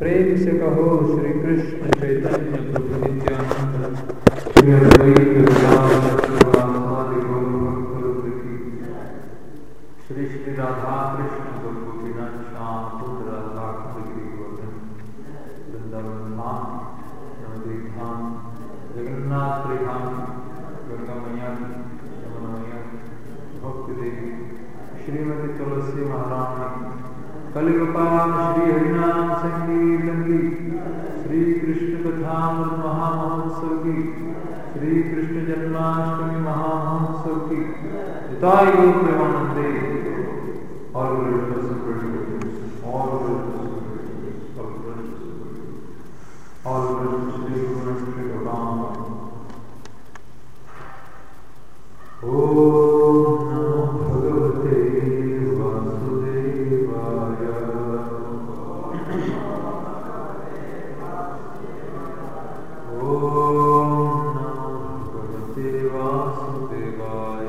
प्रेम से कहो श्री कृष्ण चैतन्य प्रभु नित्यानंद श्री अद्वैत गदाधर शिवासादि गौर भक्तवृंद की श्री श्री राधा कृष्ण गोपीनाथ श्याम सुंदर राधा गिरी गोवर्धन वृंदावन धाम नवद्वीप धाम जगन्नाथ धाम गंगा मैया की यमुना मैया की भक्ति देवी श्रीमती तुलसी महारानी कलिगोपाल श्री हरिनाम संगीतम की श्री कृष्ण कथा महामहोत्सव की श्री कृष्ण जन्माष्टमी महामहोत्सव की हिताय गौर प्रेमानंदे और और और श्री गुरु श्री भगवान ओम नमो भगवते वासुदेवाय ओम नमो भगवते वासुदेवाय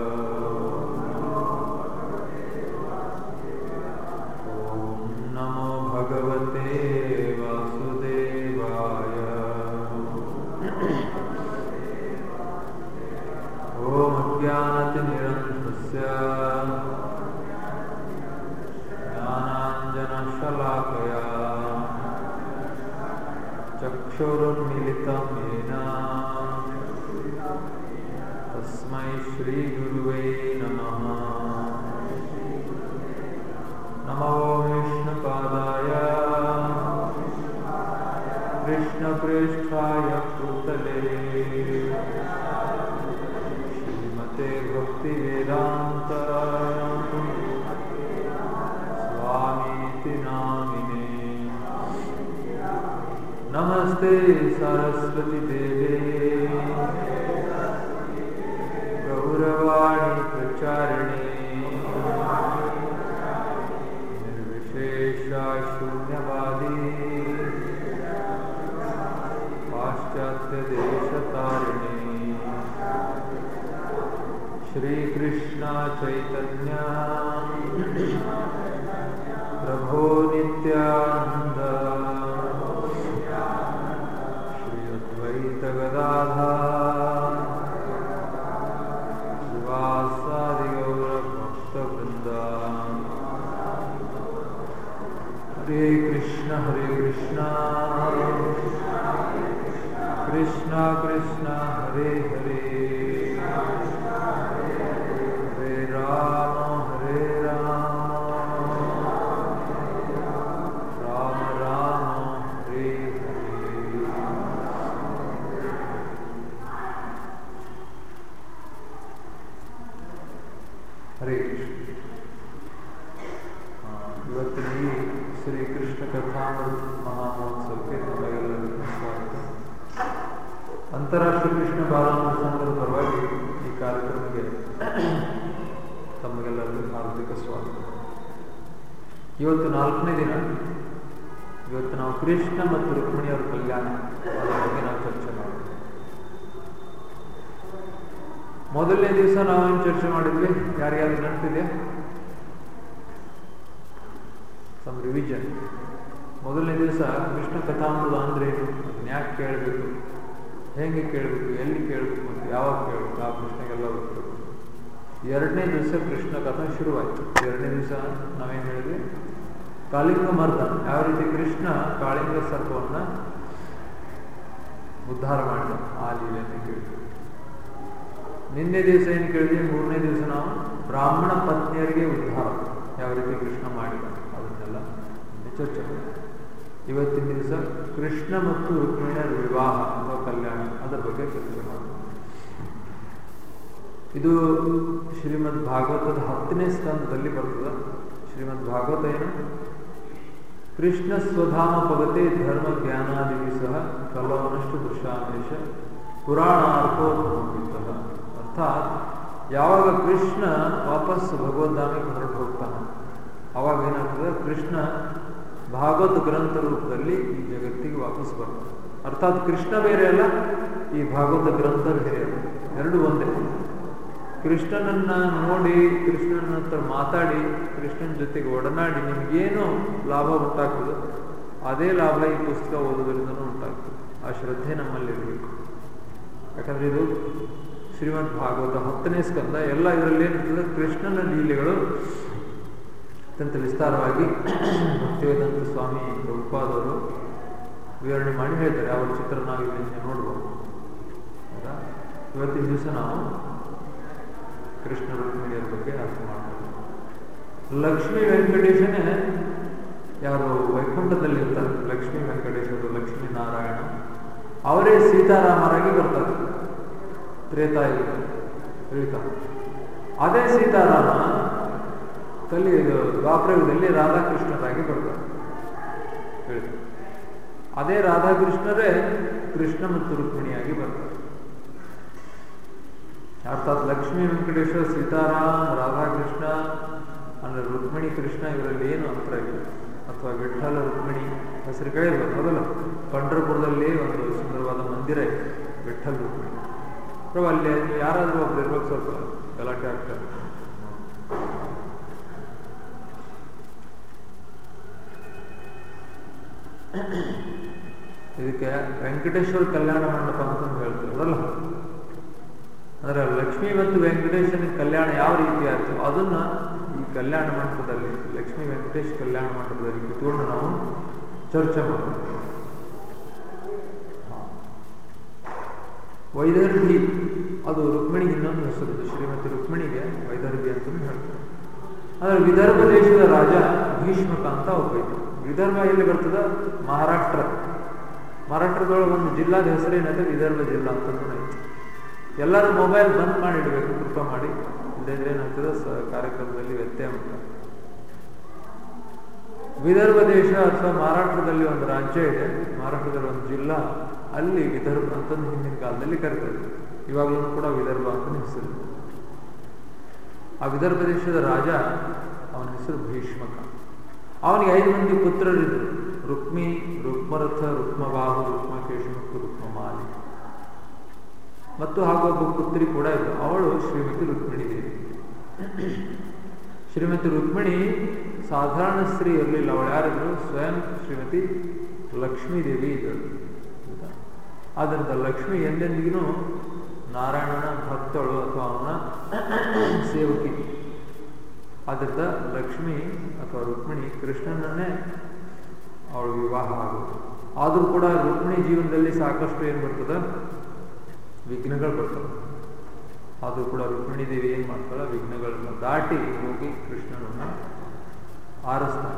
ओम नमो भगवते वासुदेवाय ॐ अज्ञानतिनिरन्तस्य ज्ञानाञ्जनशलाकया चक्षुरुन्मिलितं येन तस्मै श्रीगुरुवे नमः नमो विष्णुपादाय कृष्णपृष्ठाय भूतले श्रीमते भक्तिवेदान्त स्वामीति नामिने नमस्ते सरस्वती देवे गौरवाणी प्रचारिणे निर्विशेषा शून्यवादी पाश्चात्यदेशतारिणे श्रीकृष्ण चैतन्य प्रभो नित्यानन्द श्री अद्वैत गदाधा शिवासादि गौरभक्तवृन्द हरे कृष्ण हरे कृष्ण कृष्ण कृष्ण हरे हरे हरे राम हरे राम राम राम हरे हरे ಹರೇ ಕೃಷ್ಣ ಆ, ಇವತ್ತಿನ ಈ ಶ್ರೀಕೃಷ್ಣ ಕಥಾಮೃತ ಮಹಾಮಹೋತ್ಸವಕ್ಕೆ ತಮಗೆಲ್ಲರಿಗೂ ಸ್ವಾಗತ ಅಂತಾರಾಷ್ಟ್ರೀಯ ಕೃಷ್ಣ ಬಾಲಾಮೃತ ಸಂಘದ ಪರವಾಗಿ ಈ ಕಾರ್ಯಕ್ರಮಕ್ಕೆ ತಮಗೆಲ್ಲರಿಗೂ ಹಾರ್ದಿಕ ಸ್ವಾಗತ ಇವತ್ತು ನಾಲ್ಕನೇ ದಿನ ಇವತ್ತು ನಾವು ಕೃಷ್ಣ ಮತ್ತು ರುಕ್ಮಿಣಿಯವರ ಕಲ್ಯಾಣ ಅದರ ಬಗ್ಗೆ ನಾವು ಚರ್ಚೆ ಮಾಡೋಣ ಮೊದಲನೇ ದಿವಸ ನಾವೇನು ಚರ್ಚೆ ಮಾಡಿದ್ವಿ ಯಾರಿಗಾದ್ರು ನೆನಪಿದೆ ಸಮ್ ರಿವಿಷನ್ ಮೊದಲನೇ ದಿವಸ ಕೃಷ್ಣ ಕಥಾಮೃತ ಅಂದ್ರೆ ಏನು ಅದನ್ನ ಯಾಕೆ ಕೇಳಬೇಕು ಹೆಂಗೆ ಕೇಳಬೇಕು ಎಲ್ಲಿ ಕೇಳಬೇಕು ಅಂತ ಯಾವಾಗ ಕೇಳಬೇಕು ಆ ಪ್ರಶ್ನೆಗೆಲ್ಲ ಉತ್ತರ ಎರಡನೇ ದಿವಸ ಕೃಷ್ಣ ಕಥಾ ಶುರುವಾಯಿತು ಎರಡನೇ ದಿವಸ ನಾವೇನು ಹೇಳಿದ್ವಿ ಕಾಳಿಂಗ ಮರ್ದ ಯಾವ ರೀತಿ ಕೃಷ್ಣ ಕಾಳಿಂಗ ಸರ್ಪವನ್ನ ಉದ್ಧಾರ ಮಾಡಿದ ಆ ಲೀಲೆಯನ್ನು ಕೇಳಿದ್ವಿ ನಿನ್ನೆ ದಿವಸ ಏನು ಕೇಳಿದ್ವಿ ಮೂರನೇ ದಿವಸ ನಾವು ಬ್ರಾಹ್ಮಣ ಪತ್ನಿಯರಿಗೆ ಉದ್ಧಾರ ಯಾವ ರೀತಿ ಕೃಷ್ಣ ಮಾಡಿದ ಅದನ್ನೆಲ್ಲ ನಿನ್ನೆ ಚರ್ಚೆ ಮಾಡಿದ್ವಿ. ಇವತ್ತಿನ ದಿವಸ ಕೃಷ್ಣ ಮತ್ತು ರುಕ್ಮಿಣಿಯರ ವಿವಾಹ ಅಥವಾ ಕಲ್ಯಾಣ ಅದರ ಬಗ್ಗೆ ಚರ್ಚೆ ಮಾಡೋಣ ಇದು ಶ್ರೀಮದ್ ಭಾಗವತದ ಹತ್ತನೇ ಸ್ಕಂದದಲ್ಲಿ ಬರ್ತದೆ ಶ್ರೀಮದ್ ಭಾಗವತ ಏನು ಕೃಷ್ಣ ಸ್ವಧಾಮ ಪಗತೆ ಧರ್ಮ ಜ್ಞಾನಾದಿ ಸಹ ಕಲವನಷ್ಟು ದೃಶಾಮೇಶ ಪುರಾಣಾರ್ಥೋದ್ಭವಿತ ಅರ್ಥಾತ್ ಯಾವಾಗ ಕೃಷ್ಣ ವಾಪಸ್ ಭಗವದ್ಧಾಮಕ್ಕೆ ಹೊರಟು ಹೋಗ್ತಾನೆ ಅವಾಗ ಏನಾಗ್ತದೆ ಕೃಷ್ಣ ಭಾಗವತ ಗ್ರಂಥ ರೂಪದಲ್ಲಿ ಈ ಜಗತ್ತಿಗೆ ವಾಪಸ್ ಬರ್ತಾನೆ ಅರ್ಥಾತ್ ಕೃಷ್ಣ ಬೇರೆ ಅಲ್ಲ ಈ ಭಾಗವತ ಗ್ರಂಥ ಬೇರೆ ಅಲ್ಲ ಎರಡು ಒಂದೇ ಕೃಷ್ಣನನ್ನ ನೋಡಿ ಕೃಷ್ಣನ ಹತ್ರ ಮಾತಾಡಿ ಕೃಷ್ಣನ ಜೊತೆಗೆ ಒಡನಾಡಿ ನಿಮ್ಗೇನು ಲಾಭ ಉಂಟಾಗ್ತದೆ ಅದೇ ಲಾಭ ಈ ಪುಸ್ತಕ ಓದೋದ್ರಿಂದನೂ ಉಂಟಾಗ್ತದೆ ಆ ಶ್ರದ್ಧೆ ನಮ್ಮಲ್ಲಿರಬೇಕು ಯಾಕಂದ್ರೆ ಇದು ಶ್ರೀಮದ್ ಭಾಗವತ ಹತ್ತನೇ ಸ್ಕಂದ ಎಲ್ಲ ಇದರಲ್ಲಿ ಏನಿರ್ತದೆ ಕೃಷ್ಣನ ಲೀಲೆಗಳು ಅತ್ಯಂತ ವಿಸ್ತಾರವಾಗಿ ಭಕ್ತಿವೇದಾಂತ ಸ್ವಾಮಿ ಪ್ರಭುಪಾದವರು ವಿವರಣೆ ಮಾಡಿ ಹೇಳ್ತಾರೆ ಅವರ ಚಿತ್ರ ನಾವು ಇಲ್ಲಿ ನೋಡ್ಬೋದು ಹೌದಾ ಇವತ್ತಿನ ದಿವಸ ನಾವು ಕೃಷ್ಣ ರುಕ್ಮಿಣಿಯರ ಬಗ್ಗೆ ಅರ್ಥ ಮಾಡ್ತೀವಿ ಲಕ್ಷ್ಮೀ ವೆಂಕಟೇಶನೇ ಯಾರು ವೈಕುಂಠದಲ್ಲಿ ಇರ್ತಾರೆ ಲಕ್ಷ್ಮೀ ವೆಂಕಟೇಶ್ವರು ಲಕ್ಷ್ಮೀ ನಾರಾಯಣ ಅವರೇ ಸೀತಾರಾಮರಾಗಿ ಬರ್ತಾರೆ ತ್ರೇತಾಯುಗ ತಿಳಿತಾ ಅದೇ ಸೀತಾರಾಮ ಕಲಿ ದ್ವಾಪರಯುಗದಲ್ಲಿ ರಾಧಾಕೃಷ್ಣರಾಗಿ ಬರ್ತಾರೆ ತಿಳಿತಾ ಅದೇ ರಾಧಾಕೃಷ್ಣರೇ ಕೃಷ್ಣ ಮತ್ತು ರುಕ್ಮಿಣಿಯಾಗಿ ಬರ್ತಾರೆ ಅರ್ಥಾತ್ ಲಕ್ಷ್ಮೀ ವೆಂಕಟೇಶ್ವರ ಸೀತಾರಾಮ್ ರಾಧಾಕೃಷ್ಣ ಅಂದ್ರೆ ರುಕ್ಮಿಣಿ ಕೃಷ್ಣ ಇವರಲ್ಲಿ ಏನು ಅಂತರ ಇಲ್ಲ ಅಥವಾ ವಿಠ್ಠಲ ರುಕ್ಮಿಣಿ ಹೆಸರು ಕೇಳಿರ್ಬೋದು ಹೌದಲ್ಲ ಪಂಡ್ರಪುರದಲ್ಲಿ ಒಂದು ಸುಂದರವಾದ ಮಂದಿರ ಇದೆ ವಿಠ್ಠಲ್ ರುಕ್ಮಿಣಿ ಪ್ರಭು ಅಲ್ಲಿ ಯಾರಾದ್ರೂ ಒಬ್ರು ಇರ್ಬೇಕು ಸ್ವಲ್ಪ ಗಲಾಟೆ ಆಗ್ತಾರೆ ಇದಕ್ಕೆ ವೆಂಕಟೇಶ್ವರ ಕಲ್ಯಾಣ ಮಂಟಪ ಅಂತ ಹೇಳ್ತಾರೆ ಅದಲ್ಲ ಅಂದ್ರೆ ಲಕ್ಷ್ಮೀ ಮತ್ತು ವೆಂಕಟೇಶನ ಕಲ್ಯಾಣ ಯಾವ ರೀತಿ ಆಯ್ತು ಅದನ್ನ ಈ ಕಲ್ಯಾಣ ಮಂಟಪದಲ್ಲಿ ಲಕ್ಷ್ಮೀ ವೆಂಕಟೇಶ್ ಕಲ್ಯಾಣ ಮಂಟಪದಲ್ಲಿ ಕುತ್ಕೊಂಡು ನಾವು ಚರ್ಚೆ ಮಾಡೋಣ ವೈದರ್ಭಿ ಅದು ರುಕ್ಮಿಣಿಗೆ ಇನ್ನೊಂದು ಹೆಸರು ಶ್ರೀಮತಿ ರುಕ್ಮಿಣಿಗೆ ವೈದರ್ಭಿ ಅಂತ ಹೇಳ್ತಾರೆ ಆದರೆ ವಿದರ್ಭ ದೇಶದ ರಾಜ ಭೀಷ್ಮಕ ಅಂತ ಒಬ್ಬ ಇದ್ದ ವಿದರ್ಭ ಎಲ್ಲಿ ಬರ್ತದ ಮಹಾರಾಷ್ಟ್ರ ಮಹಾರಾಷ್ಟ್ರದೊಳಗೆ ಒಂದು ಜಿಲ್ಲಾದ ಹೆಸರೇನಂದ್ರೆ ವಿದರ್ಭ ಜಿಲ್ಲಾ ಅಂತ ಐತಿ ಎಲ್ಲರೂ ಮೊಬೈಲ್ ಬಂದ್ ಮಾಡಿ ಇಡಬೇಕು ಕೃಪಾ ಮಾಡಿ ಇಲ್ಲದ್ರೆ ಏನಾಗ್ತದೆ ಸ ಕಾರ್ಯಕ್ರಮದಲ್ಲಿ ವ್ಯತ್ಯಯ ಉಂಟು ವಿದರ್ಭ ದೇಶ ಅಥವಾ ಮಹಾರಾಷ್ಟ್ರದಲ್ಲಿ ಒಂದು ರಾಜ್ಯ ಇದೆ ಮಹಾರಾಷ್ಟ್ರದಲ್ಲಿ ಒಂದು ಜಿಲ್ಲಾ ಅಲ್ಲಿ ವಿದರ್ಭ ಅಂತಂದು ಹಿಂದಿನ ಕಾಲದಲ್ಲಿ ಕರೀತಾರೆ ಇವಾಗಲೂ ಕೂಡ ವಿದರ್ಭ ಅಂತ ಹೆಸರು ಆ ವಿದರ್ಭ ದೇಶದ ರಾಜ ಅವನ ಹೆಸರು ಭೀಷ್ಮಕ ಅವನಿಗೆ ಐದು ಮಂದಿ ಪುತ್ರರಿದ್ದರು ರುಕ್ಮಿ ರುಕ್ಮರಥ ರುಕ್ಮಬಾಹು ರುಕ್ಮಕೇಶು ಮತ್ತು ರುಕ್ಮಮಾಲಿ ಮತ್ತು ಹಾಗೂ ಒಬ್ಬ ಪುತ್ರಿ ಕೂಡ ಇದ್ದರು ಅವಳು ಶ್ರೀಮತಿ ರುಕ್ಮಿಣಿ ದೇವಿ ಶ್ರೀಮತಿ ರುಕ್ಮಿಣಿ ಸಾಧಾರಣ ಸ್ತ್ರೀ ಇರಲಿಲ್ಲ ಅವಳು ಯಾರಿದ್ರು ಸ್ವಯಂ ಶ್ರೀಮತಿ ಲಕ್ಷ್ಮೀ ದೇವಿ ಇದ್ದಳು ಆದ್ದರಿಂದ ಲಕ್ಷ್ಮಿ ಎಂದೆಂದಿಗೂ ನಾರಾಯಣನ ಭಕ್ತಳು ಅಥವಾ ಅವನ ಸೇವಕಿ ಆದ್ದರಿಂದ ಲಕ್ಷ್ಮಿ ಅಥವಾ ರುಕ್ಮಿಣಿ ಕೃಷ್ಣನನ್ನೇ ಅವಳು ವಿವಾಹ ಆಗೋದು ಆದರೂ ಕೂಡ ರುಕ್ಮಿಣಿ ಜೀವನದಲ್ಲಿ ಸಾಕಷ್ಟು ಏನು ಬರ್ತದೆ ವಿಘ್ನಗಳು ಬರ್ತವೆ ಆದರೂ ಕೂಡ ರುಕ್ಮಿಣಿ ದೇವಿ ಏನು ಮಾಡ್ತಾಳೆ ವಿಘ್ನಗಳನ್ನ ದಾಟಿ ಹೋಗಿ ಕೃಷ್ಣನನ್ನ ಆರಿಸ್ತಾಳೆ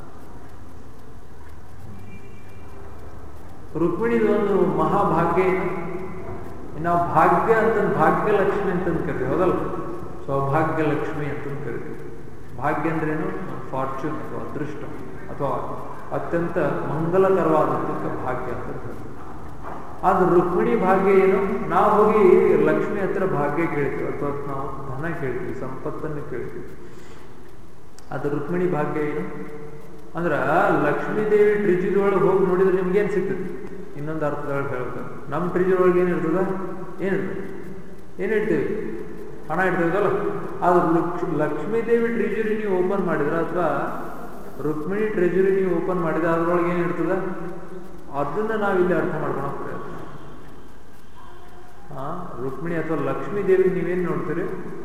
ರುಕ್ಮಿಣಿದು ಒಂದು ಮಹಾಭಾಗ್ಯ ನಾವು ಭಾಗ್ಯ ಅಂತ ಭಾಗ್ಯ ಲಕ್ಷ್ಮಿ ಅಂತಂದು ಕರಿತೀವಿ ಹೌದಲ್ಲ ಸೌಭಾಗ್ಯ ಲಕ್ಷ್ಮಿ ಅಂತಂದು ಕರಿತೀವಿ ಭಾಗ್ಯ ಅಂದ್ರೇನು ಫಾರ್ಚೂನ್ ಅಥವಾ ಅದೃಷ್ಟ ಅಥವಾ ಅತ್ಯಂತ ಮಂಗಲಕರವಾದದ್ದಕ್ಕೆ ಭಾಗ್ಯ ಅಂತ ಕರಿತೀವಿ ಆದ್ರೆ ರುಕ್ಮಿಣಿ ಭಾಗ್ಯ ಏನು ನಾವು ಹೋಗಿ ಲಕ್ಷ್ಮಿ ಹತ್ರ ಭಾಗ್ಯ ಕೇಳ್ತೀವಿ ಅಥವಾ ನಾವು ಧನ ಕೇಳ್ತೀವಿ ಸಂಪತ್ತನ್ನು ಕೇಳ್ತೀವಿ ಅದು ರುಕ್ಮಿಣಿ ಭಾಗ್ಯ ಏನು ಅಂದ್ರ ಲಕ್ಷ್ಮೀ ದೇವಿ ಟ್ರಿಜಿಲ್ ಒಳಗೆ ಹೋಗಿ ನೋಡಿದ್ರೆ ನಿಮ್ಗೆ ಏನ್ ಸಿಗ್ತದೆ ಇನ್ನೊಂದು ಅರ್ಥದೊಳಗೆ ಹೇಳ್ತಾರೆ ನಮ್ಮ ಟ್ರಿಜಿಲ್ ಒಳಗೆ ಏನಿರ್ತದ ಏನಿರ್ತದೆ ಏನ್ ಇಡ್ತೀವಿ ಹಣ ಇಡ್ತೀವಲ್ಲ ಅದು ಲಕ್ಷ್ಮೀ ದೇವಿ ಟ್ರೆಜರಿ ನೀವು ಓಪನ್ ಮಾಡಿದ್ರೆ ಅಥವಾ ರುಕ್ಮಿಣಿ ಟ್ರೆಜರಿ ನೀವು ಓಪನ್ ಮಾಡಿದ್ರೆ ಅದ್ರೊಳಗೆ ಏನಿರ್ತದ ಅದನ್ನ ನಾವು ಇಲ್ಲಿ ಅರ್ಥ ಮಾಡ್ಕೊಳಕ್ ಪ್ರಯತ್ನ ಆ ರುಕ್ಮಿಣಿ ಅಥವಾ ಲಕ್ಷ್ಮೀ ದೇವಿ ನೀವೇನ್ ನೋಡ್ತೀರಿ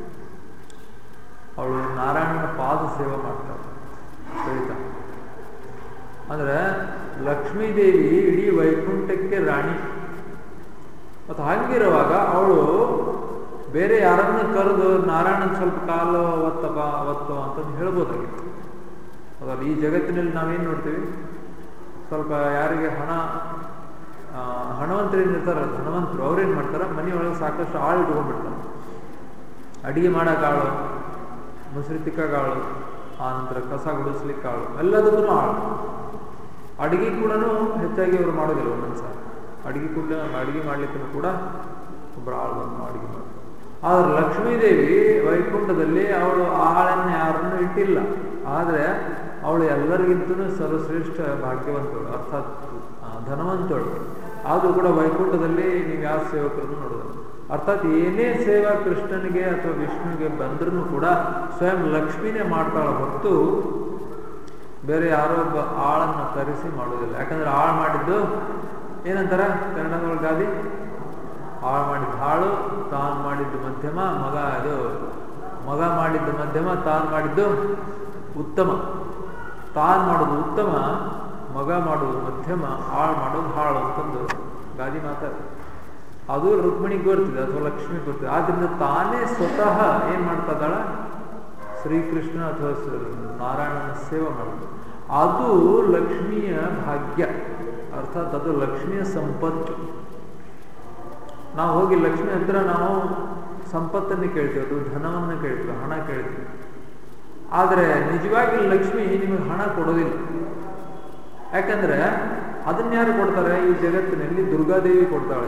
ಅವಳು ನಾರಾಯಣನ ಪಾದ ಸೇವೆ ಮಾಡ್ತಾಳೆ ಸರಿತಾ ಅಂದ್ರೆ ಲಕ್ಷ್ಮೀ ದೇವಿ ಇಡೀ ವೈಕುಂಠಕ್ಕೆ ರಾಣಿ ಮತ್ತು ಹಾಗಿರುವಾಗ ಅವಳು ಬೇರೆ ಯಾರನ್ನ ಕರೆದು ನಾರಾಯಣನ್ ಸ್ವಲ್ಪ ಕಾಲು ಒತ್ತಪ್ಪ ಒತ್ತು ಅಂತಂದು ಹೇಳ್ಬೋದಾಗಿತ್ತು ಅದಲ್ಲ ಈ ಜಗತ್ತಿನಲ್ಲಿ ನಾವೇನು ನೋಡ್ತೀವಿ ಸ್ವಲ್ಪ ಯಾರಿಗೆ ಹಣ ಹಣವಂತರು ಏನಿರ್ತಾರಲ್ಲ ಧನವಂತರು ಅವ್ರೇನು ಮಾಡ್ತಾರೆ ಮನೆಯೊಳಗೆ ಸಾಕಷ್ಟು ಆಳು ಇಟ್ಕೊಂಡ್ಬಿಡ್ತಾರೆ ಅಡಿಗೆ ಮಾಡೋಕೆ ಆಳು ಮುಸ್ರಿ ತಿಕ್ಕಾಳು ಆ ನಂತರ ಕಸ ಗುಡಿಸ್ಲಿಕ್ಕೆ ಆಳು ಎಲ್ಲದಕ್ಕೂ ಆಳು ಅಡಿಗೆ ಕೂಡ ಹೆಚ್ಚಾಗಿ ಅವರು ಮಾಡೋದಿಲ್ಲ ಒಂದೊಂದ್ಸಲ ಅಡಿಗೆ ಕೂಡ ಅಡಿಗೆ ಮಾಡ್ಲಿಕ್ಕೂ ಕೂಡ ಒಬ್ಬರು ಆಳು ಬಂದು ಅಡಿಗೆ ಮಾಡ್ತಾರೆ ಆದ್ರೆ ಲಕ್ಷ್ಮೀದೇವಿ ವೈಕುಂಠದಲ್ಲಿ ಅವಳು ಆಳನ್ನು ಯಾರನ್ನು ಇಟ್ಟಿಲ್ಲ ಆದರೆ ಅವಳು ಎಲ್ಲರಿಗಿಂತನೂ ಸರ್ವಶ್ರೇಷ್ಠ ಭಾಗ್ಯವಂತಳು ಅರ್ಥಾತ್ ಧನವಂತಳು ಆದರೂ ಕೂಡ ವೈಕುಂಠದಲ್ಲಿ ನೀವು ಯಾವ ಸೇವಕರನ್ನು ನೋಡೋದು ಅರ್ಥಾತ್ ಏನೇ ಸೇವಾ ಕೃಷ್ಣನಿಗೆ ಅಥವಾ ವಿಷ್ಣುವಿಗೆ ಬಂದ್ರೂ ಕೂಡ ಸ್ವಯಂ ಲಕ್ಷ್ಮಿನೇ ಮಾಡ್ತಾಳ ಹೊತ್ತು ಬೇರೆ ಯಾರೋ ಒಬ್ಬ ಆಳನ್ನು ಕರೆಸಿ ಮಾಡೋದಿಲ್ಲ ಯಾಕಂದ್ರೆ ಆಳು ಮಾಡಿದ್ದು ಏನಂತಾರ ಕನ್ನಡದೊಳಗೆ ಗಾದಿ ಆಳು ಮಾಡಿದ್ದು ಹಾಳು ತಾನು ಮಾಡಿದ್ದು ಮಧ್ಯಮ ಮಗ ಇದು ಮಗ ಮಾಡಿದ್ದು ಮಧ್ಯಮ ತಾನು ಮಾಡಿದ್ದು ಉತ್ತಮ ತಾನು ಮಾಡೋದು ಉತ್ತಮ ಮಗ ಮಾಡೋದು ಮಧ್ಯಮ ಆಳು ಮಾಡೋದು ಹಾಳು ಅಂತಂದು ಗಾದಿ ಮಾತಾಡ ಅದು ರುಕ್ಮಿಣಿಗೆ ಗೊತ್ತಿದೆ ಅಥವಾ ಲಕ್ಷ್ಮಿಗೆ ಗೊತ್ತಿದೆ ಆದ್ರಿಂದ ತಾನೇ ಸ್ವತಃ ಏನ್ ಮಾಡ್ತಾ ಇದ್ದಾಳ ಶ್ರೀಕೃಷ್ಣ ಅಥವಾ ನಾರಾಯಣನ ಸೇವೆ ಮಾಡೋದು ಅದು ಲಕ್ಷ್ಮಿಯ ಭಾಗ್ಯ ಅರ್ಥಾತ್ ಅದು ಲಕ್ಷ್ಮಿಯ ಸಂಪತ್ತು ನಾವು ಹೋಗಿ ಲಕ್ಷ್ಮಿ ಹತ್ರ ನಾವು ಸಂಪತ್ತನ್ನು ಕೇಳ್ತೀವಿ ಅದು ಧನವನ್ನು ಕೇಳ್ತೀವಿ ಹಣ ಕೇಳ್ತೀವಿ ಆದರೆ ನಿಜವಾಗಿ ಲಕ್ಷ್ಮಿ ನಿಮಗೆ ಹಣ ಕೊಡೋದಿಲ್ಲ ಯಾಕಂದ್ರೆ ಅದನ್ನ ಯಾರು ಕೊಡ್ತಾರೆ ಈ ಜಗತ್ತಿನಲ್ಲಿ ದುರ್ಗಾದೇವಿ ಕೊಡ್ತಾಳೆ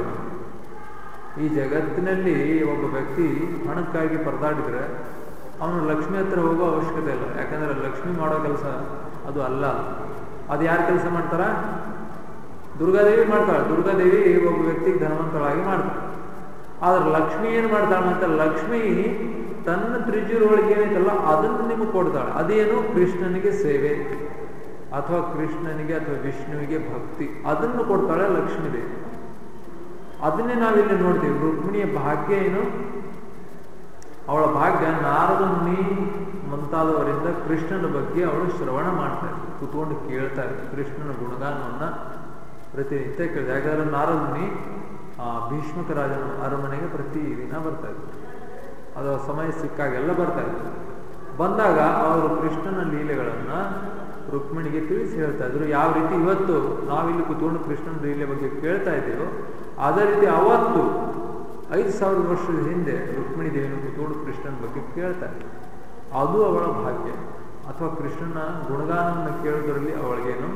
ಈ ಜಗತ್ತಿನಲ್ಲಿ ಒಬ್ಬ ವ್ಯಕ್ತಿ ಹಣಕ್ಕಾಗಿ ಪರದಾಡಿದ್ರೆ ಅವನು ಲಕ್ಷ್ಮಿ ಹತ್ರ ಹೋಗೋ ಅವಶ್ಯಕತೆ ಇಲ್ಲ ಯಾಕಂದ್ರೆ ಲಕ್ಷ್ಮಿ ಮಾಡೋ ಕೆಲಸ ಅದು ಅಲ್ಲ ಅದು ಯಾರು ಕೆಲಸ ಮಾಡ್ತಾರ ದುರ್ಗಾದೇವಿ ಮಾಡ್ತಾಳೆ ದುರ್ಗಾದೇವಿ ಒಬ್ಬ ವ್ಯಕ್ತಿಗೆ ಧನವಂತಳಾಗಿ ಮಾಡ್ತಾಳೆ ಆದ್ರೆ ಲಕ್ಷ್ಮಿ ಏನು ಮಾಡ್ತಾಳೆ ಅಂತ ಲಕ್ಷ್ಮಿ ತನ್ನ ತ್ರಿಜುರೊಳಗೆ ಏನೈತಲ್ಲ ಅದನ್ನು ನಿಮಗೆ ಕೊಡ್ತಾಳೆ ಅದೇನು ಕೃಷ್ಣನಿಗೆ ಸೇವೆ ಅಥವಾ ಕೃಷ್ಣನಿಗೆ ಅಥವಾ ವಿಷ್ಣುವಿಗೆ ಭಕ್ತಿ ಅದನ್ನು ಕೊಡ್ತಾಳೆ ಲಕ್ಷ್ಮೀ ದೇವಿ ಅದನ್ನೇ ನಾವಿಲ್ಲಿ ನೋಡ್ತೀವಿ ರುಕ್ಮಿಣಿಯ ಭಾಗ್ಯ ಏನು ಅವಳ ಭಾಗ್ಯ ನಾರದ ಮುನಿ ಮುಂತಾದವರಿಂದ ಕೃಷ್ಣನ ಬಗ್ಗೆ ಅವಳು ಶ್ರವಣ ಮಾಡ್ತಾರೆ ಕೂತ್ಕೊಂಡು ಕೇಳ್ತಾರೆ ಕೃಷ್ಣನ ಗುಣಗಾನವನ್ನ ಪ್ರತಿನಿತ್ಯ ಕೇಳಿದೆ ಯಾಕಂದ್ರೆ ನಾರದ ಮುನಿ ಆ ಭೀಷ್ಮಕ ರಾಜನ ಅರಮನೆಗೆ ಪ್ರತಿ ದಿನ ಬರ್ತಾ ಇದ್ರು ಅದು ಸಮಯ ಸಿಕ್ಕಾಗೆಲ್ಲ ಬರ್ತಾ ಇದ್ರು ಬಂದಾಗ ಅವರು ಕೃಷ್ಣನ ಲೀಲೆಗಳನ್ನ ರುಕ್ಮಿಣಿಗೆ ತಿಳಿಸಿ ಹೇಳ್ತಾ ಇದ್ರು ಯಾವ ರೀತಿ ಇವತ್ತು ನಾವಿಲ್ಲಿ ಕೂತ್ಕೊಂಡು ಕೃಷ್ಣನ ಲೀಲೆ ಬಗ್ಗೆ ಕೇಳ್ತಾ ಇದ್ದೀವೋ ಅದೇ ರೀತಿ ಅವತ್ತು ಐದು ಸಾವಿರ ವರ್ಷದ ಹಿಂದೆ ರುಕ್ಮಿಣಿ ದೇವಿನ ಕೂತ್ಕೊಂಡು ಕೃಷ್ಣನ ಬಗ್ಗೆ ಕೇಳ್ತಾ ಇದ್ರು ಅದು ಅವಳ ಭಾಗ್ಯ ಅಥವಾ ಕೃಷ್ಣನ ಗುಣಗಾನವನ್ನು ಕೇಳೋದ್ರಲ್ಲಿ ಅವಳಿಗೇನು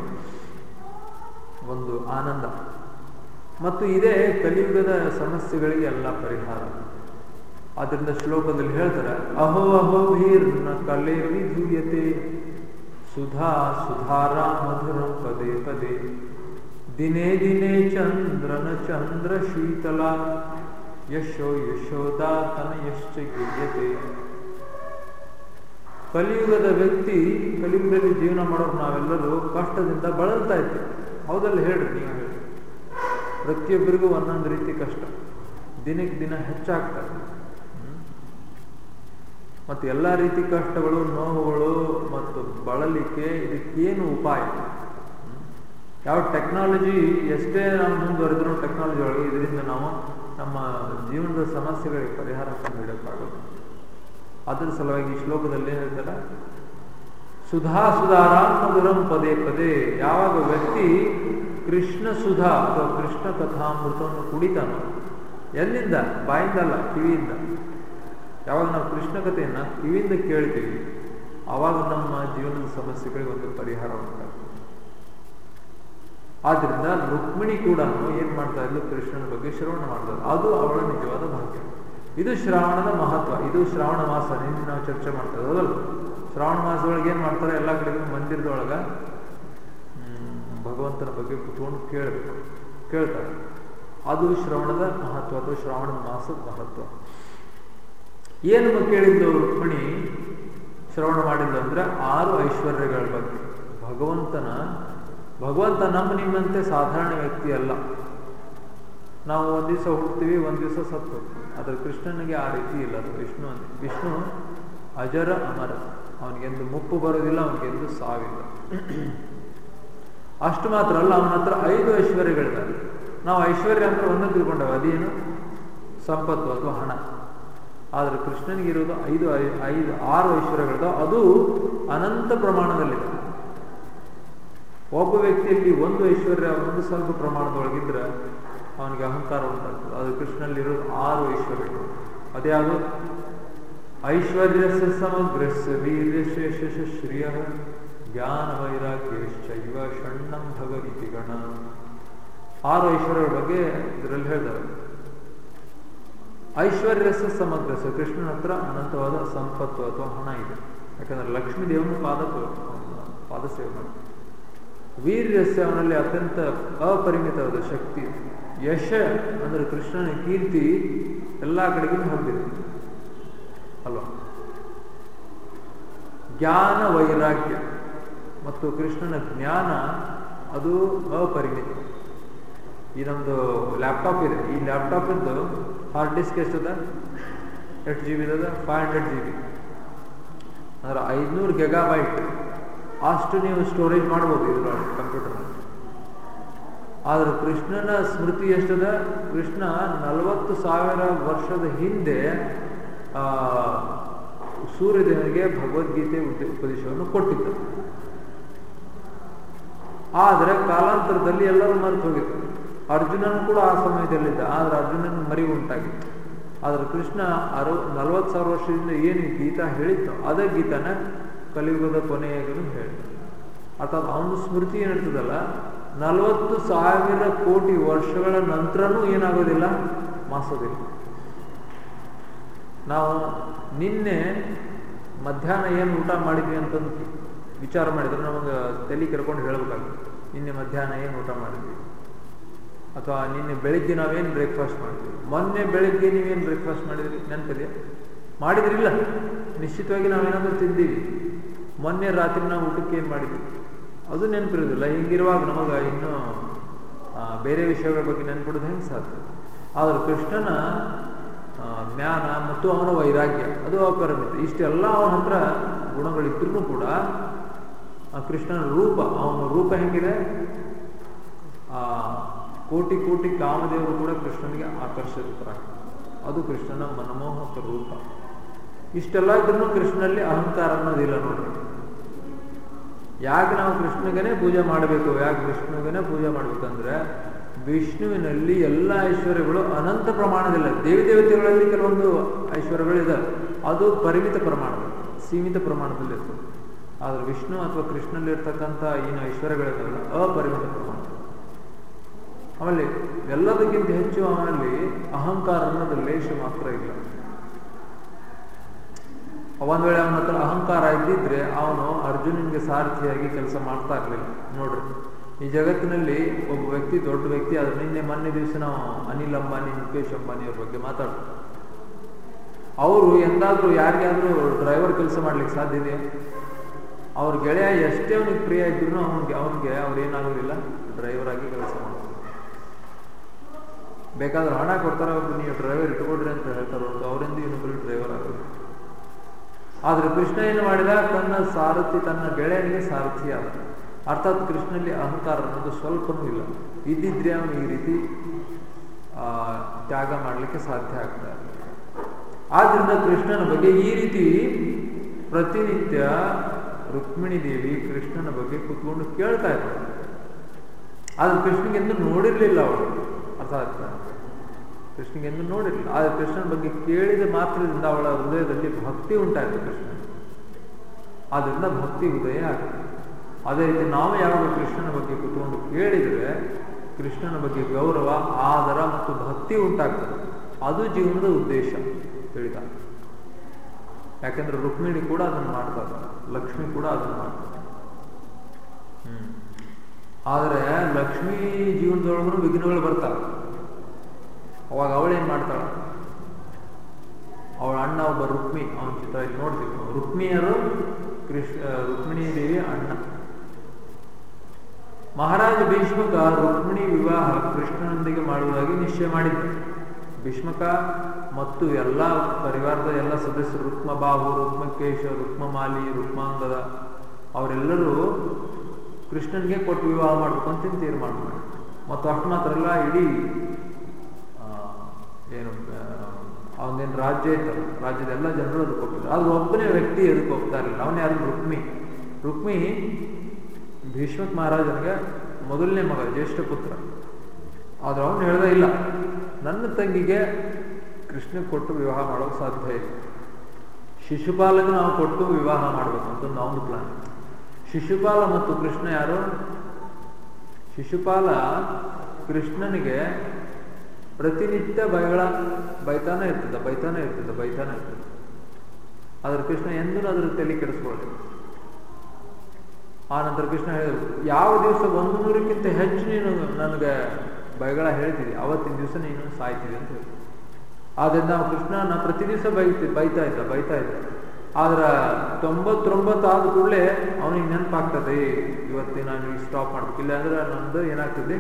ಒಂದು ಆನಂದ ಮತ್ತು ಇದೇ ಕಲಿಯುಗದ ಸಮಸ್ಯೆಗಳಿಗೆ ಎಲ್ಲ ಪರಿಹಾರ ಆದ್ರಿಂದ ಶ್ಲೋಕದಲ್ಲಿ ಹೇಳ್ತಾರೆ ಅಹೋ ಅಹೋ ವೀರ್ನ ಕಲೆ ವಿಧೂಯತೆ ಸುಧಾ ಸುಧಾರ ಮಧುರಂ ಪದೇ ಪದೇ ದಿನೇ ದಿನೇ ಚಂದ್ರನ ಚಂದ್ರ ಶೀತಲ ಯಶೋ ಯಶೋದಾ ತನಯಶ್ಚ ಗೀಯತೆ ಕಲಿಯುಗದ ವ್ಯಕ್ತಿ ಕಲಿಯುಗದಲ್ಲಿ ಜೀವನ ಮಾಡೋರು ನಾವೆಲ್ಲರೂ ಕಷ್ಟದಿಂದ ಬಳಲ್ತಾ ಇದ್ದೀವಿ ಹೌದಲ್ಲ ಹೇಳ್ರಿ ನೀವು ಹೇಳಿ ಪ್ರತಿಯೊಬ್ಬರಿಗೂ ಒಂದೊಂದು ರೀತಿ ಕಷ್ಟ ದಿನಕ್ಕೆ ದಿನ ಹೆಚ್ಚಾಗ್ತದೆ ಮತ್ತು ಎಲ್ಲ ರೀತಿ ಕಷ್ಟಗಳು ನೋವುಗಳು ಮತ್ತು ಬಳಲಿಕೆ ಇದಕ್ಕೇನು ಉಪಾಯ ಯಾವ ಟೆಕ್ನಾಲಜಿ ಎಷ್ಟೇ ನಾವು ಮುಂದುವರೆದ್ರು ಟೆಕ್ನಾಲಜಿ ಒಳಗೆ ಇದರಿಂದ ನಾವು ನಮ್ಮ ಜೀವನದ ಸಮಸ್ಯೆಗಳಿಗೆ ಪರಿಹಾರ ಕಂಡುಹಿಡಕ್ಕಾಗಲ್ಲ ಅದರ ಸಲುವಾಗಿ ಈ ಶ್ಲೋಕದಲ್ಲಿ ಹೇಳ್ತಾರೆ ಸುಧಾ ಸುಧಾರ ಮಧುರಂ ಪದೇ ಪದೇ ಯಾವಾಗ ವ್ಯಕ್ತಿ ಕೃಷ್ಣ ಸುಧಾ ಅಥವಾ ಕೃಷ್ಣ ಕಥಾಮೃತವನ್ನು ಕುಡಿತಾನೋ ಎಲ್ಲಿಂದ ಬಾಯಿಂದಲ್ಲ ಕಿವಿಯಿಂದ ಯಾವಾಗ ನಾವು ಕೃಷ್ಣ ಕಥೆಯನ್ನ ಕಿವಿಯಿಂದ ಕೇಳ್ತೀವಿ ಆವಾಗ ನಮ್ಮ ಜೀವನದ ಸಮಸ್ಯೆಗಳಿಗೆ ಒಂದು ಪರಿಹಾರ ಉಂಟಾಗ್ತದೆ ಆದ್ರಿಂದ ರುಕ್ಮಿಣಿ ಕೂಡ ಏನ್ ಮಾಡ್ತಾ ಇದ್ಲು ಕೃಷ್ಣನ ಬಗ್ಗೆ ಶ್ರವಣ ಮಾಡ್ತಾರೆ ಅದು ಅವಳ ನಿಜವಾದ ಭಾಗ್ಯ ಇದು ಶ್ರಾವಣದ ಮಹತ್ವ ಇದು ಶ್ರಾವಣ ಮಾಸ ನಿನ್ನೆ ನಾವು ಚರ್ಚೆ ಮಾಡ್ತಾ ಇರೋದಲ್ಲ ಶ್ರಾವಣ ಮಾಸದೊಳಗೆ ಏನ್ ಮಾಡ್ತಾರೆ ಎಲ್ಲ ಕಡೆಗೂ ಮಂದಿರದೊಳಗ ಭಗವಂತನ ಬಗ್ಗೆ ಕುತ್ಕೊಂಡು ಕೇಳಬೇಕು ಕೇಳ್ತಾರೆ ಅದು ಶ್ರವಣದ ಮಹತ್ವ ಅಥವಾ ಶ್ರಾವಣದ ಮಾಸದ ಮಹತ್ವ ಏನು ಕೇಳಿದ್ದು ರುಕ್ಮಿಣಿ ಶ್ರವಣ ಮಾಡಿದ್ದು ಅಂದ್ರೆ ಆರು ಐಶ್ವರ್ಯಗಳ ಬಗ್ಗೆ ಭಗವಂತನ ಭಗವಂತ ನಮ್ಮ ನಿಮ್ಮಂತೆ ಸಾಧಾರಣ ವ್ಯಕ್ತಿ ಅಲ್ಲ ನಾವು ಒಂದ್ ದಿವಸ ಹುಡ್ತೀವಿ ಒಂದ್ ದಿವಸ ಸತ್ತು ಆದ್ರೆ ಕೃಷ್ಣನಿಗೆ ಆ ರೀತಿ ಇಲ್ಲ ಅದು ವಿಷ್ಣು ಅಂತ ವಿಷ್ಣು ಅಜರ ಅಮರ ಅವನಿಗೆಂದು ಮುಪ್ಪು ಬರೋದಿಲ್ಲ ಅವನಿಗೆಂದು ಸಾವಿಲ್ಲ ಅಷ್ಟು ಮಾತ್ರ ಅಲ್ಲ ಅವನ ಹತ್ರ ಐದು ಐಶ್ವರ್ಯಗಳಿದ್ದಾವೆ ನಾವು ಐಶ್ವರ್ಯ ಅಂದ್ರೆ ಒಂದೇ ತಿಳ್ಕೊಂಡಾಗ ಅದೇನು ಸಂಪತ್ತು ಅಥವಾ ಹಣ ಆದ್ರೆ ಕೃಷ್ಣನಿಗಿರೋದು ಐದು ಐದು ಆರು ಐಶ್ವರ್ಯಗಳದ ಅದು ಅನಂತ ಪ್ರಮಾಣದಲ್ಲಿದೆ ಒಬ್ಬ ವ್ಯಕ್ತಿಯಲ್ಲಿ ಒಂದು ಐಶ್ವರ್ಯ ಒಂದು ಸ್ವಲ್ಪ ಪ್ರಮಾಣದೊಳಗಿದ್ರೆ ಅವನಿಗೆ ಅಹಂಕಾರ ಉಂಟಾಗ್ತದೆ ಅದು ಕೃಷ್ಣಲ್ಲಿರೋದು ಆರು ಐಶ್ವರ್ಯಗಳು ಅದ್ಯಾವುದು ಐಶ್ವರ್ಯಸ್ಯ ಸಮಗ್ರಸ್ಯ ವೀರ್ಯಶೇಷ ಶ್ರಿಯ ಜ್ಞಾನ ವೈರಾಗ್ಯಶ್ಚೈವ ಷಣ್ಣಂ ಭಗ ಇತಿ ಗಣ ಆರು ಐಶ್ವರ್ಯಗಳ ಬಗ್ಗೆ ಇದರಲ್ಲಿ ಹೇಳ್ತಾರೆ ಐಶ್ವರ್ಯಸ್ಯ ಸಮಗ್ರಸ್ಯ ಕೃಷ್ಣನ ಹತ್ರ ಅನಂತವಾದ ಸಂಪತ್ತು ಅಥವಾ ಹಣ ಇದೆ ಯಾಕಂದ್ರೆ ಲಕ್ಷ್ಮೀ ದೇವನ ಪಾದ ಪಾದ ಸೇವೆ ಮಾಡಿ ವೀರ್ಯಸ್ಯ ಅವನಲ್ಲಿ ಅತ್ಯಂತ ಅಪರಿಮಿತವಾದ ಶಕ್ತಿ ಯಶ ಅಂದ್ರೆ ಕೃಷ್ಣನ ಕೀರ್ತಿ ಎಲ್ಲಾ ಕಡೆಗೂ ಹಬ್ಬಿದೆ ಅಲ್ವಾ ಜ್ಞಾನ ವೈರಾಗ್ಯ ಮತ್ತು ಕೃಷ್ಣನ ಜ್ಞಾನ ಅದು ಅಪರಿಮಿತ ಈ ನಮ್ಮದು ಲ್ಯಾಪ್ಟಾಪ್ ಇದೆ ಈ ಲ್ಯಾಪ್ಟಾಪಿಂದು ಹಾರ್ಡ್ ಡಿಸ್ಕ್ ಎಷ್ಟದ ಎಷ್ಟು ಜಿ ಬಿ ಅದ ಫೈವ್ ಹಂಡ್ರೆಡ್ ಜಿ ಬಿ ಅಂದ್ರೆ ಐದುನೂರು ಗೆಗಾಬೈಟ್ ಅಷ್ಟು ನೀವು ಸ್ಟೋರೇಜ್ ಮಾಡ್ಬೋದು ಇದ್ರೊಳಗೆ ಕಂಪ್ಯೂಟರ್ನಲ್ಲಿ ಆದ್ರೆ ಕೃಷ್ಣನ ಸ್ಮೃತಿ ಎಷ್ಟದ ಕೃಷ್ಣ ನಲವತ್ತು ಸಾವಿರ ವರ್ಷದ ಹಿಂದೆ ಆ ಸೂರ್ಯದೇವನಿಗೆ ಭಗವದ್ಗೀತೆ ಉಪದೇಶವನ್ನು ಕೊಟ್ಟಿದ್ದ ಆದರೆ ಕಾಲಾಂತರದಲ್ಲಿ ಎಲ್ಲರೂ ಮರೆತು ಹೋಗಿತ್ತು ಅರ್ಜುನನು ಕೂಡ ಆ ಸಮಯದಲ್ಲಿದ್ದ ಆದ್ರೆ ಅರ್ಜುನನ ಮರಿ ಉಂಟಾಗಿತ್ತು ಆದ್ರೆ ಕೃಷ್ಣ ಅರವ ನಲವತ್ತು ಸಾವಿರ ವರ್ಷದಿಂದ ಏನು ಗೀತಾ ಹೇಳಿತ್ತು ಅದೇ ಗೀತಾನ ಕಲಿಯುಗದ ಕೊನೆಯಾಗಲು ಹೇಳಿದ ಅರ್ಥಾತ್ ಅವನ ಸ್ಮೃತಿ ಏನಿರ್ತದಲ್ಲ ನಲವತ್ತು ಸಾವಿರ ಕೋಟಿ ವರ್ಷಗಳ ನಂತರನೂ ಏನಾಗೋದಿಲ್ಲ ಮಾಸೋದಿಲ್ಲ ನಾವು ನಿನ್ನೆ ಮಧ್ಯಾಹ್ನ ಏನು ಊಟ ಮಾಡಿದ್ವಿ ಅಂತಂದು ವಿಚಾರ ಮಾಡಿದ್ರೆ ನಮಗೆ ತಲೆ ಕರ್ಕೊಂಡು ಹೇಳ್ಬೇಕಾಗುತ್ತೆ ನಿನ್ನೆ ಮಧ್ಯಾಹ್ನ ಏನು ಊಟ ಮಾಡಿದ್ವಿ ಅಥವಾ ನಿನ್ನೆ ಬೆಳಿಗ್ಗೆ ನಾವೇನು ಬ್ರೇಕ್ಫಾಸ್ಟ್ ಮಾಡಿದ್ವಿ ಮೊನ್ನೆ ಬೆಳಿಗ್ಗೆ ನೀವೇನು ಬ್ರೇಕ್ಫಾಸ್ಟ್ ಮಾಡಿದ್ರಿ ನೆನಪಿದೆಯಾ ಮಾಡಿದ್ರಿಲ್ಲ ನಿಶ್ಚಿತವಾಗಿ ನಾವೇನಾದ್ರೂ ತಿಂದೀವಿ ಮೊನ್ನೆ ರಾತ್ರಿ ನಾವು ಊಟಕ್ಕೆ ಏನು ಮಾಡಿದ್ವಿ ಅದು ನೆನಪಿರೋದಿಲ್ಲ ಹಿಂಗಿರುವಾಗ ನಮಗೆ ಇನ್ನೂ ಬೇರೆ ವಿಷಯಗಳ ಬಗ್ಗೆ ನೆನ್ಪಿಡೋದು ಹೆಂಗೆ ಸಾಧ್ಯ ಆದ್ರೆ ಕೃಷ್ಣನ ಜ್ಞಾನ ಮತ್ತು ಅವನ ವೈರಾಗ್ಯ ಅದು ಅಪರಿಮಿತ ಇಷ್ಟೆಲ್ಲ ಅವನ ಹತ್ರ ಗುಣಗಳಿದ್ರೂ ಕೂಡ ಆ ಕೃಷ್ಣನ ರೂಪ ಅವನ ರೂಪ ಹೆಂಗಿದೆ ಆ ಕೋಟಿ ಕೋಟಿ ಕಾಮದೇವರು ಕೂಡ ಕೃಷ್ಣನಿಗೆ ಆಕರ್ಷಿತರಾಗ್ತಾರೆ ಅದು ಕೃಷ್ಣನ ಮನಮೋಹಕ ರೂಪ ಇಷ್ಟೆಲ್ಲ ಇದ್ರೂ ಕೃಷ್ಣನಲ್ಲಿ ಅಹಂಕಾರ ಅನ್ನೋದಿಲ್ಲ ನೋಡ್ರಿ ಯಾಕೆ ನಾವು ಕೃಷ್ಣಗನೇ ಪೂಜೆ ಮಾಡಬೇಕು ಯಾಕೆ ವಿಷ್ಣುವಿಗನೇ ಪೂಜೆ ಮಾಡ್ಬೇಕಂದ್ರೆ ವಿಷ್ಣುವಿನಲ್ಲಿ ಎಲ್ಲ ಐಶ್ವರ್ಯಗಳು ಅನಂತ ಪ್ರಮಾಣದಿಲ್ಲ ದೇವಿ ದೇವತೆಗಳಲ್ಲಿ ಕೆಲವೊಂದು ಐಶ್ವರ್ಯಗಳಿದೆ ಅದು ಪರಿಮಿತ ಪ್ರಮಾಣ ಸೀಮಿತ ಪ್ರಮಾಣದಲ್ಲಿ ಇರ್ತದೆ ಆದ್ರೆ ವಿಷ್ಣು ಅಥವಾ ಕೃಷ್ಣಲ್ಲಿ ಇರ್ತಕ್ಕಂಥ ಏನು ಐಶ್ವರ್ಯಗಳಿದಾವಲ್ಲ ಅಪರಿಮಿತ ಪ್ರಮಾಣ ಆಮೇಲೆ ಎಲ್ಲದಕ್ಕಿಂತ ಹೆಚ್ಚು ಅವನಲ್ಲಿ ಅಹಂಕಾರ ಅನ್ನೋದು ಲೇಷ ಮಾತ್ರ ಇಲ್ಲ ಒಂದ್ ವೇಳೆ ಅವನ ಹತ್ರ ಅಹಂಕಾರ ಇದ್ದಿದ್ರೆ ಅವನು ಅರ್ಜುನನ್ಗೆ ಸಾರಥಿಯಾಗಿ ಕೆಲಸ ಮಾಡ್ತಾ ಇರ್ಲಿಲ್ಲ ನೋಡ್ರಿ ಈ ಜಗತ್ತಿನಲ್ಲಿ ಒಬ್ಬ ವ್ಯಕ್ತಿ ದೊಡ್ಡ ವ್ಯಕ್ತಿ ಆದ್ರೆ ನಿನ್ನೆ ಮೊನ್ನೆ ದಿವಸ ನಾವು ಅನಿಲ್ ಅಂಬಾನಿ ಮುಖೇಶ್ ಅಂಬಾನಿ ಅವ್ರ ಬಗ್ಗೆ ಮಾತಾಡ್ತೀವಿ ಅವರು ಎಂದಾದ್ರೂ ಯಾರಿಗಾದ್ರೂ ಡ್ರೈವರ್ ಕೆಲಸ ಮಾಡ್ಲಿಕ್ಕೆ ಸಾಧ್ಯ ಇದೆಯಾ ಅವ್ರ ಗೆಳೆಯ ಎಷ್ಟೇ ಅವನಿಗೆ ಪ್ರಿಯ ಇದ್ರು ಅವನಿಗೆ ಅವನಿಗೆ ಅವ್ರು ಏನಾಗೋದಿಲ್ಲ ಡ್ರೈವರ್ ಆಗಿ ಕೆಲಸ ಮಾಡ್ತಾರೆ ಬೇಕಾದ್ರೆ ಹಣ ಕೊಡ್ತಾರೆ ಅವ್ರು ನೀವು ಡ್ರೈವರ್ ಇಟ್ಕೊಡ್ರಿ ಅಂತ ಹೇಳ್ತಾರೆ ಹೊರತು ಅವರಿಂದ ಇನ್ನೊಬ್ಬರು ಡ್ರೈವರ್ ಆಗೋದು ಆದ್ರೆ ಕೃಷ್ಣ ಏನು ಮಾಡಿದ ತನ್ನ ಸಾರಥಿ ತನ್ನ ಗೆಳೆಯನಿಗೆ ಸಾರಥಿ ಆದ ಅರ್ಥಾತ್ ಕೃಷ್ಣನಲ್ಲಿ ಅಹಂಕಾರ ಅನ್ನೋದು ಸ್ವಲ್ಪನೂ ಇಲ್ಲ ಇದ್ದಿದ್ರೆ ಅವನು ಈ ರೀತಿ ಆ ತ್ಯಾಗ ಮಾಡಲಿಕ್ಕೆ ಸಾಧ್ಯ ಆಗ್ತಾ ಇಲ್ಲ ಆದ್ರಿಂದ ಕೃಷ್ಣನ ಬಗ್ಗೆ ಈ ರೀತಿ ಪ್ರತಿನಿತ್ಯ ರುಕ್ಮಿಣಿ ದೇವಿ ಕೃಷ್ಣನ ಬಗ್ಗೆ ಕೂತ್ಕೊಂಡು ಕೇಳ್ತಾ ಇರ್ತಾರೆ ಆದ್ರೆ ಕೃಷ್ಣಗೆಂದು ನೋಡಿರ್ಲಿಲ್ಲ ಅವಳು ಅರ್ಥ ಆಗ್ತಾ ಕೃಷ್ಣಗೆಂದು ನೋಡಿರಲಿಲ್ಲ ಆದರೆ ಕೃಷ್ಣನ ಬಗ್ಗೆ ಕೇಳಿದ ಮಾತ್ರದಿಂದ ಅವಳ ಹೃದಯದಲ್ಲಿ ಭಕ್ತಿ ಉಂಟಾಯಿತು ಕೃಷ್ಣ ಆದ್ರಿಂದ ಭಕ್ತಿ ಉದಯ ಆಗ್ತದೆ ಅದೇ ರೀತಿ ನಾವು ಯಾವಾಗ ಕೃಷ್ಣನ ಬಗ್ಗೆ ಕೂತ್ಕೊಂಡು ಕೇಳಿದರೆ ಕೃಷ್ಣನ ಬಗ್ಗೆ ಗೌರವ ಆದರ ಮತ್ತು ಭಕ್ತಿ ಉಂಟಾಗ್ತದೆ ಅದು ಜೀವನದ ಉದ್ದೇಶ ಹೇಳಿದ ಯಾಕಂದ್ರೆ ರುಕ್ಮಿಣಿ ಕೂಡ ಅದನ್ನು ಮಾಡ್ತಾ ಇದ್ದಾರೆ ಲಕ್ಷ್ಮಿ ಕೂಡ ಅದನ್ನು ಮಾಡ್ತಾರೆ ಹ್ಮ್ ಆದರೆ ಲಕ್ಷ್ಮೀ ಜೀವನದೊಳಗೂ ವಿಘ್ನಗಳು ಬರ್ತಾವೆ ಅವಾಗ ಅವಳೇನ್ ಮಾಡ್ತಾಳ ಅವಳ ಅಣ್ಣ ಒಬ್ಬ ರುಕ್ಮಿ ಅವನ ಚಿತ್ರ ಇಲ್ಲಿ ನೋಡ್ತೀವಿ ನಾವು. ರುಕ್ಮಿಯರು ಕೃಷ್ಣ ರುಕ್ಮಿಣಿ ದೇವಿ ಅಣ್ಣ ಮಹಾರಾಜ ಭೀಷ್ಮಕ ರುಕ್ಮಿಣಿ ವಿವಾಹ ಕೃಷ್ಣನೊಂದಿಗೆ ಮಾಡುವುದಾಗಿ ನಿಶ್ಚಯ ಮಾಡಿದ್ದ ಭೀಷ್ಮಕ ಮತ್ತು ಎಲ್ಲ ಪರಿವಾರದ ಎಲ್ಲ ಸದಸ್ಯರು ರುಕ್ಮಬಾಹು ರುಕ್ಮಕೇಶ ರುಕ್ಮಮಾಲಿ ರುಕ್ಮಾಂಗದ ಅವರೆಲ್ಲರೂ ಕೃಷ್ಣನ್ಗೆ ಕೊಟ್ಟು ವಿವಾಹ ಮಾಡ್ಬೇಕು ಅಂತ ತೀರ್ಮಾನ ಮಾಡಿ ಮತ್ತು ಅಷ್ಟು ಮಾತ್ರ ಅಲ್ಲ ಇಡೀ ಆ, ಏನು ಅವನೇನು ರಾಜ್ಯ ಇತ್ತಲ್ಲ ರಾಜ್ಯದ ಎಲ್ಲ ಜನರು ಅದಕ್ಕೆ ಹೋಗ್ತಿದ್ರು ಆದ್ರೆ ಒಬ್ಬನೇ ವ್ಯಕ್ತಿ ಅದಕ್ಕೆ ಹೋಗ್ತಾ ಇರಲಿಲ್ಲ ಅವನೇ ಯಾರು ರುಕ್ಮಿ ರುಕ್ಮಿ ಭೀಷ್ಮಕ್ ಮಹಾರಾಜನಿಗೆ ಮೊದಲನೇ ಮಗ ಜ್ಯೇಷ್ಠ ಪುತ್ರ ಆದ್ರೆ ಅವನು ಹೇಳ್ದ ಇಲ್ಲ ನನ್ನ ತಂಗಿಗೆ ಕೃಷ್ಣ ಕೊಟ್ಟು ವಿವಾಹ ಮಾಡೋಕೆ ಸಾಧ್ಯ ಇಲ್ಲ ಶಿಶುಪಾಲಗೆ ನಾವು ಕೊಟ್ಟು ವಿವಾಹ ಮಾಡಬೇಕು ಅಂತ ಅವನು ಪ್ಲಾನ್ ಶಿಶುಪಾಲ ಮತ್ತು ಕೃಷ್ಣ ಯಾರು ಶಿಶುಪಾಲ ಕೃಷ್ಣನಿಗೆ ಪ್ರತಿನಿತ್ಯ ಬೈಗಳ ಬೈತಾನೆ ಇರ್ತದೆ ಬೈತಾನೆ ಇರ್ತದೆ ಬೈತಾನೆ ಇರ್ತದೆ ಆದ್ರೆ ಕೃಷ್ಣ ಎಂದೂ ಅದ್ರ ತಲೆ ಕೆಡಿಸ್ಕೊಳ್ಳಿ ಆ ನಂತರ ಕೃಷ್ಣ ಹೇಳಿದ್ರು ಯಾವ ದಿವಸ ಒಂದು ನೂರಕ್ಕಿಂತ ಹೆಚ್ಚು ನೀನು ನನಗೆ ಬೈಗಳ ಹೇಳ್ತಿದ್ದಿ ಅವತ್ತಿನ ದಿವಸ ನೀನು ಸಾಯ್ತಿದ್ದೆ ಅಂತ ಹೇಳಿ ಆದ್ರಿಂದ ನಾವು ಕೃಷ್ಣನ ಪ್ರತಿ ದಿವಸ ಬೈತಿ ಬೈತಾ ಇದ್ದ ಬೈತಾ ಇದ್ದ ಆದ್ರೆ ತೊಂಬತ್ತೊಂಬತ್ತು ಆದ ಕೂಡಲೇ ಅವನಿಗೆ ನೆನಪಾಗ್ತದೆ ಇವತ್ತೇ ನಾನು ಈಗ ಸ್ಟಾಪ್ ಮಾಡ್ಬೇಕು ಇಲ್ಲ ಅಂದ್ರೆ ನಂದು ಏನಾಗ್ತದೆ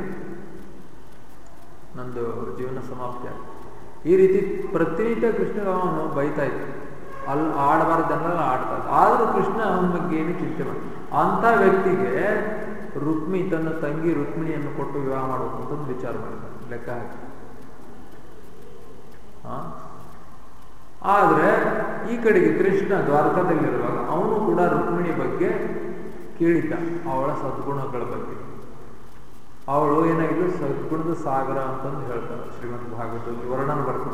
ನಂದು ಜೀವನ ಸಮಾಪ್ತಿ ಆಗ್ತದೆ ಈ ರೀತಿ ಪ್ರತಿನಿತ್ಯ ಕೃಷ್ಣಗ ಅವನು ಬೈತಾ ಇದ್ದ ಅಲ್ಲಿ ಆಡಬಾರ್ದನ್ನೆಲ್ಲ ಆಡ್ತಾ ಇದ್ದ ಆದ್ರೂ ಕೃಷ್ಣ ಅವನ ಬಗ್ಗೆ ಏನು ಚಿಂತೆ ಮಾಡಿ ಅಂತ ವ್ಯಕ್ತಿಗೆ ರುಕ್ಮಿ ತನ್ನ ತಂಗಿ ರುಕ್ಮಿಣಿಯನ್ನು ಕೊಟ್ಟು ವಿವಾಹ ಮಾಡಬೇಕು ಅಂತ ವಿಚಾರ ಮಾಡಿದ ಲೆಕ್ಕ ಹಾಕಿ ಆ? ಆದ್ರೆ ಈ ಕಡೆಗೆ ಕೃಷ್ಣ ದ್ವಾರಕಾದಲ್ಲಿರುವಾಗ ಅವನು ಕೂಡ ರುಕ್ಮಿಣಿ ಬಗ್ಗೆ ಕೇಳಿದ್ದ ಅವಳ ಸದ್ಗುಣಗಳ ಬಗ್ಗೆ ಅವಳು ಏನಾಗಿದ್ದು ಸದ್ಗುಣದ ಸಾಗರ ಅಂತಂದು ಹೇಳ್ತಾರೆ ಶ್ರೀಮಂತ ಭಾಗವತದಲ್ಲಿ ವರ್ಣನ ಬರ್ತದೆ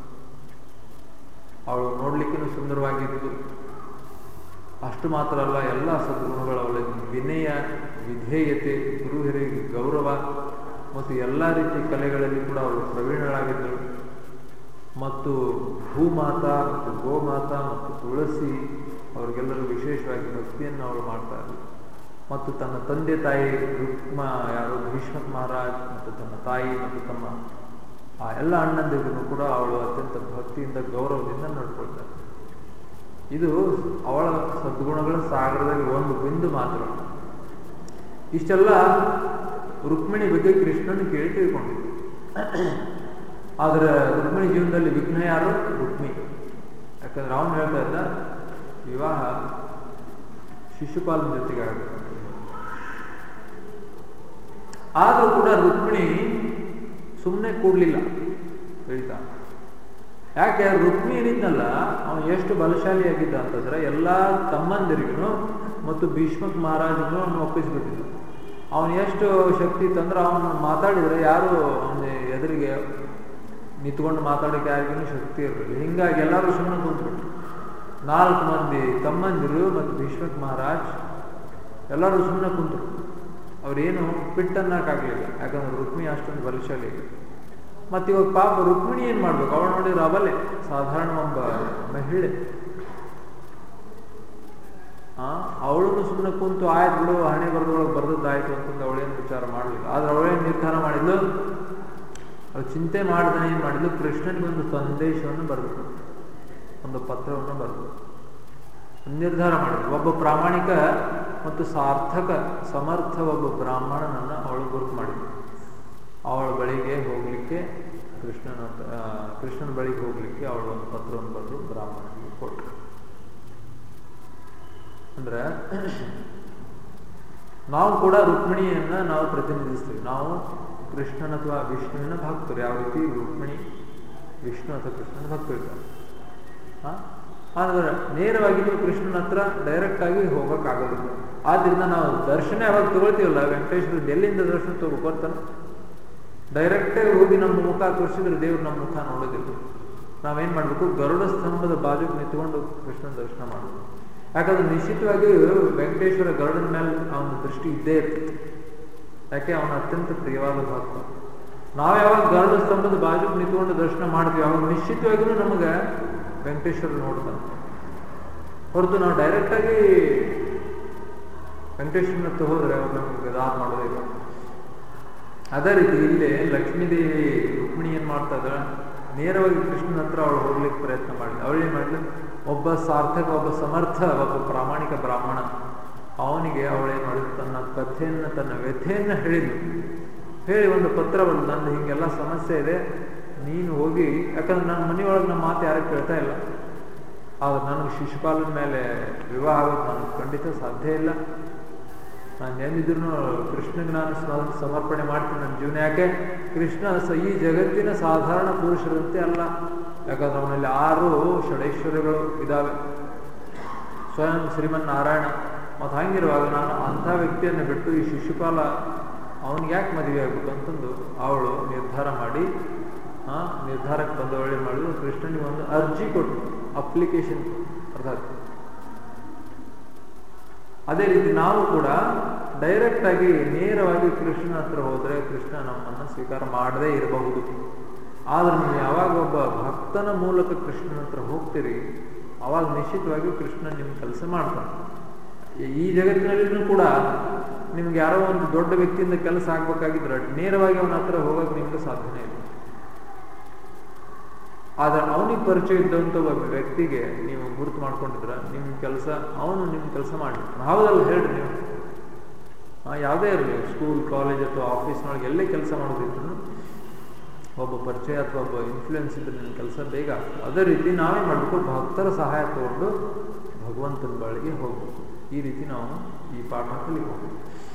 ಅವಳು ನೋಡ್ಲಿಕ್ಕೂ ಸುಂದರವಾಗಿದ್ದು ಅಷ್ಟು ಮಾತ್ರ ಅಲ್ಲ ಎಲ್ಲ ಸದ್ಗುಣಗಳು ಅವಳಿಗೆ ವಿನಯ ವಿಧೇಯತೆ ಗುರು ಹಿರಿಯರಿಗೆ ಗೌರವ ಮತ್ತು ಎಲ್ಲ ರೀತಿಯ ಕಲೆಗಳಲ್ಲಿ ಕೂಡ ಅವಳು ಪ್ರವೀಣಳಾಗಿದ್ದಳು ಮತ್ತು ಭೂಮಾತಾ ಮತ್ತು ಗೋಮಾತಾ ಮತ್ತು ತುಳಸಿ ಅವರಿಗೆಲ್ಲರೂ ವಿಶೇಷವಾಗಿ ಭಕ್ತಿಯನ್ನು ಅವಳು ಮಾಡ್ತಾ ಇದ್ಳು ಮತ್ತು ತನ್ನ ತಂದೆ ತಾಯಿ ರುಕ್ಮ ಯಾರು ಭೀಷ್ಮಕ್ ಮಹಾರಾಜ್ ಮತ್ತು ತನ್ನ ತಾಯಿ ಮತ್ತು ತಮ್ಮ ಆ ಎಲ್ಲ ಅಣ್ಣಂದಿಗೂ ಕೂಡ ಅವಳು ಅತ್ಯಂತ ಭಕ್ತಿಯಿಂದ ಗೌರವದಿಂದ ನಡ್ಕೊಳ್ತಾರೆ ಇದು ಅವಳ ಸದ್ಗುಣಗಳ ಸಾಗರದಲ್ಲಿ ಒಂದು ಬಿಂದು ಮಾತ್ರ ಇಷ್ಟೆಲ್ಲ ರುಕ್ಮಿಣಿ ಬಗ್ಗೆ ಕೃಷ್ಣನ ಕೇಳಿ ತಿಳ್ಕೊಂಡಿದ್ದು ಆದರೆ ರುಕ್ಮಿಣಿ ಜೀವನದಲ್ಲಿ ವಿಘ್ನ ಯಾರು ರುಕ್ಮಿ ಯಾಕಂದ್ರೆ ಅವನು ಹೇಳ್ತಾ ಇದ್ದ ವಿವಾಹ ಶಿಶುಪಾಲನ ಜೊತೆಗೆ ಆಗಬೇಕು ಆದರೂ ಕೂಡ ರುಕ್ಮಿಣಿ ಸುಮ್ಮನೆ ಕೂಡ್ಲಿಲ್ಲ ಹೇಳ್ತಾ ಯಾಕೆ ರುಕ್ಮಿ ಏನಿದ್ನಲ್ಲ ಅವನು ಎಷ್ಟು ಬಲಶಾಲಿಯಾಗಿದ್ದ ಅಂತಂದ್ರೆ ಎಲ್ಲ ತಮ್ಮಂದಿರಿಗೂ ಮತ್ತು ಭೀಷ್ಮಕ್ ಮಹಾರಾಜನು ಅವನು ಒಪ್ಪಿಸ್ಬಿಟ್ಟಿದ್ದ ಅವನು ಎಷ್ಟು ಶಕ್ತಿ ಇತ್ತಂದ್ರೆ ಅವನು ಮಾತಾಡಿದ್ರೆ ಯಾರು ಅವನ ಎದುರಿಗೆ ನಿಂತ್ಕೊಂಡು ಮಾತಾಡೋಕೆ ಯಾರಿಗೂ ಶಕ್ತಿ ಇರಲಿಲ್ಲ ಹಿಂಗಾಗಿ ಎಲ್ಲರೂ ಸುಮ್ಮನೆ ಕುಂತ್ಬಿಟ್ರು ನಾಲ್ಕು ಮಂದಿ ತಮ್ಮಂದಿರು ಮತ್ತು ಭೀಷ್ಮಕ್ ಮಹಾರಾಜ್ ಎಲ್ಲರೂ ಸುಮ್ಮನೆ ಕುಂತರು ಅವ್ರೇನು ಪಿಟ್ಟನ್ನಕ್ಕಾಗಲಿಲ್ಲ ಯಾಕಂದ್ರೆ ರುಕ್ಮಿ ಅಷ್ಟೊಂದು ಬಲಶಾಲಿ ಮತ್ತೆ ಇವಾಗ ಪಾಪ ರುಕ್ಮಿಣಿ ಏನ್ ಮಾಡ್ಬೇಕು ಅವಳು ನೋಡಿದ್ರೆ ಅವಲೇ ಸಾಧಾರಣ ಒಬ್ಬ ಮಹಿಳೆ ಆ ಅವಳನ್ನು ಸುಮ್ಮನೆ ಕುಂತು ಆಯ್ತು ಬಿಡು ಹಣೆ ಬರೆದೊಳಗೆ ಬರ್ದದ್ದಾಯ್ತು ಅಂತಂದು ಅವಳೇನು ವಿಚಾರ ಮಾಡಲಿಲ್ಲ ಆದ್ರೆ ಅವಳೇನು ನಿರ್ಧಾರ ಮಾಡಿದ್ಲು ಅವಳು ಚಿಂತೆ ಮಾಡ್ದೆ ಏನ್ ಮಾಡಿದ್ಲು ಕೃಷ್ಣನಿಗೆ ಒಂದು ಸಂದೇಶವನ್ನು ಬರೆದು ಒಂದು ಪತ್ರವನ್ನು ಬರೆದು ನಿರ್ಧಾರ ಮಾಡಿದ್ಲು ಒಬ್ಬ ಪ್ರಾಮಾಣಿಕ ಮತ್ತು ಸಾರ್ಥಕ ಸಮರ್ಥ ಒಬ್ಬ ಬ್ರಾಹ್ಮಣನನ್ನ ಅವಳು ಗುರುತು ಮಾಡಿದ್ಲು ಅವಳ ಬಳಿಗೆ ಹೋಗ್ಲಿಕ್ಕೆ ಕೃಷ್ಣನ ಆ, ಕೃಷ್ಣನ ಬಳಿಗೆ ಹೋಗ್ಲಿಕ್ಕೆ ಅವಳು ಒಂದು ಪತ್ರವನ್ನು ಬರೆದು ಬ್ರಾಹ್ಮಣನಿಗೆ ಕೊಟ್ಟರು ಅಂದ್ರೆ ನಾವು ಕೂಡ ರುಕ್ಮಿಣಿಯನ್ನ ನಾವು ಪ್ರತಿನಿಧಿಸ್ತೀವಿ ನಾವು ಕೃಷ್ಣನ ಅಥವಾ ವಿಷ್ಣುವಿನ ಭಕ್ತರು ಯಾವ ರೀತಿ ರುಕ್ಮಿಣಿ ವಿಷ್ಣು ಅಥವಾ ಕೃಷ್ಣನ ಭಕ್ತರು ಇದ್ದಾರೆ ಆ? ಆದ್ರೆ ನೇರವಾಗಿ ನೀವು ಕೃಷ್ಣನ ಹತ್ರ ಡೈರೆಕ್ಟ್ ಆಗಿ ಹೋಗಕ್ಕಾಗೋದಿಲ್ಲ ಆದ್ರಿಂದ ನಾವು ದರ್ಶನ ಯಾವಾಗ ತಗೊಳ್ತೀವಲ್ಲ ವೆಂಕಟೇಶ್ವರ ಎಲ್ಲಿಂದ ದರ್ಶನ ತಗೋ ಬರ್ತಾನೆ ಡೈರೆಕ್ಟ್ ಹೋಗಿ ನಮ್ಮ ಮುಖ ತೋರಿಸಿದ್ರೆ ದೇವ್ರು ನಮ್ಮ ಮುಖ ನೋಡೋದಿಲ್ಲ ನಾವೇನ್ ಮಾಡ್ಬೇಕು ಗರುಡ ಸ್ತಂಭದ ಬಾಜುಗೆ ನಿಂತ್ಕೊಂಡು ಕೃಷ್ಣನ ದರ್ಶನ ಮಾಡಬೇಕು ಯಾಕಂದ್ರೆ ನಿಶ್ಚಿತವಾಗಿ ವೆಂಕಟೇಶ್ವರ ಗರುಡನ ಮೇಲೆ ಅವನ ದೃಷ್ಟಿ ಇದ್ದೇ ಇರ್ತದೆ ಯಾಕೆ ಅವನ ಅತ್ಯಂತ ಪ್ರಿಯವಾದ ಭಕ್ತ ನಾವು ಯಾವಾಗ ಗರುಡ ಸ್ತಂಭದ ಬಾಜುಗೆ ನಿಂತ್ಕೊಂಡು ದರ್ಶನ ಮಾಡ್ತೀವಿ ಅವಾಗ ನಿಶ್ಚಿತವಾಗಿಯೂ ನಮಗೆ ವೆಂಕಟೇಶ್ವರ ನೋಡ್ತಾನೆ ಹೊರತು ನಾವು ಡೈರೆಕ್ಟ್ ಆಗಿ ವೆಂಕಟೇಶ್ವರನ ಹತ್ರ ಹೋದ್ರೆ ಅವ್ರು ನಮಗೆ ದಾದ ಮಾಡೋದಿಲ್ಲ ಅದೇ ರೀತಿ ಇಲ್ಲಿ ಲಕ್ಷ್ಮೀದೇವಿ ರುಕ್ಮಿಣಿ ಏನ್ ಮಾಡ್ತಾ ಇದ್ದಾಳೆ ನೇರವಾಗಿ ಕೃಷ್ಣನ ಹತ್ರ ಅವಳು ಹೋಗ್ಲಿಕ್ಕೆ ಪ್ರಯತ್ನ ಮಾಡಿದ್ಲು ಅವಳು ಏನ್ ಮಾಡಿದ್ಲು ಒಬ್ಬ ಸಾರ್ಥಕ ಒಬ್ಬ ಸಮರ್ಥ ಒಬ್ಬ ಪ್ರಾಮಾಣಿಕ ಬ್ರಾಹ್ಮಣ ಅವನಿಗೆ ಅವಳೇನ್ ಮಾಡಿದ್ಲು ತನ್ನ ಕಥೆಯನ್ನ ತನ್ನ ವ್ಯಥೆಯನ್ನ ಹೇಳಿದ್ಲು ಹೇಳಿ ಒಂದು ಪತ್ರ ಬಂದು ನಂದು ಹಿಂಗೆಲ್ಲ ಸಮಸ್ಯೆ ಇದೆ ನೀನು ಹೋಗಿ ಯಾಕಂದ್ರೆ ನನ್ನ ಮನೆಯೊಳಗೆ ನಮ್ಮ ಮಾತು ಯಾರು ಕೇಳ್ತಾ ಇಲ್ಲ ಆದ್ರೆ ನನಗೆ ಶಿಶುಪಾಲನ ಮೇಲೆ ವಿವಾಹ ಆಗೋದು ನನಗೆ ಖಂಡಿತ ಸಾಧ್ಯ ಇಲ್ಲ ನಾನು ಎಂದಿದ್ರು ಕೃಷ್ಣಗೆ ನಾನು ಸ- ಸಮರ್ಪಣೆ ಮಾಡ್ತೀನಿ ನನ್ನ ಜೀವನ ಯಾಕೆ ಕೃಷ್ಣ ಸ ಈ ಜಗತ್ತಿನ ಸಾಧಾರಣ ಪುರುಷರಂತೆ ಅಲ್ಲ ಯಾಕಂದ್ರೆ ಅವನಲ್ಲಿ ಆರು ಷಡೈಶ್ವರ್ಯಗಳು ಇದಾವೆ ಸ್ವಯಂ ಶ್ರೀಮನ್ ನಾರಾಯಣ ಮತ್ತು ಹಂಗಿರುವಾಗ ನಾನು ಅಂಥ ವ್ಯಕ್ತಿಯನ್ನು ಬಿಟ್ಟು ಈ ಶಿಶುಪಾಲ ಅವನಿಗೆ ಯಾಕೆ ಮದುವೆ ಆಗ್ಬೇಕು ಅಂತಂದು ಅವಳು ನಿರ್ಧಾರ ಮಾಡಿ ಆ ನಿರ್ಧಾರಕ್ಕೆ ಬಂದವಳೆ ಮಾಡಿದ್ರು ಕೃಷ್ಣನಿಗೆ ಒಂದು ಅರ್ಜಿ ಕೊಟ್ಟು ಅಪ್ಲಿಕೇಶನ್ ಅರ್ಥಾತ್ ಅದೇ ರೀತಿ ನಾವು ಕೂಡ ಡೈರೆಕ್ಟ್ ಆಗಿ ನೇರವಾಗಿ ಕೃಷ್ಣನ ಹತ್ರ ಹೋದ್ರೆ ಕೃಷ್ಣ ನಮ್ಮನ್ನ ಸ್ವೀಕಾರ ಮಾಡದೇ ಇರಬಹುದು ಆದ್ರೆ ನೀವು ಯಾವಾಗ ಒಬ್ಬ ಭಕ್ತನ ಮೂಲಕ ಕೃಷ್ಣನ ಹತ್ರ ಹೋಗ್ತೀರಿ ಅವಾಗ ನಿಶ್ಚಿತವಾಗಿ ಕೃಷ್ಣ ನಿಮ್ ಕೆಲಸ ಮಾಡ್ತಾನೆ ಈ- ಈ ಜಗತ್ತಿನಲ್ಲಿನೂ ಕೂಡ ನಿಮ್ಗೆ ಯಾರೋ ಒಂದು ದೊಡ್ಡ ವ್ಯಕ್ತಿಯಿಂದ ಕೆಲಸ ಆಗ್ಬೇಕಾಗಿದ್ರೆ ನೇರವಾಗಿ ಅವನ ಹತ್ರ ಹೋಗಕ್ಕೆ ನಿಮ್ಗೆ ಸಾಧ್ಯನೇ ಇಲ್ಲ ಆದ್ರೆ ಅವನಿಗೆ ಪರಿಚಯ ಇದ್ದಂಥ ಒಬ್ಬ ವ್ಯಕ್ತಿಗೆ ನೀವು ಗುರುತು ಮಾಡ್ಕೊಂಡಿದ್ರ ನಿಮ್ಮ ಕೆಲಸ ಅವನು ನಿಮ್ಮ ಕೆಲಸ ಮಾಡಿ ಹೌದಲ್ಲ ಹೇಳ್ರಿ ನೀವು ಆ, ಯಾವುದೇ ಇರಲಿ ಸ್ಕೂಲ್ ಕಾಲೇಜ್ ಅಥವಾ ಆಫೀಸ್ನೊಳಗೆ ಎಲ್ಲೇ ಕೆಲಸ ಮಾಡೋದಿದ್ರು ಒಬ್ಬ ಪರಿಚಯ ಅಥವಾ ಒಬ್ಬ ಇನ್ಫ್ಲೂಯೆನ್ಸ್ ಇದ್ರೆ ನಿಮ್ಮ ಕೆಲಸ ಬೇಗ ಆಗ್ತದೆ ಅದೇ ರೀತಿ ನಾವೇ ಮಾಡಬೇಕು ಭಕ್ತರ ಸಹಾಯ ತಗೊಂಡು ಭಗವಂತನ ಬಳಿಗೆ ಹೋಗ್ಬೇಕು ಈ ರೀತಿ ನಾವು ಈ ಪಾಠ ಕಲಿಬೇಕು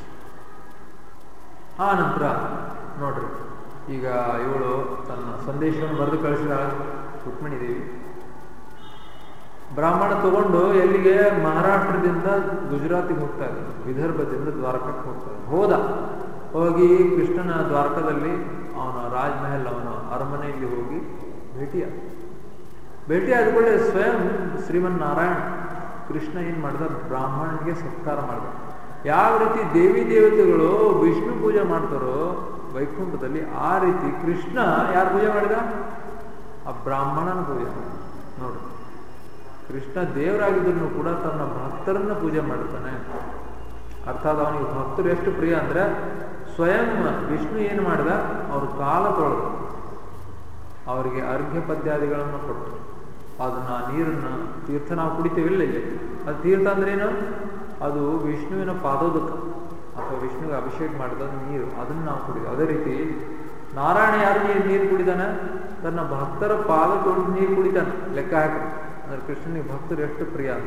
ಆ ನಂತರ ನೋಡ್ರಿ ಈಗ ಇವಳು ತನ್ನ ಸಂದೇಶವನ್ನು ಬರೆದು ಕಳಿಸಿದ ರುಕ್ಮಿಣಿ ದೇವಿ ಬ್ರಾಹ್ಮಣ ತಗೊಂಡು ಎಲ್ಲಿಗೆ ಮಹಾರಾಷ್ಟ್ರದಿಂದ ಗುಜರಾತಿಗೆ ಹೋಗ್ತಾ ಇದ್ದ ವಿದರ್ಭದಿಂದ ದ್ವಾರಕಕ್ಕೆ ಹೋಗ್ತಾ ಇದ್ದ ಹೋದ ಹೋಗಿ ಕೃಷ್ಣನ ದ್ವಾರಕದಲ್ಲಿ ಅವನ ರಾಜ್ಮಹಲ್ ಅವನ ಅರಮನೆಯಲ್ಲಿ ಹೋಗಿ ಭೇಟಿಯಾದ ಭೇಟಿ ಆದ ಕೂಡಲೇ ಸ್ವಯಂ ಶ್ರೀಮನ್ ನಾರಾಯಣ ಕೃಷ್ಣ ಏನ್ ಮಾಡಿದ ಬ್ರಾಹ್ಮಣನಿಗೆ ಸತ್ಕಾರ ಮಾಡಿದ ಯಾವ ರೀತಿ ದೇವಿ ದೇವತೆಗಳು ವಿಷ್ಣು ಪೂಜೆ ಮಾಡ್ತಾರೋ ವೈಕುಂಠದಲ್ಲಿ ಆ ರೀತಿ ಕೃಷ್ಣ ಯಾರು ಪೂಜೆ ಮಾಡಿದ ಆ ಬ್ರಾಹ್ಮಣನ ಪೂಜೆ ಮಾಡಿದ ನೋಡಿ ಕೃಷ್ಣ ದೇವರಾಗಿದ್ರು ಕೂಡ ತನ್ನ ಭಕ್ತರನ್ನ ಪೂಜೆ ಮಾಡ್ತಾನೆ ಅರ್ಥಾತ್ ಅವನಿಗೆ ಭಕ್ತರು ಎಷ್ಟು ಪ್ರಿಯ ಅಂದ್ರೆ ಸ್ವಯಂ ವಿಷ್ಣು ಏನು ಮಾಡಿದ ಅವ್ರ ಕಾಲ ತೊಳೆದು ಅವರಿಗೆ ಅರ್ಘ್ಯ ಪದ್ಯಾದಿಗಳನ್ನು ಕೊಟ್ಟು ಅದನ್ನ ನೀರನ್ನ ತೀರ್ಥ ನಾವು ಕುಡಿತೇವಿಲ್ಲ ಇಲ್ಲಿ ಅದು ತೀರ್ಥ ಅಂದ್ರೇನು ಅದು ವಿಷ್ಣುವಿನ ಪಾದೋದಕ ಅಥವಾ ವಿಷ್ಣುವಿಗೆ ಅಭಿಷೇಕ ಮಾಡಿದ ನೀರು ಅದನ್ನ ನಾವು ಕುಡಿದ ಅದೇ ರೀತಿ ನಾರಾಯಣ ಯಾರು ನೀರು ನೀರು ಕುಡಿದಾನೆ ತನ್ನ ಭಕ್ತರ ಪಾದ ತೊಳೆದು ನೀರು ಕುಡಿತಾನೆ ಲೆಕ್ಕ ಹಾಕಿ ಅಂದ್ರೆ ಕೃಷ್ಣನಿಗೆ ಭಕ್ತರು ಎಷ್ಟು ಪ್ರಿಯ ಅಂತ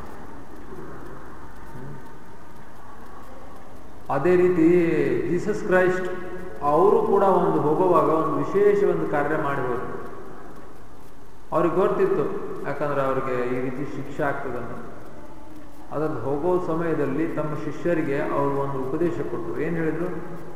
ಅದೇ ರೀತಿ ಜೀಸಸ್ ಕ್ರೈಸ್ಟ್ ಅವರು ಕೂಡ ಒಂದು ಹೋಗುವಾಗ ಒಂದು ವಿಶೇಷ ಒಂದು ಕಾರ್ಯ ಮಾಡಿ ಹೋದ್ರು ಅವ್ರಿಗೆ ಗೊತ್ತಿತ್ತು ಯಾಕಂದ್ರೆ ಅವ್ರಿಗೆ ಈ ರೀತಿ ಶಿಕ್ಷೆ ಆಗ್ತದಂತ ಅದ್ರಲ್ಲಿ ಹೋಗೋ ಸಮಯದಲ್ಲಿ ತಮ್ಮ ಶಿಷ್ಯರಿಗೆ ಅವರು ಒಂದು ಉಪದೇಶ ಕೊಟ್ಟರು ಏನು ಹೇಳಿದ್ರು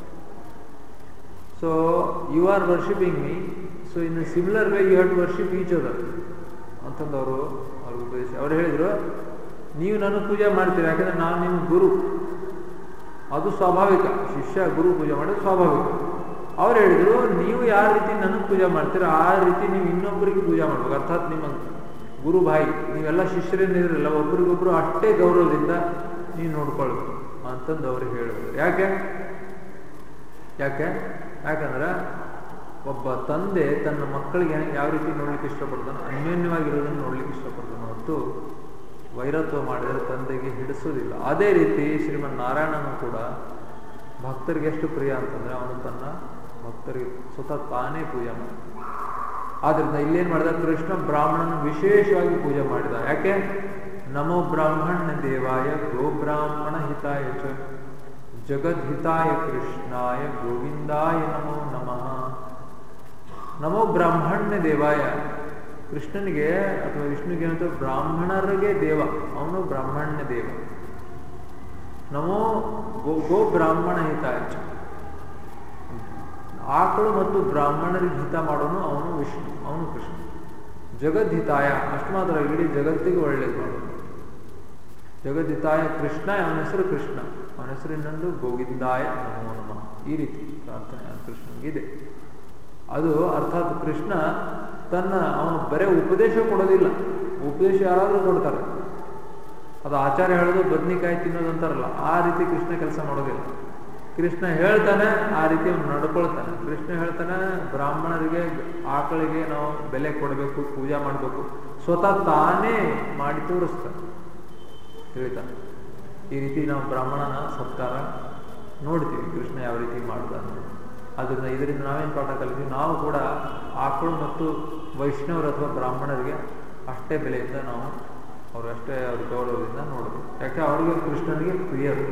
so you are worshipping me so in similar way you have to worship each other ಅಂತಂದು ಅವರು ಅವ್ರಿಗೆ ಉಪದೇಶ ಅವ್ರು ಹೇಳಿದ್ರು ನೀವು ನನಗೆ ಪೂಜೆ ಮಾಡ್ತೀರಿ ಯಾಕಂದ್ರೆ ನಾನು ನಿಮ್ಮ ಗುರು ಅದು ಸ್ವಾಭಾವಿಕ ಶಿಷ್ಯ ಗುರು ಪೂಜೆ ಮಾಡೋದು ಸ್ವಾಭಾವಿಕ ಅವ್ರು ಹೇಳಿದ್ರು ನೀವು ಯಾವ ರೀತಿ ನನಗೆ ಪೂಜೆ ಮಾಡ್ತೀರೋ ಆ ರೀತಿ ನೀವು ಇನ್ನೊಬ್ಬರಿಗೆ ಪೂಜೆ ಮಾಡ್ಬೇಕು ಅರ್ಥಾತ್ ನಿಮ್ಮ ಗುರು ಭಾಯಿ ನೀವೆಲ್ಲ ಶಿಷ್ಯರೇನಿದ್ರಲ್ಲ ಒಬ್ರಿಗೊಬ್ರು ಅಷ್ಟೇ ಗೌರವದಿಂದ ನೀವು ನೋಡ್ಕೊಳ್ಬೇಕು ಅಂತಂದು ಅವ್ರಿಗೆ ಹೇಳಿದ್ರು ಯಾಕೆ ಯಾಕೆ ಯಾಕಂದ್ರೆ ಒಬ್ಬ ತಂದೆ ತನ್ನ ಮಕ್ಕಳಿಗೆ ಯಾವ ರೀತಿ ನೋಡ್ಲಿಕ್ಕೆ ಇಷ್ಟಪಡ್ತಾನೆ ಅನ್ಯೋನ್ಯವಾಗಿರೋದನ್ನು ನೋಡ್ಲಿಕ್ಕೆ ಇಷ್ಟಪಡ್ತಾನೆ ಹೊತ್ತು ವೈರತ್ವ ಮಾಡಿದರೆ ತಂದೆಗೆ ಹಿಡಿಸೋದಿಲ್ಲ ಅದೇ ರೀತಿ ಶ್ರೀಮನ್ ನಾರಾಯಣನು ಕೂಡ ಭಕ್ತರಿಗೆ ಎಷ್ಟು ಪ್ರಿಯ ಅಂತಂದ್ರೆ ಅವನು ತನ್ನ ಭಕ್ತರಿಗೆ ಸ್ವತಃ ತಾನೇ ಪೂಜೆ ಮಾಡಿದ ಆದ್ರಿಂದ ಇಲ್ಲೇನ್ ಮಾಡಿದ ಕೃಷ್ಣ ಬ್ರಾಹ್ಮಣನ ವಿಶೇಷವಾಗಿ ಪೂಜೆ ಮಾಡಿದ ಯಾಕೆ ನಮೋ ಬ್ರಾಹ್ಮಣ ದೇವಾಯ ಗೋ ಬ್ರಾಹ್ಮಣ ಹಿತಾಯ ಚ ಜಗದ್ಹಿತಾಯ ಕೃಷ್ಣಾಯ ಗೋವಿಂದಾಯ ನಮೋ ನಮಃ ನಮೋ ಬ್ರಾಹ್ಮಣ್ಯ ದೇವಾಯ ಕೃಷ್ಣನಿಗೆ ಅಥವಾ ವಿಷ್ಣುಗೆ ಏನಂತ ಬ್ರಾಹ್ಮಣರಿಗೆ ದೇವ ಅವನು ಬ್ರಾಹ್ಮಣ್ಯ ದೇವ ನಮೋ ಗೋ ಗೋ ಬ್ರಾಹ್ಮಣ ಹಿತಾಯ ಚ ಆಕಳು ಮತ್ತು ಬ್ರಾಹ್ಮಣರಿಗೆ ಹಿತ ಮಾಡೋನು ಅವನು ವಿಷ್ಣು ಅವನು ಕೃಷ್ಣ ಜಗದ್ಹಿತಾಯ ಅಷ್ಟು ಮಾತ್ರ ಇಡೀ ಜಗತ್ತಿಗೆ ಒಳ್ಳೇದು ಮಾಡೋನು ಜಗದ್ಹಿತಾಯ ಕೃಷ್ಣ ಅವನ ಹೆಸರು ಕೃಷ್ಣ ಅವನ ಹೆಸರು ಇನ್ನೊಂದು ಗೋವಿಂದಾಯ ನಮೋ ನಮಃ ಈ ರೀತಿ ಪ್ರಾರ್ಥನೆ ಕೃಷ್ಣನಿಗಿದೆ ಅದು ಅರ್ಥಾತ್ ಕೃಷ್ಣ ತನ್ನ ಅವನು ಬರೇ ಉಪದೇಶ ಕೊಡೋದಿಲ್ಲ ಉಪದೇಶ ಯಾರಾದರೂ ಕೊಡ್ತಾರೆ ಅದು ಆಚಾರ್ಯ ಹೇಳೋದು ಬದ್ನಿಕಾಯಿ ತಿನ್ನೋದು ಅಂತಾರಲ್ಲ ಆ ರೀತಿ ಕೃಷ್ಣ ಕೆಲಸ ಮಾಡೋದಿಲ್ಲ ಕೃಷ್ಣ ಹೇಳ್ತಾನೆ ಆ ರೀತಿ ಅವನು ನಡ್ಕೊಳ್ತಾನೆ ಕೃಷ್ಣ ಹೇಳ್ತಾನೆ ಬ್ರಾಹ್ಮಣರಿಗೆ ಆಕಳಿಗೆ ನಾವು ಬೆಲೆ ಕೊಡಬೇಕು ಪೂಜಾ ಮಾಡಬೇಕು ಸ್ವತಃ ತಾನೇ ಮಾಡಿ ತೋರಿಸ್ತಾನೆ ಹೇಳ್ತಾನೆ ಈ ರೀತಿ ನಾವು ಬ್ರಾಹ್ಮಣನ ಸತ್ಕಾರ ನೋಡ್ತೀವಿ ಕೃಷ್ಣ ಯಾವ ರೀತಿ ಮಾಡ್ತಾನೆ ಅದರಿಂದ ಇದರಿಂದ ನಾವೇನು ಪಾಠ ಕಲಿತೀವಿ ನಾವು ಕೂಡ ಆಕಳು ಮತ್ತು ವೈಷ್ಣವರು ಅಥವಾ ಬ್ರಾಹ್ಮಣರಿಗೆ ಅಷ್ಟೇ ಬೆಲೆಯಿಂದ ನಾವು ಅವ್ರಷ್ಟೇ ಅವ್ರ ಗೌರವದಿಂದ ನೋಡಬೇಕು ಯಾಕೆ ಅವ್ರಿಗೆ ಕೃಷ್ಣನಿಗೆ ಪ್ರಿಯರು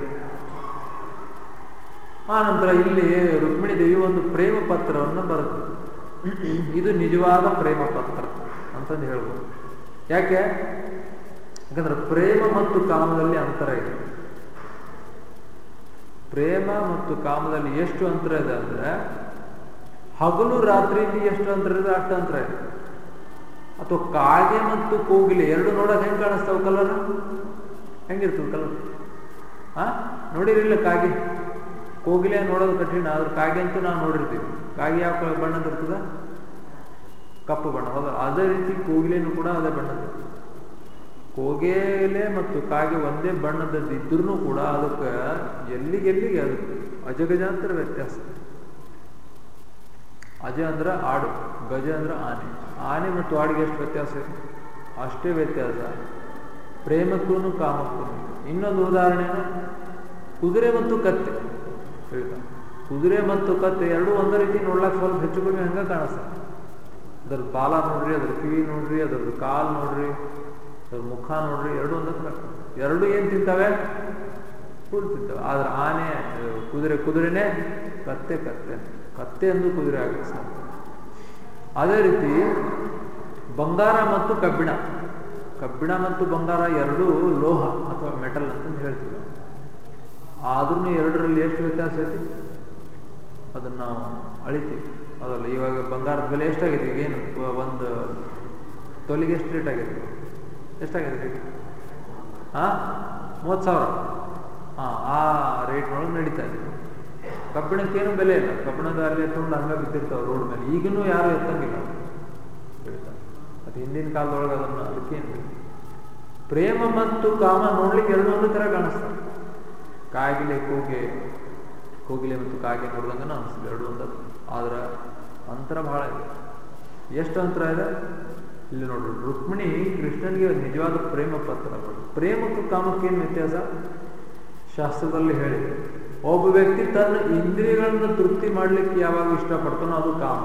ಆ ನಂತರ ಇಲ್ಲಿ ರುಕ್ಮಿಣಿ ದೇವಿ ಒಂದು ಪ್ರೇಮ ಪತ್ರವನ್ನು ಬರುತ್ತೆ ಇದು ನಿಜವಾದ ಪ್ರೇಮ ಪತ್ರ ಅಂತಂದು ಹೇಳ್ಬೋದು ಯಾಕೆ ಯಾಕಂದ್ರೆ ಪ್ರೇಮ ಮತ್ತು ಕಾಮದಲ್ಲಿ ಅಂತರ ಇದೆ ಪ್ರೇಮ ಮತ್ತು ಕಾಮದಲ್ಲಿ ಎಷ್ಟು ಅಂತರ ಇದೆ ಅಂದ್ರೆ ಹಗಲು ರಾತ್ರಿಯಲ್ಲಿ ಎಷ್ಟು ಅಂತರ ಇದೆ ಅಷ್ಟು ಅಂತರ ಇದೆ ಅಥವಾ ಕಾಗೆ ಮತ್ತು ಕೋಗಿಲೆ ಎರಡು ನೋಡೋಕೆ ಹೆಂಗೆ ಕಾಣಿಸ್ತಾವ ಕಲರ್ ಹೆಂಗಿರ್ತದೆ ಕಲರ್ ಹಾ ನೋಡಿರಿಲ್ಲ ಕಾಗೆ ಕೋಗಿಲೆ ನೋಡೋದು ಕಠಿಣ ಆದ್ರೆ ಕಾಗೆ ಅಂತೂ ನಾವು ನೋಡಿರ್ತೀವಿ ಕಾಗೆ ಯಾವ ಬಣ್ಣದ ಇರ್ತದ ಕಪ್ಪು ಬಣ್ಣ ಹೌದಾ ಅದೇ ರೀತಿ ಕೋಗಿಲೆನೂ ಕೂಡ ಅದೇ ಬಣ್ಣದ ಕೋಗಿಲೆ ಮತ್ತು ಕಾಗೆ ಒಂದೇ ಬಣ್ಣದದ್ದು ಇದ್ರೂ ಕೂಡ ಅದಕ್ಕೆ ಎಲ್ಲಿಗೆಲ್ಲಿಗೆ ಅದು ಅಜಗಜಾಂತರ ವ್ಯತ್ಯಾಸ ಅಜ ಅಂದ್ರೆ ಆಡು ಗಜ ಅಂದ್ರೆ ಆನೆ ಆನೆ ಮತ್ತು ಆಡಿಗೆ ಎಷ್ಟು ವ್ಯತ್ಯಾಸ ಇದೆ ಅಷ್ಟೇ ವ್ಯತ್ಯಾಸ ಪ್ರೇಮಕ್ಕೂ ಕಾಮಕ್ಕೂ ಇನ್ನೊಂದು ಉದಾಹರಣೆನು ಕುದುರೆ ಮತ್ತು ಕತ್ತೆ ಹೇಳ್ತಾ ಕುದುರೆ ಮತ್ತು ಕತ್ತೆ ಎರಡೂ ಒಂದೇ ರೀತಿ ನೋಡ್ಲಕ್ಕೆ ಸ್ವಲ್ಪ ಹೆಚ್ಚು ಕಮ್ಮಿ ಹಂಗೆ ಕಾಣಿಸ್ತದೆ ಅದ್ರ ಬಾಲ ನೋಡ್ರಿ ಅದ್ರ ಕಿವಿ ನೋಡ್ರಿ ಅದ್ರದ್ದು ಕಾಲು ನೋಡ್ರಿ ಅದ್ರ ಮುಖ ನೋಡ್ರಿ ಎರಡು ಒಂದಕ್ಕೆ ಎರಡು ಏನು ತಿಂತವೆ ಹುಲ್ ತಿಂತವೆ ಆದ್ರೆ ಆನೆ ಕುದುರೆ ಕುದುರೆನೇ ಕತ್ತೆ ಕತ್ತೆ ಕತ್ತೆ ಎಂದು ಕುದುರೆ ಆಗಕ್ಕೆ ಸಾಧ್ಯ ಅದೇ ರೀತಿ ಬಂಗಾರ ಮತ್ತು ಕಬ್ಬಿಣ ಕಬ್ಬಿಣ ಮತ್ತು ಬಂಗಾರ ಎರಡೂ ಲೋಹ ಅಥವಾ ಮೆಟಲ್ ಅಂತ ಹೇಳ್ತೀವಿ ಆದ್ರೂ ಎರಡರಲ್ಲಿ ಎಷ್ಟು ವ್ಯತ್ಯಾಸ ಐತಿ ಅದನ್ನು ನಾವು ಅಳಿತೀವಿ ಅದಲ್ಲ ಇವಾಗ ಬಂಗಾರದ ಬೆಲೆ ಎಷ್ಟಾಗಿದೆ ಈಗ ಏನು ಒಂದು ತೊಲಿಗೆ ಎಷ್ಟು ರೇಟ್ ಆಗಿದೆ ಎಷ್ಟಾಗಿದೆ ರೇಟ್ ಹಾಂ ಮೂವತ್ತು ಸಾವಿರ ಹಾಂ ಆ ರೇಟ್ನೊಳಗೆ ನಡೀತಾ ಇದೆ ಕಬ್ಬಿಣಕ್ಕೇನು ಬೆಲೆ ಇಲ್ಲ ಕಬ್ಬಿಣದ ಅಲ್ಲಿ ಎತ್ಕೊಂಡು ಹಂಗೆ ಬಿದ್ದಿರ್ತಾವೆ ರೋಡ್ ಮೇಲೆ ಈಗಲೂ ಯಾರು ಎತ್ತಂಗಿಲ್ಲ ಹೇಳ್ತಾರೆ ಅದು ಹಿಂದಿನ ಕಾಲದೊಳಗೆ ಅದನ್ನು ಅದಕ್ಕೇನು ಪ್ರೇಮ ಮತ್ತು ಕಾಮ ನೋಡ್ಲಿಕ್ಕೆ ಎರಡು ಒಂದು ಥರ ಕಾಣಿಸ್ತವೆ ಕಾಗಿಲೆ ಕೂಗೆ ಕೋಗಿಲೆ ಮತ್ತು ಕಾಗೆ ನೋಡ್ದಂಗೆ ಅನಿಸ್ತದೆ ಎರಡು ಒಂದ ಆದ್ರೆ ಅಂತರ ಬಹಳ ಇದೆ ಎಷ್ಟು ಅಂತರ ಇದೆ ಇಲ್ಲಿ ನೋಡ್ರಿ ರುಕ್ಮಿಣಿ ಕೃಷ್ಣನಿಗೆ ನಿಜವಾದ ಪ್ರೇಮ ಪತ್ರ ಪ್ರೇಮಕ್ಕೂ ಕಾಮಕ್ಕೇನು ವ್ಯತ್ಯಾಸ ಶಾಸ್ತ್ರದಲ್ಲಿ ಹೇಳಿದೆ ಒಬ್ಬ ವ್ಯಕ್ತಿ ತನ್ನ ಇಂದ್ರಿಯಗಳನ್ನು ತೃಪ್ತಿ ಮಾಡಲಿಕ್ಕೆ ಯಾವಾಗ ಇಷ್ಟಪಡ್ತಾನೋ ಅದು ಕಾಮ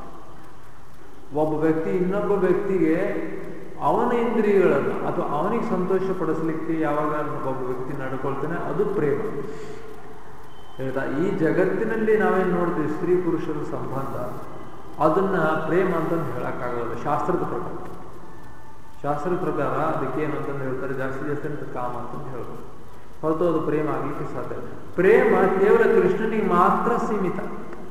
ಒಬ್ಬ ವ್ಯಕ್ತಿ ಇನ್ನೊಬ್ಬ ವ್ಯಕ್ತಿಗೆ ಅವನ ಇಂದ್ರಿಯಗಳನ್ನು ಅಥವಾ ಅವನಿಗೆ ಸಂತೋಷ ಪಡಿಸ್ಲಿಕ್ಕೆ ಯಾವಾಗ ಒಬ್ಬ ವ್ಯಕ್ತಿ ನಡ್ಕೊಳ್ತಾನೆ ಅದು ಪ್ರೇಮ ಹೇಳ್ತಾ ಈ ಜಗತ್ತಿನಲ್ಲಿ ನಾವೇನು ನೋಡ್ತೀವಿ ಸ್ತ್ರೀ ಪುರುಷರ ಸಂಬಂಧ ಅದನ್ನ ಪ್ರೇಮ ಅಂತಂದು ಹೇಳಕ್ಕಾಗಲ್ಲ ಶಾಸ್ತ್ರದ ಪ್ರಕಾರ ಶಾಸ್ತ್ರದ ಪ್ರಕಾರ ಅದಕ್ಕೇನು ಅಂತಂದು ಹೇಳ್ತಾರೆ ಜಾಸ್ತಿ ಜಾಸ್ತಿ ಅಂತ ಕಾಮ ಅಂತಂದು ಹೇಳ್ತಾರೆ ಹೊರತು ಅದು ಪ್ರೇಮ ಆಗ್ಲಿಕ್ಕೆ ಸಾಧ್ಯ ಪ್ರೇಮ ಕೇವಲ ಕೃಷ್ಣನಿಗೆ ಮಾತ್ರ ಸೀಮಿತ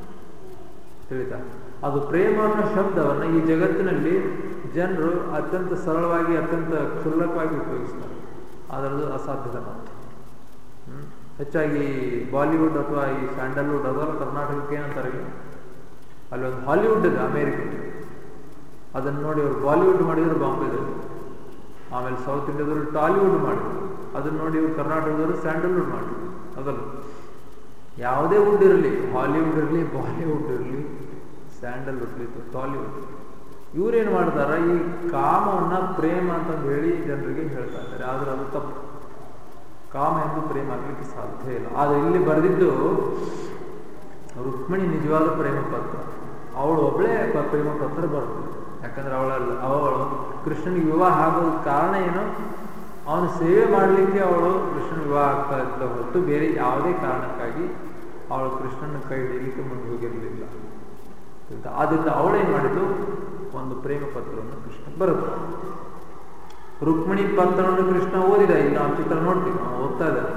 ತಿಳಿತಾ ಅದು ಪ್ರೇಮ ಅನ್ನೋ ಶಬ್ದವನ್ನು ಈ ಜಗತ್ತಿನಲ್ಲಿ ಜನರು ಅತ್ಯಂತ ಸರಳವಾಗಿ ಅತ್ಯಂತ ಕ್ಷುಲ್ಲಕವಾಗಿ ಉಪಯೋಗಿಸ್ತಾರೆ ಅದರದ್ದು ಅಸಾಧ್ಯದ ಮಾತು ಹೆಚ್ಚಾಗಿ ಬಾಲಿವುಡ್ ಅಥವಾ ಈ ಸ್ಯಾಂಡಲ್ವುಡ್ ಅದೆಲ್ಲ ಕರ್ನಾಟಕಕ್ಕೆ ಏನಂತಾರೆ ಅಲ್ಲಿ ಒಂದು ಹಾಲಿವುಡ್ ಇದೆ ಅಮೇರಿಕ ಅದನ್ನು ನೋಡಿ ಅವರು ಬಾಲಿವುಡ್ ಮಾಡಿದ್ರು ಬಾಂಬೆದಲ್ಲಿ ಆಮೇಲೆ ಸೌತ್ ಇಂಡಿಯಾದವರು ಟಾಲಿವುಡ್ ಮಾಡಿದ್ರು ಅದನ್ನ ನೋಡಿ ಇವರು ಕರ್ನಾಟಕದವರು ಸ್ಯಾಂಡಲ್ವುಡ್ ಮಾಡಿದ್ರು ಅದಲ್ಲ ಯಾವುದೇ ವುಡ್ ಇರಲಿ ಹಾಲಿವುಡ್ ಇರಲಿ ಬಾಲಿವುಡ್ ಇರಲಿ ಸ್ಯಾಂಡಲ್ವುಡ್ ಇರಲಿ ಟಾಲಿವುಡ್ ಇವ್ರೇನು ಮಾಡ್ತಾರ ಈ ಕಾಮವನ್ನ ಪ್ರೇಮ ಅಂತಂದು ಹೇಳಿ ಜನರಿಗೆ ಹೇಳ್ತಾ ಇದ್ದಾರೆ ಆದ್ರೆ ಅದು ತಪ್ಪು ಕಾಮ ಎಂದು ಪ್ರೇಮ ಆಗಲಿಕ್ಕೆ ಸಾಧ್ಯ ಇಲ್ಲ ಆದರೆ ಇಲ್ಲಿ ಬರೆದಿದ್ದು ರುಕ್ಮಿಣಿ ನಿಜವಾದ ಪ್ರೇಮ ಪತ್ರ ಅವಳು ಒಬ್ಬಳೇ ಪ್ರೇಮ ಪತ್ರ ಬರ್ತದೆ ಯಾಕಂದ್ರೆ ಅವಳ ಅವಳು ಕೃಷ್ಣನಿಗೆ ವಿವಾಹ ಆಗೋದ ಕಾರಣ ಏನು ಅವನು ಸೇವೆ ಮಾಡಲಿಕ್ಕೆ ಅವಳು ಕೃಷ್ಣನ ವಿವಾಹ ಆಗ್ತಾ ಇದ್ದ ಹೊರತು ಬೇರೆ ಯಾವುದೇ ಕಾರಣಕ್ಕಾಗಿ ಅವಳು ಕೃಷ್ಣನ ಕೈ ಹಿಡಿಯಲಿಕ್ಕೆ ಮುಂದೆ ಹೋಗಿರಲಿಲ್ಲ ಆದ್ದರಿಂದ ಅವಳೇನು ಮಾಡಿದ್ದು ಒಂದು ಪ್ರೇಮ ಪತ್ರವನ್ನು ಕೃಷ್ಣ ಬರುತ್ತೆ ರುಕ್ಮಿಣಿ ಪತ್ರವನ್ನು ಕೃಷ್ಣ ಓದಿದ ಈಗ ನಾವು ಚಿತ್ರ ನೋಡ್ತೀವಿ ನಾವು ಓದ್ತಾ ಇದ್ದಾರೆ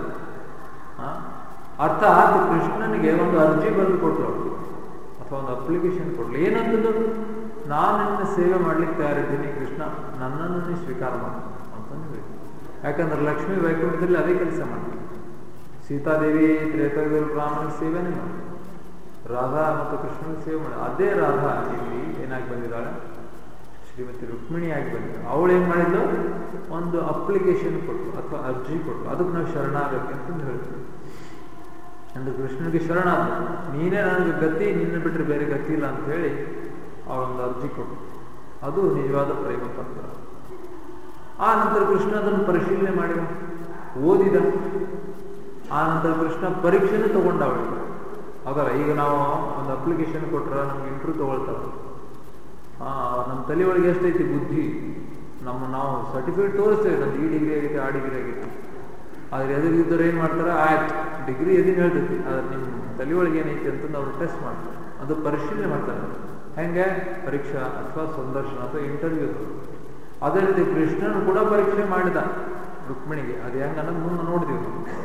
ಅರ್ಥಾತ್ ಕೃಷ್ಣನಿಗೆ ಒಂದು ಅರ್ಜಿ ಬರೆದು ಕೊಟ್ಟರು ಅಥವಾ ಒಂದು ಅಪ್ಲಿಕೇಶನ್ ಕೊಡ್ಲಿ ಏನಂತದ್ದು ನಾನು ನಿನ್ನ ಸೇವೆ ಮಾಡ್ಲಿಕ್ಕೆ ತಯಾರಿದ್ದೀನಿ ಕೃಷ್ಣ ನನ್ನನ್ನು ನೀ ಸ್ವೀಕಾರ ಮಾಡು ಅಂತಂದು ಹೇಳಿ ಯಾಕಂದ್ರೆ ಲಕ್ಷ್ಮೀ ವೈಕುಂಠದಲ್ಲಿ ಅದೇ ಕೆಲಸ ಮಾಡ್ತಾರೆ ಸೀತಾದೇವಿ ತ್ರೇತಾದೇವಿ ಬ್ರಾಹ್ಮಣ ಸೇವೆನೇ ಮಾಡಿ ರಾಧಾ ಮತ್ತು ಕೃಷ್ಣನ ಸೇವೆ ಮಾಡಿ ಅದೇ ರಾಧಾ ಇಲ್ಲಿ ಏನಾಗಿ ಬಂದಿದ್ದಾಳೆ ಶ್ರೀಮತಿ ರುಕ್ಮಿಣಿಯಾಗಿ ಬಂದಿದ್ದಾಳೆ ಅವಳು ಏನು ಮಾಡಿದ್ಲು ಒಂದು ಅಪ್ಲಿಕೇಶನ್ ಕೊಟ್ಟು ಅಥವಾ ಅರ್ಜಿ ಕೊಟ್ಟು ಅದಕ್ಕೆ ನಾವು ಶರಣಾಗತ್ತೆ ಅಂತಂದು ಹೇಳ್ತೀವಿ ಅಂದ್ರೆ ಕೃಷ್ಣನಿಗೆ ಶರಣಾದ ನೀನೇ ನನಗೆ ಗತಿ ನಿನ್ನ ಬಿಟ್ಟರೆ ಬೇರೆ ಗತಿ ಇಲ್ಲ ಅಂತ ಹೇಳಿ ಅವಳೊಂದು ಅರ್ಜಿ ಕೊಟ್ಟು ಅದು ನಿಜವಾದ ಪ್ರೇಮ ಪತ್ರ ಆ ನಂತರ ಕೃಷ್ಣ ಅದನ್ನು ಪರಿಶೀಲನೆ ಮಾಡಿದ ಓದಿದ ಆ ನಂತರ ಕೃಷ್ಣ ಪರೀಕ್ಷೆನೂ ತಗೊಂಡ ಅವಳಿಗೆ ಹೌದಲ್ಲ ಈಗ ನಾವು ಒಂದು ಅಪ್ಲಿಕೇಶನ್ ಕೊಟ್ರೆ ನಮ್ಗೆ ಇಂಟ್ರ್ಯೂ ತಗೊಳ್ತಾರೆ ನಮ್ಮ ತಲೆ ಒಳಗೆ ಎಷ್ಟೈತಿ ಬುದ್ಧಿ ನಮ್ಮ ನಾವು ಸರ್ಟಿಫಿಕೇಟ್ ತೋರಿಸ್ತೇವೆ ನಮ್ದು ಈ ಡಿಗ್ರಿ ಆಗೈತೆ ಆ ಡಿಗ್ರಿ ಆಗೈತೆ ಆದ್ರೆ ಎದುರಿಗಿದ್ದವ್ರು ಏನು ಮಾಡ್ತಾರೆ ಆಯ್ತು ಡಿಗ್ರಿ ಎದಿನ ಹೇಳ್ತೈತಿ ಆದ್ರೆ ನಿಮ್ಮ ತಲೆ ಒಳಗೆ ಏನೈತಿ ಅಂತಂದು ಅವ್ರು ಟೆಸ್ಟ್ ಮಾಡ್ತಾರೆ ಅದು ಪರಿಶೀಲನೆ ಮಾಡ್ತಾರೆ ಹೆಂಗೆ ಪರೀಕ್ಷಾ ಅಥವಾ ಸಂದರ್ಶನ ಅಥವಾ ಇಂಟರ್ವ್ಯೂ ಅದೇ ರೀತಿ ಕೃಷ್ಣನು ಕೂಡ ಪರೀಕ್ಷೆ ಮಾಡಿದ ರುಕ್ಮಿಣಿಗೆ ಅದು ಹೆಂಗ ಅನ್ನೋದು ಮುಂದೆ ನೋಡಿದೀವಿ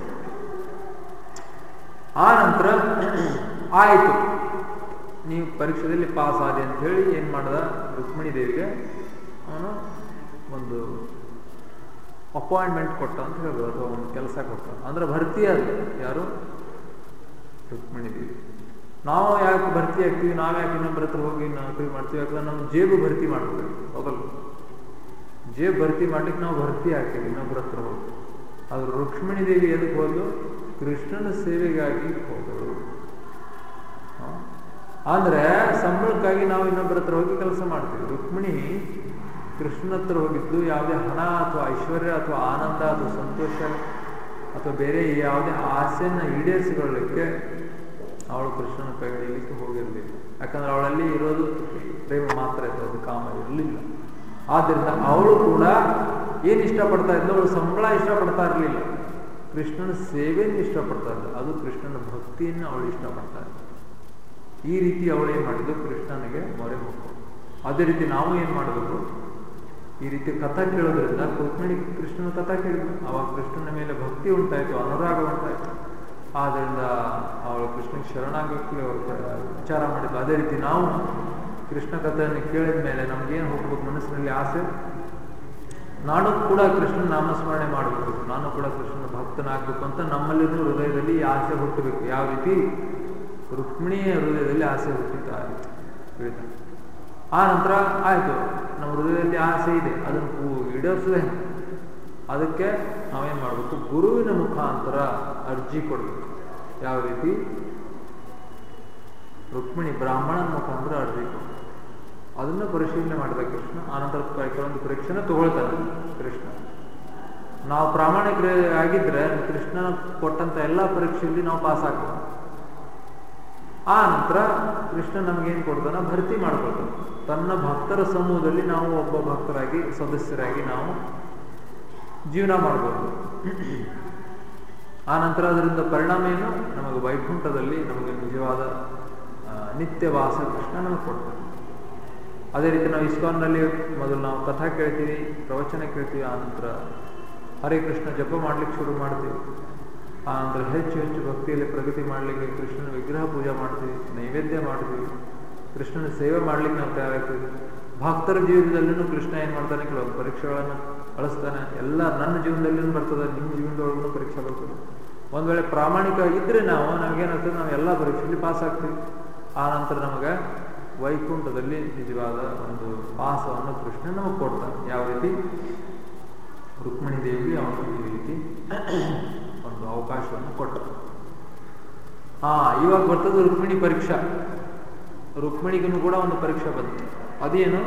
ಆ ನಂತರ ಆಯಿತು ನೀವು ಪರೀಕ್ಷೆಯಲ್ಲಿ ಪಾಸ್ ಆದೆ ಅಂತ ಹೇಳಿ ಏನು ಮಾಡ್ದ ರುಕ್ಮಿಣಿ ದೇವಿಗೆ ಅವನು ಒಂದು ಅಪಾಯಿಂಟ್ಮೆಂಟ್ ಕೊಟ್ಟ ಅಂತ ಹೇಳ್ಬೋದು ಅಥವಾ ಒಂದು ಕೆಲಸ ಕೊಟ್ಟ ಅಂದ್ರೆ ಭರ್ತಿ ಆದ ಯಾರು ರುಕ್ಮಿಣಿ ದೇವಿ ನಾವು ಯಾಕೆ ಭರ್ತಿ ಆಗ್ತೀವಿ ನಾವು ಯಾಕೆ ಇನ್ನೊಬ್ಬರ ಹತ್ರ ಹೋಗಿ ನೌಕರಿ ಮಾಡ್ತೀವಿ ಯಾಕಂದ್ರೆ ನಮ್ಮ ಜೇಬು ಭರ್ತಿ ಮಾಡ್ತೀವಿ ಹೋಗಲ್ಲ ಜೇಬ್ ಭರ್ತಿ ಮಾಡ್ಲಿಕ್ಕೆ ನಾವು ಭರ್ತಿ ಆಗ್ತೀವಿ ಇನ್ನೊಬ್ಬರ ಹತ್ರ ಹೋಗಿ ಆದ್ರೆ ರುಕ್ಮಿಣಿ ದೇವಿ ಎದಕ್ಕೆ ಹೋದ್ಲು ಕೃಷ್ಣನ ಸೇವೆಗಾಗಿ ಹೋದಳು ಅಂದ್ರೆ ಸಂಬಳಕ್ಕಾಗಿ ನಾವು ಇನ್ನೊಬ್ಬರ ಹತ್ರ ಹೋಗಿ ಕೆಲಸ ಮಾಡ್ತೀವಿ ರುಕ್ಮಿಣಿ ಕೃಷ್ಣನ ಹತ್ರ ಹೋಗಿದ್ದು ಯಾವುದೇ ಹಣ ಅಥವಾ ಐಶ್ವರ್ಯ ಅಥವಾ ಆನಂದ ಅಥವಾ ಸಂತೋಷ ಅಥವಾ ಬೇರೆ ಯಾವುದೇ ಆಸೆಯನ್ನು ಈಡೇರಿಸಿಕೊಳ್ಳಲಿಕ್ಕೆ ಅವಳು ಕೃಷ್ಣನ ಕೈ ಹಿಡಿಯಲಿಕ್ಕೆ ಹೋಗಿರಲಿಲ್ಲ ಯಾಕಂದ್ರೆ ಅವಳಲ್ಲಿ ಇರೋದು ಪ್ರೇಮ ಮಾತ್ರ ಇತ್ತು ಅದು ಕಾಮ ಇರಲಿಲ್ಲ ಆದ್ದರಿಂದ ಅವಳು ಕೂಡ ಏನು ಇಷ್ಟಪಡ್ತಾ ಇದ್ಲು ಅವಳು ಸಂಬಳ ಇಷ್ಟಪಡ್ತಾ ಇರಲಿಲ್ಲ ಕೃಷ್ಣನ ಸೇವೆಯನ್ನು ಇಷ್ಟಪಡ್ತಾ ಇದ್ಲು ಅದು ಕೃಷ್ಣನ ಭಕ್ತಿಯನ್ನು ಅವಳು ಇಷ್ಟಪಡ್ತಾ ಇದ್ಲು ಈ ರೀತಿ ಅವಳು ಏನು ಮಾಡಿದ್ದು ಕೃಷ್ಣನಿಗೆ ಮೊರೆ ಹೋಗ್ಬೋದು ಅದೇ ರೀತಿ ನಾವು ಏನು ಮಾಡಬೇಕು ಈ ರೀತಿ ಕಥಾ ಕೇಳೋದ್ರಿಂದ ರುಕ್ಮಿಣಿ ಕೃಷ್ಣನ ಕಥಾ ಕೇಳಿದ್ಲು ಅವಾಗ ಕೃಷ್ಣನ ಮೇಲೆ ಭಕ್ತಿ ಉಂಟಾಯಿತು ಅನುರಾಗ ಉಂಟಾಯಿತು ಆದ್ದರಿಂದ ಅವಳು ಕೃಷ್ಣನಿಗೆ ಶರಣಾಗಕ್ಕೆ ಅವಳು ವಿಚಾರ ಮಾಡಿದ್ಲು ಅದೇ ರೀತಿ ನಾವು ಕೃಷ್ಣ ಕಥೆಯನ್ನು ಕೇಳಿದ ಮೇಲೆ ನಮ್ಗೇನು ಹೋಗ್ಬೇಕು ಮನಸ್ಸಿನಲ್ಲಿ ಆಸೆ ನಾನು ಕೂಡ ಕೃಷ್ಣನ ನಾಮಸ್ಮರಣೆ ಮಾಡಬೇಕು ನಾನು ಕೂಡ ಕೃಷ್ಣನ ಭಕ್ತನಾಗಬೇಕು ಅಂತ ನಮ್ಮಲ್ಲಿನೂ ಹೃದಯದಲ್ಲಿ ಈ ಆಸೆ ಹುಟ್ಟಬೇಕು ಯಾವ ರೀತಿ ರುಕ್ಮಿಣಿಯ ಹೃದಯದಲ್ಲಿ ಆಸೆ ಹುಟ್ಟಿತಾ ತಿಳಿತ ಆ ನಂತರ ಆಯಿತು ನಮ್ಮ ಹೃದಯದಲ್ಲಿ ಆಸೆ ಇದೆ ಅದನ್ನು ಈಡೇರಿಸದೆ ಅದಕ್ಕೆ ನಾವೇನು ಮಾಡಬೇಕು ಗುರುವಿನ ಮುಖಾಂತರ ಅರ್ಜಿ ಕೊಡಬೇಕು ಯಾವ ರೀತಿ ರುಕ್ಮಿಣಿ ಬ್ರಾಹ್ಮಣನ ಮುಖಾಂತರ ಅರ್ಜಿ ಕೊಡಬೇಕು ಅದನ್ನು ಪರಿಶೀಲನೆ ಮಾಡಿದ ಕೃಷ್ಣ ಆನಂತರ ಕೆಲವೊಂದು ಪರೀಕ್ಷೆನ ತಗೊಳ್ತಾನೆ ಕೃಷ್ಣ ನಾವು ಪ್ರಾಮಾಣಿಕರ ಆಗಿದ್ರೆ ಕೃಷ್ಣನ ಕೊಟ್ಟಂತ ಎಲ್ಲ ಪರೀಕ್ಷೆಯಲ್ಲಿ ನಾವು ಪಾಸ್ ಆಗ್ಬೋದು ಆ ನಂತರ ಕೃಷ್ಣ ನಮಗೇನು ಕೊಡ್ತಾನೆ ಭರ್ತಿ ಮಾಡ್ಕೊಳ್ತಾನೆ ತನ್ನ ಭಕ್ತರ ಸಮೂಹದಲ್ಲಿ ನಾವು ಒಬ್ಬ ಭಕ್ತರಾಗಿ ಸದಸ್ಯರಾಗಿ ನಾವು ಜೀವನ ಮಾಡ್ಬೋದು ಆ ನಂತರ ಅದರಿಂದ ಪರಿಣಾಮ ಏನು ನಮಗೆ ವೈಕುಂಠದಲ್ಲಿ ನಮಗೆ ನಿಜವಾದ ನಿತ್ಯವಾಸ ಕೃಷ್ಣ ನಮಗೆ ಕೊಡ್ತಾನೆ ಅದೇ ರೀತಿ ನಾವು ಇಸ್ಕಾನ್ನಲ್ಲಿ ಮೊದಲು ನಾವು ಕಥಾ ಕೇಳ್ತೀವಿ ಪ್ರವಚನ ಕೇಳ್ತೀವಿ ಆ ನಂತರ ಹರೇ ಕೃಷ್ಣ ಜಪ ಮಾಡ್ಲಿಕ್ಕೆ ಶುರು ಮಾಡ್ತೀವಿ ಆ ನಂತರ ಹೆಚ್ಚು ಹೆಚ್ಚು ಭಕ್ತಿಯಲ್ಲಿ ಪ್ರಗತಿ ಮಾಡಲಿಕ್ಕೆ ಕೃಷ್ಣನ ವಿಗ್ರಹ ಪೂಜೆ ಮಾಡ್ತೀವಿ ನೈವೇದ್ಯ ಮಾಡ್ತೀವಿ ಕೃಷ್ಣನ ಸೇವೆ ಮಾಡ್ಲಿಕ್ಕೆ ನಾವು ತಯಾರಾಗ್ತೀವಿ ಭಕ್ತರ ಜೀವನದಲ್ಲೂ ಕೃಷ್ಣ ಏನು ಮಾಡ್ತಾನೆ ಕೆಲವೊಂದು ಪರೀಕ್ಷೆಗಳನ್ನು ಕಳಿಸ್ತಾನೆ ಎಲ್ಲ ನನ್ನ ಜೀವನದಲ್ಲಿನೂ ಬರ್ತದೆ ನಿಮ್ಮ ಜೀವನದೊಳಗೂ ಪರೀಕ್ಷೆ ಬರ್ತದೆ ಒಂದು ವೇಳೆ ಪ್ರಾಮಾಣಿಕ ಇದ್ರೆ ನಾವು ನಮಗೇನಾಗ್ತದೆ ನಾವು ಎಲ್ಲ ಪರೀಕ್ಷೆಯಲ್ಲಿ ಪಾಸ್ ಆಗ್ತೀವಿ ಆ ನಂತರ ನಮಗೆ ವೈಕುಂಠದಲ್ಲಿ ನಿಜವಾದ ಒಂದು ಪಾಸವನ್ನು ಕೃಷ್ಣ ನಮಗೆ ಕೊಡ್ತಾನೆ ಯಾವ ರೀತಿ ರುಕ್ಮಿಣಿ ದೇವಿ ಅವನು ಈ ರೀತಿ ಒಂದು ಅವಕಾಶವನ್ನು ಕೊಟ್ಟ ಹಾ ಇವಾಗ ಬರ್ತದೆ ರುಕ್ಮಿಣಿ ಪರೀಕ್ಷಾ ರುಕ್ಮಿಣಿಗೂ ಕೂಡ ಒಂದು ಪರೀಕ್ಷೆ ಬಂತು ಅದೇನು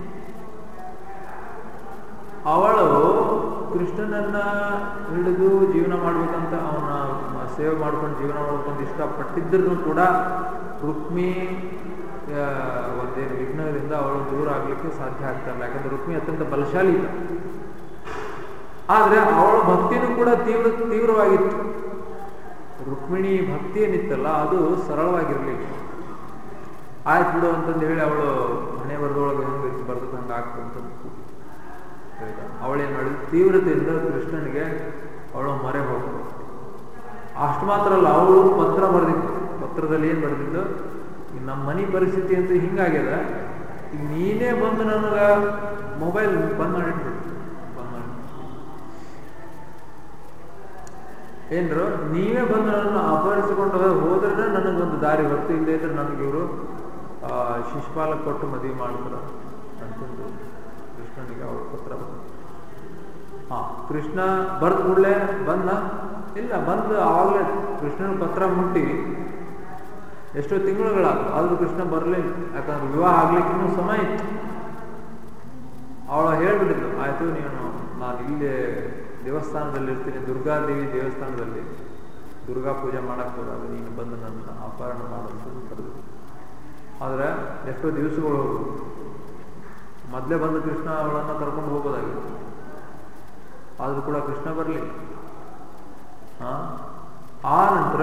ಅವಳು ಕೃಷ್ಣನನ್ನ ಹಿಡಿದು ಜೀವನ ಮಾಡ್ಬೇಕಂತ ಅವನ ಸೇವೆ ಮಾಡ್ಕೊಂಡು ಜೀವನ ಮಾಡ್ಬೇಕಂತ ಇಷ್ಟಪಟ್ಟಿದ್ರೂ ಕೂಡ ರುಕ್ಮಿ ಒಂದೇನು ವಿಘ್ನದಿಂದ ಅವಳು ದೂರ ಆಗ್ಲಿಕ್ಕೆ ಸಾಧ್ಯ ಆಗ್ತಾ ಇಲ್ಲ ಯಾಕಂದ್ರೆ ರುಕ್ಮಿ ಅತ್ಯಂತ ಬಲಶಾಲಿ ಇದ್ದ ಆದ್ರೆ ಅವಳ ಭಕ್ತಿನೂ ಕೂಡ ತೀವ್ರ ತೀವ್ರವಾಗಿತ್ತು ರುಕ್ಮಿಣಿ ಭಕ್ತಿ ಏನಿತ್ತಲ್ಲ ಅದು ಸರಳವಾಗಿರ್ಲಿಲ್ಲ ಆಯ್ತು ಬಿಡು ಅಂತಂದು ಹೇಳಿ ಅವಳು ಮನೆ ಬರೆದೊಳಗೆ ಹೆಂಗೆ ಬರ್ತದೆ ಹಂಗೆ ಆಗ್ತಂತ ಅವಳೇನು ಮಾಡಿದ್ರು ತೀವ್ರತೆಯಿಂದ ಕೃಷ್ಣನಿಗೆ ಅವಳು ಮೊರೆ ಹೋಗ್ಬೇಕು ಅಷ್ಟು ಮಾತ್ರ ಅಲ್ಲ ಅವಳು ಪತ್ರ ಬರೆದಿತ್ತು ಪತ್ರದಲ್ಲಿ ಏನು ಬರೆದಿದ್ದು ನಮ್ಮ ಮನೆ ಪರಿಸ್ಥಿತಿ ಅಂತ ಹಿಂಗಾಗ್ಯದ ಈಗ ನೀನೇ ಬಂದು ನನಗೆ ಮೊಬೈಲ್ ಬಂದ್ ಮಾಡಿಟ್ಬಿಟ್ಟು ಬಂದ್ ಮಾಡಿ ಏನ್ರು ನೀವೇ ಬಂದು ನನ್ನನ್ನು ಅಪಹರಿಸಿಕೊಂಡು ಹೋದ್ರೆ ನನಗೊಂದು ದಾರಿ ಹೊತ್ತು ಇಲ್ಲದೆ ಇದ್ರೆ ನನಗೆ ಇವರು ಶಿಶುಪಾಲ ಕೊಟ್ಟು ಮದುವೆ ಮಾಡ್ತಾರ ಅಂತಂದು ಕೃಷ್ಣನಿಗೆ ಅವ್ರ ಪತ್ರ ಬಂದ ಹಾ ಕೃಷ್ಣ ಬರ್ದ ಕೂಡಲೇ ಬಂದ ಇಲ್ಲ ಬಂದು ಆವಾಗಲೇ ಕೃಷ್ಣನ ಪತ್ರ ಮುಟ್ಟಿ ಎಷ್ಟೋ ತಿಂಗಳುಗಳಾಗ ಆದ್ರೂ ಕೃಷ್ಣ ಬರಲಿಲ್ಲ ಯಾಕಂದ್ರೆ ವಿವಾಹ ಆಗ್ಲಿಕ್ಕೆ ಸಮಯ ಇತ್ತು ಅವಳು ಹೇಳ್ಬಿಟ್ಟಿದ್ಲು ಆಯ್ತು ನೀನು ನಾನು ಇಲ್ಲೇ ದೇವಸ್ಥಾನದಲ್ಲಿ ಇರ್ತೀನಿ ದುರ್ಗಾದೇವಿ ದೇವಸ್ಥಾನದಲ್ಲಿ ದುರ್ಗಾ ಪೂಜೆ ಮಾಡಕ್ ಹೋದಾಗ ನೀನು ಬಂದು ನನ್ನ ಅಪಹರಣ ಮಾಡೋದು ಕರೆದು ಆದ್ರೆ ಎಷ್ಟೋ ದಿವಸಗಳು ಹೋಗುದು ಮೊದಲೇ ಬಂದು ಕೃಷ್ಣ ಅವಳನ್ನ ಕರ್ಕೊಂಡು ಹೋಗೋದಾಗಿತ್ತು ಆದ್ರೂ ಕೂಡ ಕೃಷ್ಣ ಬರಲಿಲ್ಲ ಆ ನಂತರ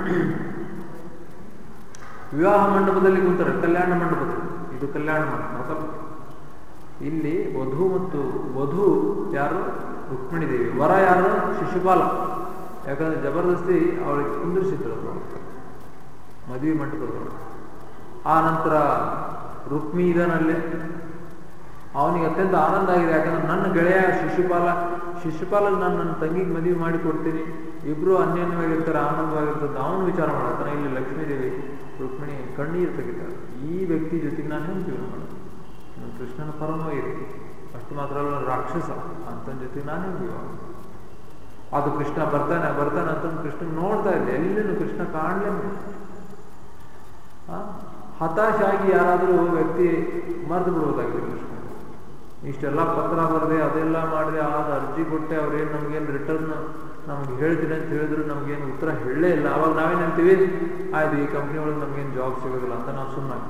ವಿವಾಹ ಮಂಟಪದಲ್ಲಿ ಕೂತಾರೆ ಕಲ್ಯಾಣ ಮಂಟಪದಲ್ಲಿ ಇದು ಕಲ್ಯಾಣ ಮಂಟಪ ಇಲ್ಲಿ ವಧು ಮತ್ತು ವಧು ಯಾರು ರುಕ್ಮಿಣಿ ದೇವಿ ವರ ಯಾರು ಶಿಶುಪಾಲ ಯಾಕಂದ್ರೆ ಜಬರ್ದಸ್ತಿ ಅವಳಿಗೆ ಕುಂದಿರಿಸಿದ್ರು ಮದುವೆ ಮಂಟಪದೊಳಗೆ ಆ ನಂತರ ರುಕ್ಮಿ ಇದನಲ್ಲಿ ಅವನಿಗೆ ಅತ್ಯಂತ ಆನಂದ ಆಗಿದೆ ಯಾಕಂದ್ರೆ ನನ್ನ ಗೆಳೆಯ ಶಿಶುಪಾಲ ಶಿಶುಪಾಲ ನಾನು ನನ್ನ ತಂಗಿಗೆ ಮದುವೆ ಮಾಡಿ ಕೊಡ್ತೀನಿ ಇಬ್ರು ಅನ್ಯೋನ್ಯವಾಗಿರ್ತಾರೆ ಆನಂದವಾಗಿರ್ತದೆ ಅವನು ವಿಚಾರ ಮಾಡತ್ತಾನೆ ಇಲ್ಲಿ ಲಕ್ಷ್ಮೀದೇವಿ ರುಕ್ಮಿಣಿ ಕಣ್ಣೀರು ತೆಗಿತಾರೆ ಈ ವ್ಯಕ್ತಿ ಜೊತೆಗೆ ನಾನು ಹೆಂಗೆ ಜೀವನ ಮಾಡೋದು ನನ್ನ ಕೃಷ್ಣನ ಪರಮವಾಗಿ ಅಷ್ಟು ಮಾತ್ರ ಅಲ್ಲ ರಾಕ್ಷಸ ಅಂತನ ಜೊತೆಗೆ ನಾನು ಹೆಂಗೆ ಜೀವ ಅದು ಕೃಷ್ಣ ಬರ್ತಾನೆ ಬರ್ತಾನೆ ಅಂತ ಕೃಷ್ಣ ನೋಡ್ತಾ ಇದ್ದೆ ಎಲ್ಲಿನೂ ಕೃಷ್ಣ ಕಾಣಲೇ ಹತಾಶಾಗಿ ಯಾರಾದರೂ ವ್ಯಕ್ತಿ ಮರೆತು ಬಿಡ್ಬೋದಾಗಿದೆ ಕೃಷ್ಣ ಇಷ್ಟೆಲ್ಲ ಪತ್ರ ಬರದೆ ಅದೆಲ್ಲ ಮಾಡಿದೆ ಆದ ಅರ್ಜಿ ಕೊಟ್ಟೆ ಅವ್ರೇನು ನಮ್ಗೇನು ರಿಟರ್ನ್ ನಮ್ಗೆ ಹೇಳ್ತೀನಿ ಅಂತ ಹೇಳಿದ್ರು ನಮ್ಗೇನು ಉತ್ತರ ಹೇಳಲೇ ಇಲ್ಲ ಅವಾಗ ನಾವೇನಂತೀವಿ ಆಯ್ತು ಈ ಕಂಪ್ನಿ ಒಳಗೆ ನಮ್ಗೇನು ಜಾಬ್ ಸಿಗೋದಿಲ್ಲ ಅಂತ ನಾವು ಸುಮ್ಮನೆ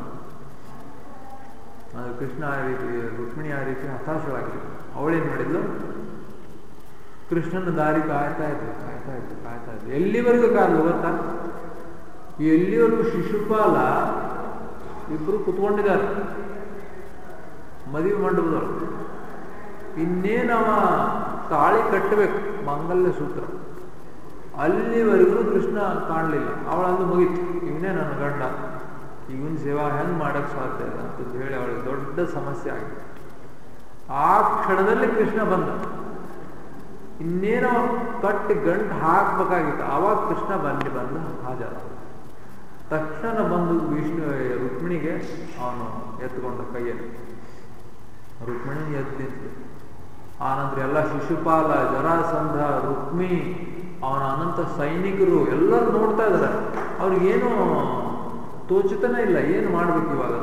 ಅದು ಕೃಷ್ಣ ಆ ರೀತಿ ರುಕ್ಮಿಣಿ ಆ ರೀತಿ ಹತಾಶಳಾಗಿ ಅವಳೇನು ಮಾಡಿದ್ಲು ಕೃಷ್ಣನ ದಾರಿ ಕಾಯ್ತಾ ಇದ್ಲು ಕಾಯ್ತಾ ಇದ್ಲು ಕಾಯ್ತಾ ಇದ್ಲು ಎಲ್ಲಿವರೆಗೂ ಕಾದ್ಲು ಗೊತ್ತಾ ಎಲ್ಲಿವರೆಗೂ ಶಿಶುಪಾಲ ಇಬ್ರು ಕುತ್ಕೊಂಡಿದ್ದಾರೆ ಮದುವೆ ಮಂಡಪದೊಳಗೆ ಇನ್ನೇನವ ತಾಳಿ ಕಟ್ಟಬೇಕು ಮಾಂಗಲ್ಯ ಸೂತ್ರ ಅಲ್ಲಿವರೆಗೂ ಕೃಷ್ಣ ಕಾಣಲಿಲ್ಲ ಅವಳಂದು ಮುಗೀತು ಇವನೇ ನನ್ನ ಗಂಡ ಇವನ್ ಸೇವಾ ಹೆಂಗ್ ಮಾಡಕ್ ಸಾಧ್ಯ ಇಲ್ಲ ಅಂತ ಹೇಳಿ ಅವಳಿಗೆ ದೊಡ್ಡ ಸಮಸ್ಯೆ ಆಗಿದೆ ಆ ಕ್ಷಣದಲ್ಲಿ ಕೃಷ್ಣ ಬಂದ ಇನ್ನೇನೋ ಕಟ್ಟಿ ಗಂಟು ಹಾಕ್ಬೇಕಾಗಿತ್ತು ಆವಾಗ ಕೃಷ್ಣ ಬಂದು ಬಂದು ಹಾಜರ ತಕ್ಷಣ ಬಂದು ವಿಷ್ಣು ರುಕ್ಮಿಣಿಗೆ ಅವನು ಎತ್ಕೊಂಡ ಕೈಯಲ್ಲಿ ರುಕ್ಮಿಣಿ ಎತ್ತಿದ್ದು ಆನಂತರ ಎಲ್ಲ ಶಿಶುಪಾಲ ಜರಾಸಂಧ ರುಕ್ಮಿ ಅವನ ಅನಂತ ಸೈನಿಕರು ಎಲ್ಲರೂ ನೋಡ್ತಾ ಇದ್ದಾರೆ ಅವ್ರಿಗೇನು ತೋಚಿತನೇ ಇಲ್ಲ ಏನು ಮಾಡ್ಬೇಕು ಇವಾಗ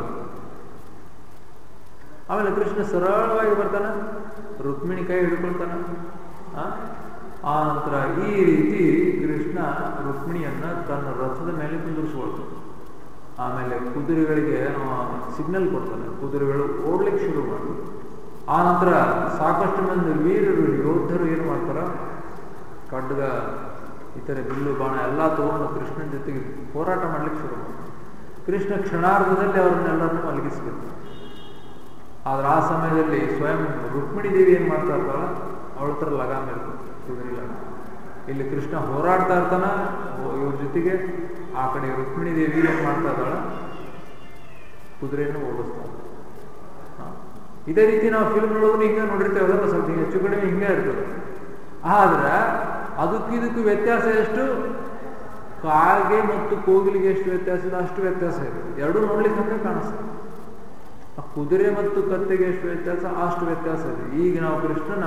ಆಮೇಲೆ ಕೃಷ್ಣ ಸರಳವಾಗಿ ಬರ್ತಾನ ರುಕ್ಮಿಣಿ ಕೈ ಹಿಡ್ಕೊಳ್ತಾನ ಆ ನಂತರ ಈ ರೀತಿ ಕೃಷ್ಣ ರುಕ್ಮಿಣಿಯನ್ನ ತನ್ನ ರಥದ ಮೇಲೆ ಕುಂದಿರಿಸ್ಕೊಳ್ತಾನೆ ಆಮೇಲೆ ಕುದುರೆಗಳಿಗೆ ಸಿಗ್ನಲ್ ಕೊಡ್ತಾನೆ ಕುದುರೆಗಳು ಓಡ್ಲಿಕ್ಕೆ ಶುರು ಮಾಡಿ ಆ ನಂತರ ಸಾಕಷ್ಟು ಮಂದಿ ವೀರರು ಯೋಧರು ಏನು ಮಾಡ್ತಾರ ಖಡ್ಗ ಇತರೆ ಬಿಲ್ಲು ಬಾಣ ಎಲ್ಲ ತಗೊಂಡು ಕೃಷ್ಣನ ಜೊತೆಗೆ ಹೋರಾಟ ಮಾಡ್ಲಿಕ್ಕೆ ಶುರು ಮಾಡ್ತಾರೆ ಕೃಷ್ಣ ಕ್ಷಣಾರ್ಧದಲ್ಲಿ ಅವ್ರನ್ನೆಲ್ಲರನ್ನು ಮಲಗಿಸ್ಬೇಕು ಆದ್ರೆ ಆ ಸಮಯದಲ್ಲಿ ಸ್ವಯಂ ರುಕ್ಮಿಣಿ ದೇವಿ ಏನ್ ಮಾಡ್ತಾ ಇರ್ತಾಳ ಅವಳ ಹತ್ರ ಲಗಾಮ್ ಇರ್ತದೆ ಕುದುರೆ ಲಗಾಮ್ ಇಲ್ಲಿ ಕೃಷ್ಣ ಹೋರಾಡ್ತಾ ಇರ್ತಾನ ಇವ್ರ ಜೊತೆಗೆ ಆ ಕಡೆ ರುಕ್ಮಿಣಿ ದೇವಿ ಏನ್ ಮಾಡ್ತಾ ಇದ್ದಾಳ ಕುದುರೆಯನ್ನು ಓಡಿಸ್ತಾಳ ಇದೇ ರೀತಿ ನಾವು ಫಿಲ್ಮ್ ನೋಡೋದು ಹಿಂಗೆ ನೋಡಿರ್ತೇವಲ್ಲ ಸ್ವಲ್ಪ ಹಿಂಗೆ ಹೆಚ್ಚು ಕಡಿಮೆ ಹಿಂಗೆ ಇರ್ತದೆ ಆದ್ರೆ ಅದಕ್ಕೂ ಇದಕ್ಕೂ ವ್ಯತ್ಯಾಸ ಎಷ್ಟು ಕಾಗೆ ಮತ್ತು ಕೋಗಿಲಿಗೆ ಎಷ್ಟು ವ್ಯತ್ಯಾಸ ಇದೆ ಅಷ್ಟು ವ್ಯತ್ಯಾಸ ಇದೆ ಎರಡೂ ನೋಡ್ಲಿಕ್ಕೆ ಹಂಗೆ ಕಾಣಿಸ್ತದೆ ಆ ಕುದುರೆ ಮತ್ತು ಕತ್ತೆಗೆ ಎಷ್ಟು ವ್ಯತ್ಯಾಸ ಅಷ್ಟು ವ್ಯತ್ಯಾಸ ಇದೆ ಈಗ ನಾವು ಕೃಷ್ಣನ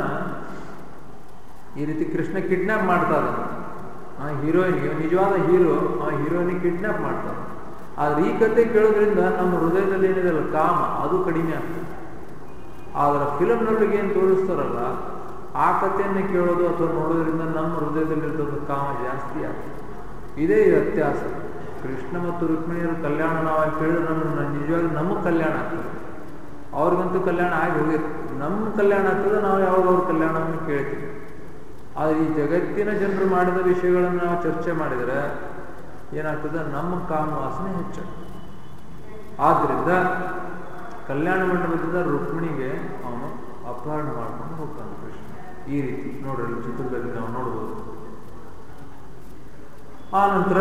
ಈ ರೀತಿ ಕೃಷ್ಣ ಕಿಡ್ನಾಪ್ ಮಾಡ್ತಾ ಇದ್ದಾನೆ ಆ ಹೀರೋಯಿನ್ಗೆ ನಿಜವಾದ ಹೀರೋ ಆ ಹೀರೋಯಿನ್ ಕಿಡ್ನಾಪ್ ಮಾಡ್ತಾನೆ ಆದ್ರೆ ಈ ಕತೆ ಕೇಳೋದ್ರಿಂದ ನಮ್ಮ ಹೃದಯದಲ್ಲಿ ಏನಿದೆಲ್ಲ ಕಾಮ ಅದು ಕಡಿಮೆ ಆಗ್ತದೆ ಆದ್ರೆ ಫಿಲಮ್ನೊಳಗೆ ಏನು ತೋರಿಸ್ತಾರಲ್ಲ ಆ ಕಥೆಯನ್ನೇ ಕೇಳೋದು ಅಥವಾ ನೋಡೋದ್ರಿಂದ ನಮ್ಮ ಹೃದಯದಲ್ಲಿರ್ತದ ಕಾಮ ಜಾಸ್ತಿ ಆಗ್ತದೆ ಇದೇ ವ್ಯತ್ಯಾಸ ಕೃಷ್ಣ ಮತ್ತು ರುಕ್ಮಿಣಿಯರ ಕಲ್ಯಾಣ ನಾವು ಕೇಳಿದ್ರೆ ನಮ್ಮ ನಿಜವಾಗಿ ನಮಗೆ ಕಲ್ಯಾಣ ಆಗ್ತದೆ ಅವ್ರಿಗಂತೂ ಕಲ್ಯಾಣ ಆಗಿ ಹೋಗಿತ್ತು ನಮ್ಮ ಕಲ್ಯಾಣ ಆಗ್ತದೆ ನಾವು ಯಾವಾಗ ಅವ್ರ ಕಲ್ಯಾಣವನ್ನು ಕೇಳ್ತೀವಿ ಆದರೆ ಈ ಜಗತ್ತಿನ ಜನರು ಮಾಡಿದ ವಿಷಯಗಳನ್ನು ನಾವು ಚರ್ಚೆ ಮಾಡಿದರೆ ಏನಾಗ್ತದೆ ನಮ್ಮ ಕಾಮ ವಾಸನೆ ಹೆಚ್ಚು ಆದ್ರಿಂದ ಕಲ್ಯಾಣ ಮಂಟಪದಿಂದ ರುಕ್ಮಿಣಿಗೆ ಅವನು ಅಪಹರಣ ಮಾಡ್ಕೊಂಡು ಹೋಗ್ತಾನೆ ಕೃಷ್ಣ ಈ ರೀತಿ ನೋಡ್ರಿ ಚಿತ್ರದಲ್ಲಿ ನಾವು ನೋಡ್ಬೋದು ಆ ನಂತರ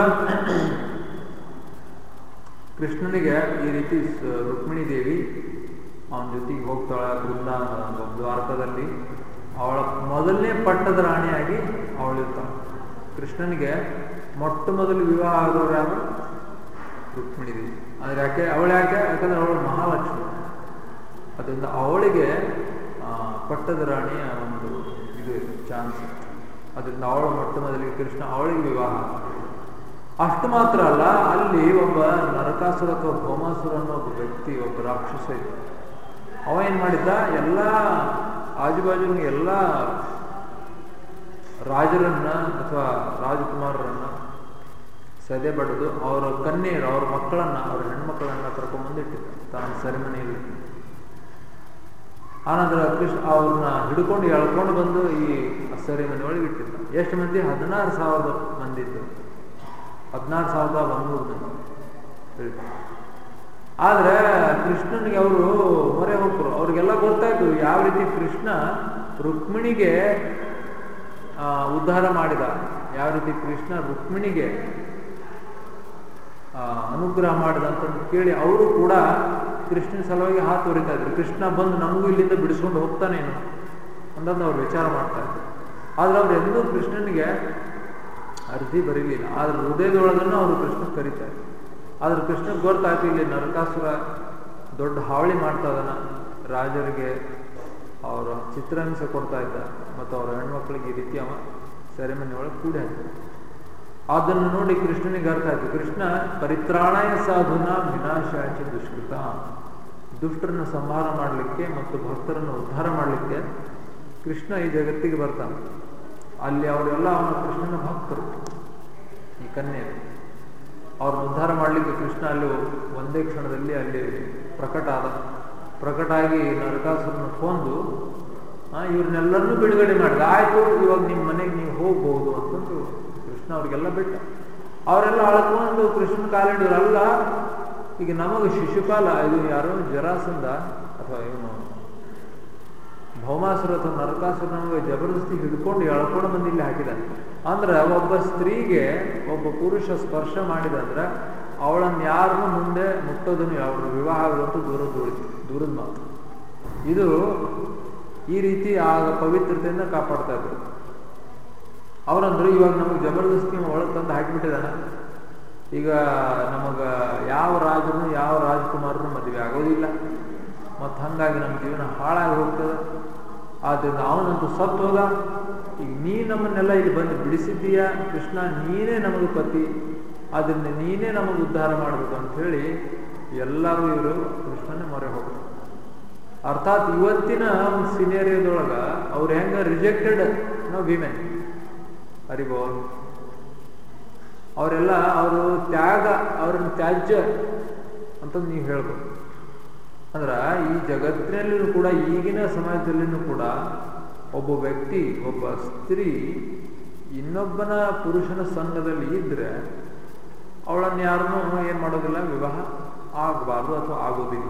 ಕೃಷ್ಣನಿಗೆ ಈ ರೀತಿ ರುಕ್ಮಿಣಿ ದೇವಿ ಅವನ ಜೊತೆಗೆ ಹೋಗ್ತಾಳ ಬೃಂದಾವನ ದ್ವಾರಕದಲ್ಲಿ ಅವಳ ಮೊದಲನೇ ಪಟ್ಟದ ರಾಣಿಯಾಗಿ ಅವಳಿರ್ತಾಳೆ ಕೃಷ್ಣನಿಗೆ ಮೊಟ್ಟ ಮೊದಲು ವಿವಾಹ ಆದವ್ರು ಯಾರು ರುಕ್ಮಿಣಿ ದೇವಿ ಆದ್ರೆ ಯಾಕೆ ಅವಳು ಯಾಕೆ ಯಾಕಂದ್ರೆ ಅವಳು ಮಹಾಲಕ್ಷ್ಮಿ ಅದರಿಂದ ಅವಳಿಗೆ ಪಟ್ಟದ ರಾಣಿಯ ಒಂದು ಇದು ಚಾನ್ಸ್ ಅದರಿಂದ ಅವಳು ಮೊಟ್ಟ ಮೊದಲಿಗೆ ಕೃಷ್ಣ ಅವಳಿಗೆ ವಿವಾಹ ಅಷ್ಟು ಮಾತ್ರ ಅಲ್ಲ ಅಲ್ಲಿ ಒಬ್ಬ ನರಕಾಸುರ ಅಥವಾ ಭೌಮಾಸುರ ಅನ್ನೋ ಒಬ್ಬ ವ್ಯಕ್ತಿ ಒಬ್ಬ ರಾಕ್ಷಸ ಇದ್ದ ಅವ ಏನ್ ಮಾಡಿದ್ದ ಎಲ್ಲ ಆಜುಬಾಜಿನ ಎಲ್ಲ ರಾಜರನ್ನ ಅಥವಾ ರಾಜಕುಮಾರರನ್ನ ಸದೆ ಬಡದು ಅವರ ಕನ್ಯೆಯರು ಅವ್ರ ಮಕ್ಕಳನ್ನ ಅವ್ರ ಹೆಣ್ಮಕ್ಕಳನ್ನ ಕರ್ಕೊಂಡ್ಬಂದಿಟ್ಟಿದ್ದ ತಾನು ಸೆರೆಮನೆಯಲ್ಲಿ ಆನಂತರ ಕೃಷ್ಣ ಅವ್ರನ್ನ ಹಿಡ್ಕೊಂಡು ಎಳ್ಕೊಂಡು ಬಂದು ಈ ಸೆರೆಮನೆ ಒಳಗೆ ಇಟ್ಟಿದ್ದ ಎಷ್ಟು ಮಂದಿ ಹದಿನಾರು ಸಾವಿರದ ಮಂದಿ ಇದ್ದರು ಹದಿನಾರು ಸಾವಿರದ ಒಂದೂರು ಮಂದಿ ಆದ್ರೆ ಕೃಷ್ಣನಿಗೆ ಅವರು ಮೊರೆ ಹೋಗ್ರು ಅವ್ರಿಗೆಲ್ಲ ಗೊತ್ತಾಯ್ತು ಯಾವ ರೀತಿ ಕೃಷ್ಣ ರುಕ್ಮಿಣಿಗೆ ಉದ್ಧಾರ ಮಾಡಿದ ಯಾವ ರೀತಿ ಕೃಷ್ಣ ರುಕ್ಮಿಣಿಗೆ ಅನುಗ್ರಹ ಮಾಡಿದ ಅಂತ ಕೇಳಿ ಅವರು ಕೂಡ ಕೃಷ್ಣನ ಸಲುವಾಗಿ ಹಾತು ಹೊರಿತಾ ಇದ್ರು ಕೃಷ್ಣ ಬಂದು ನಮಗೂ ಇಲ್ಲಿಂದ ಬಿಡಿಸ್ಕೊಂಡು ಹೋಗ್ತಾನೇನು ಅಂತಂದು ಅವ್ರು ವಿಚಾರ ಮಾಡ್ತಾ ಇದ್ರು ಆದ್ರೆ ಅವ್ರು ಎಂದೂ ಕೃಷ್ಣನಿಗೆ ಅರ್ಜಿ ಬರೀಲಿಲ್ಲ ಆದ್ರೆ ಹೃದಯದೊಳಗನ್ನು ಅವರು ಕೃಷ್ಣ ಕರೀತಾ ಇದ್ರು ಆದ್ರೆ ಕೃಷ್ಣಗೆ ಗೊತ್ತಾಯ್ತು ಇಲ್ಲಿ ನರಕಾಸುರ ದೊಡ್ಡ ಹಾವಳಿ ಮಾಡ್ತಾ ಇದ್ದಾನ ರಾಜರಿಗೆ ಅವರ ಚಿತ್ರಹಿಂಸೆ ಕೊಡ್ತಾ ಇದ್ದ ಮತ್ತು ಅವರ ಹೆಣ್ಮಕ್ಳಿಗೆ ಈ ರೀತಿ ಅವ ಸೆರೆಮನೆ ಒಳಗೆ ಕೂಡಿ ಹಾಕ್ತಾರೆ ಅದನ್ನು ನೋಡಿ ಕೃಷ್ಣನಿಗೆ ಅರ್ಥ ಆಯ್ತು ಕೃಷ್ಣ ಪರಿತ್ರಾಣಾಯ ಸಾಧುನ ವಿನಾಶಾಚ ದುಷ್ಕೃತ ದುಷ್ಟರನ್ನು ಸಂಹಾರ ಮಾಡಲಿಕ್ಕೆ ಮತ್ತು ಭಕ್ತರನ್ನು ಉದ್ಧಾರ ಮಾಡಲಿಕ್ಕೆ ಕೃಷ್ಣ ಈ ಜಗತ್ತಿಗೆ ಬರ್ತಾನೆ ಅಲ್ಲಿ ಅವರೆಲ್ಲ ಅವನ ಕೃಷ್ಣನ ಭಕ್ತರು ಈ ಕನ್ಯೆಯರು ಅವ್ರನ್ನ ಉದ್ಧಾರ ಮಾಡಲಿಕ್ಕೆ ಕೃಷ್ಣ ಅಲ್ಲಿ ಒಂದೇ ಕ್ಷಣದಲ್ಲಿ ಅಲ್ಲಿ ಪ್ರಕಟ ಆದ ಪ್ರಕಟ ಆಗಿ ನರಕಾಸುರನ ಕೊಂದು ಇವ್ರನ್ನೆಲ್ಲರನ್ನೂ ಬಿಡುಗಡೆ ಮಾಡಿದ ಆಯ್ತು ಇವಾಗ ನಿಮ್ಮ ಮನೆಗೆ ನೀವು ಹೋಗ್ಬೋದು ಅಂತಂದು ಕೃಷ್ಣ ಅವ್ರಿಗೆಲ್ಲ ಬಿಟ್ಟ ಅವರೆಲ್ಲ ಅಳ್ಕೊಂಡು ಕೃಷ್ಣನ ಕಾಲಿಡಿದ್ರು ಅಲ್ಲ ಈಗ ನಮಗೆ ಶಿಶುಪಾಲ ಇದು ಯಾರೋ ಜರಾಸಂದ ಅಥವಾ ಇವನು ಭೌಮಾಸುರ ಅಥವಾ ನರಕಾಸುರ ನಮಗೆ ಜಬರ್ದಸ್ತಿ ಹಿಡ್ಕೊಂಡು ಎಳ್ಕೊಂಡು ಬಂದು ಇಲ್ಲಿ ಹಾಕಿದಾನೆ ಅಂದ್ರೆ ಒಬ್ಬ ಸ್ತ್ರೀಗೆ ಒಬ್ಬ ಪುರುಷ ಸ್ಪರ್ಶ ಮಾಡಿದಂದ್ರೆ ಅವಳನ್ನು ಯಾರನ್ನು ಮುಂದೆ ಮುಟ್ಟೋದನ್ನು ಅವ್ರ ವಿವಾಹ ಆಗುವಂತೂ ದೂರದ ಉಳಿತು ದೂರದ ಮಾತು ಇದು ಈ ರೀತಿ ಆ ಪವಿತ್ರತೆಯನ್ನು ಕಾಪಾಡ್ತಾ ಇದ್ರು ಅವರಂದ್ರು ಇವಾಗ ನಮಗೆ ಜಬರ್ದಸ್ತಿ ಒಳಗೆ ತಂದು ಹಾಕಿಬಿಟ್ಟಿದಾನ ಈಗ ನಮಗ ಯಾವ ರಾಜನು ಯಾವ ರಾಜಕುಮಾರನು ಮದುವೆ ಆಗೋದಿಲ್ಲ ಮತ್ತು ಹಂಗಾಗಿ ನಮ್ಮ ಜೀವನ ಹಾಳಾಗಿ ಹೋಗ್ತದೆ ಆದ್ದರಿಂದ ಅವನಂತೂ ಸತ್ತು ಹೋದ ಈಗ ನೀ ನಮ್ಮನ್ನೆಲ್ಲ ಇಲ್ಲಿ ಬಂದು ಬಿಡಿಸಿದ್ದೀಯ ಕೃಷ್ಣ ನೀನೇ ನಮಗೆ ಪತಿ ಆದ್ದರಿಂದ ನೀನೇ ನಮಗೆ ಉದ್ಧಾರ ಮಾಡಬೇಕು ಅಂತ ಹೇಳಿ ಎಲ್ಲರೂ ಇವರು ಕೃಷ್ಣನೇ ಮೊರೆ ಹೋಗ್ತಾರೆ ಅರ್ಥಾತ್ ಇವತ್ತಿನ ಸಿನೇರಿಯೋದೊಳಗ ಅವ್ರು ಹೆಂಗ ರಿಜೆಕ್ಟೆಡ್ ನೋ ವಿಮೆನ್ ಹರಿಬೋಲ್ ಅವರೆಲ್ಲ ಅವರು ತ್ಯಾಗ ಅವ್ರನ್ನ ತ್ಯಾಜ್ಯ ಅಂತ ನೀವು ಹೇಳ್ಬೋದು ಅಂದ್ರ ಈ ಜಗತ್ತಿನಲ್ಲಿಯೂ ಕೂಡ ಈಗಿನ ಸಮಾಜದಲ್ಲಿನೂ ಕೂಡ ಒಬ್ಬ ವ್ಯಕ್ತಿ ಒಬ್ಬ ಸ್ತ್ರೀ ಇನ್ನೊಬ್ಬನ ಪುರುಷನ ಸಂಘದಲ್ಲಿ ಇದ್ರೆ ಅವಳನ್ನು ಯಾರನ್ನೂ ಏನ್ ಮಾಡೋದಿಲ್ಲ ವಿವಾಹ ಆಗಬಾರ್ದು ಅಥವಾ ಆಗೋದಿಲ್ಲ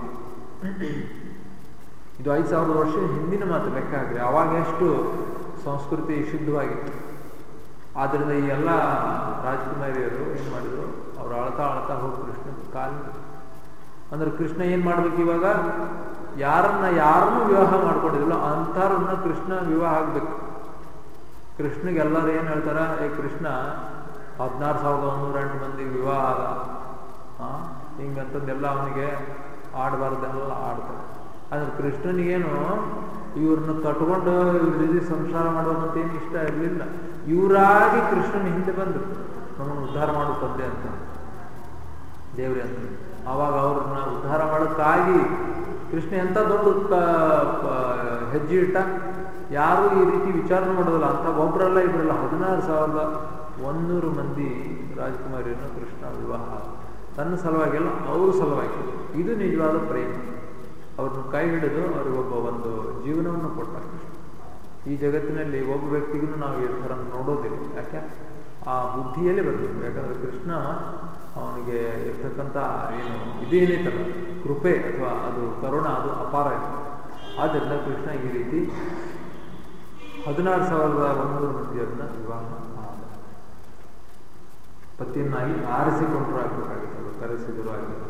ಇದು ಐದು ಸಾವಿರದ ವರ್ಷ ಹಿಂದಿನ ಮಾತು ಲೆಕ್ಕ ಹಾಕ್ರಿ ಅವಾಗ ಎಷ್ಟು ಸಂಸ್ಕೃತಿ ಶುದ್ಧವಾಗಿತ್ತು ಆದ್ರಿಂದ ಈ ಎಲ್ಲ ರಾಜಕುಮಾರಿಯರು ಏನ್ ಮಾಡಿದ್ರು ಅವ್ರು ಅಳ್ತಾ ಅಳ್ತಾ ಹೋಗಿ ಕೃಷ್ಣ ಕಾಲ್ ಅಂದ್ರೆ ಕೃಷ್ಣ ಏನ್ ಮಾಡ್ಬೇಕು ಇವಾಗ ಯಾರನ್ನ ಯಾರನ್ನೂ ವಿವಾಹ ಮಾಡ್ಕೊಂಡಿದ್ರಲ್ಲ ಅಂಥವ್ರನ್ನ ಕೃಷ್ಣ ವಿವಾಹ ಆಗ್ಬೇಕು ಕೃಷ್ಣಗೆ ಎಲ್ಲರೂ ಏನ್ ಹೇಳ್ತಾರ ಏ ಕೃಷ್ಣ ಹದಿನಾರು ಸಾವಿರದ ಒಂದೂರ ಎಂಟು ಮಂದಿ ವಿವಾಹ ಆದ ಹಾ ಹಿಂಗಂತಂದೆಲ್ಲ ಅವನಿಗೆ ಆಡಬಾರ್ದೆಲ್ಲ ಆಡ್ತಾರೆ ಆದ್ರೆ ಕೃಷ್ಣನಿಗೇನು ಇವ್ರನ್ನ ಕಟ್ಕೊಂಡು ಇವ್ರ ಜೊತೆ ಸಂಸಾರ ಮಾಡೋದಂತ ಏನು ಇಷ್ಟ ಇರಲಿಲ್ಲ ಇವರಾಗಿ ಕೃಷ್ಣನ ಹಿಂದೆ ಬಂದರು ನಮ್ಮನ್ನು ಉದ್ಧಾರ ಮಾಡೋ ತಂದೆ ಅಂತ ದೇವ್ರಿ ಅಂತ ಆವಾಗ ಅವ್ರನ್ನ ಉದ್ಧಾರ ಮಾಡೋಕ್ಕಾಗಿ ಕೃಷ್ಣ ಎಂತ ದೊಡ್ಡ ಹೆಜ್ಜೆ ಇಟ್ಟ ಯಾರು ಈ ರೀತಿ ವಿಚಾರ ಮಾಡೋದಿಲ್ಲ ಅಂತ ಒಬ್ಬರಲ್ಲ ಇಬ್ಬರಲ್ಲ ಹದಿನಾರು ಸಾವಿರದ ಒಂದೂರು ಮಂದಿ ರಾಜಕುಮಾರಿಯನ್ನು ಕೃಷ್ಣ ವಿವಾಹ ತನ್ನ ಸಲುವಾಗಿಲ್ಲ ಅವ್ರ ಸಲುವಾಗಿ ಇದು ನಿಜವಾದ ಪ್ರೇಮ ಅವ್ರನ್ನ ಕೈ ಹಿಡಿದು ಅವ್ರಿಗೊಬ್ಬ ಒಂದು ಜೀವನವನ್ನು ಕೊಟ್ಟ ಈ ಜಗತ್ತಿನಲ್ಲಿ ಒಬ್ಬ ವ್ಯಕ್ತಿಗೂ ನಾವು ಈ ಥರ ನೋಡೋದಿಲ್ಲ ಯಾಕೆ ಆ ಬುದ್ಧಿಯಲ್ಲಿ ಬರಬೇಕು ಯಾಕಂದ್ರೆ ಕೃಷ್ಣ ಅವನಿಗೆ ಇರ್ತಕ್ಕಂಥ ಏನು ಇದೇನೈತಲ್ಲ ಕೃಪೆ ಅಥವಾ ಅದು ಕರುಣ ಅದು ಅಪಾರ ಇದೆ ಆದ್ದರಿಂದ ಕೃಷ್ಣ ಈ ರೀತಿ ಹದಿನಾರು ಸಾವಿರದ ಒಂದೂರು ಮಂದಿಯರನ್ನ ವಿವಾಹ ಆದ ಪತಿಯನ್ನಾಗಿ ಆರಿಸಿಕೊಂಡ್ರು ಆಗ್ಬೇಕಾಗಿತ್ತು ಕರೆಸಿದರು ಆಗಿತ್ತು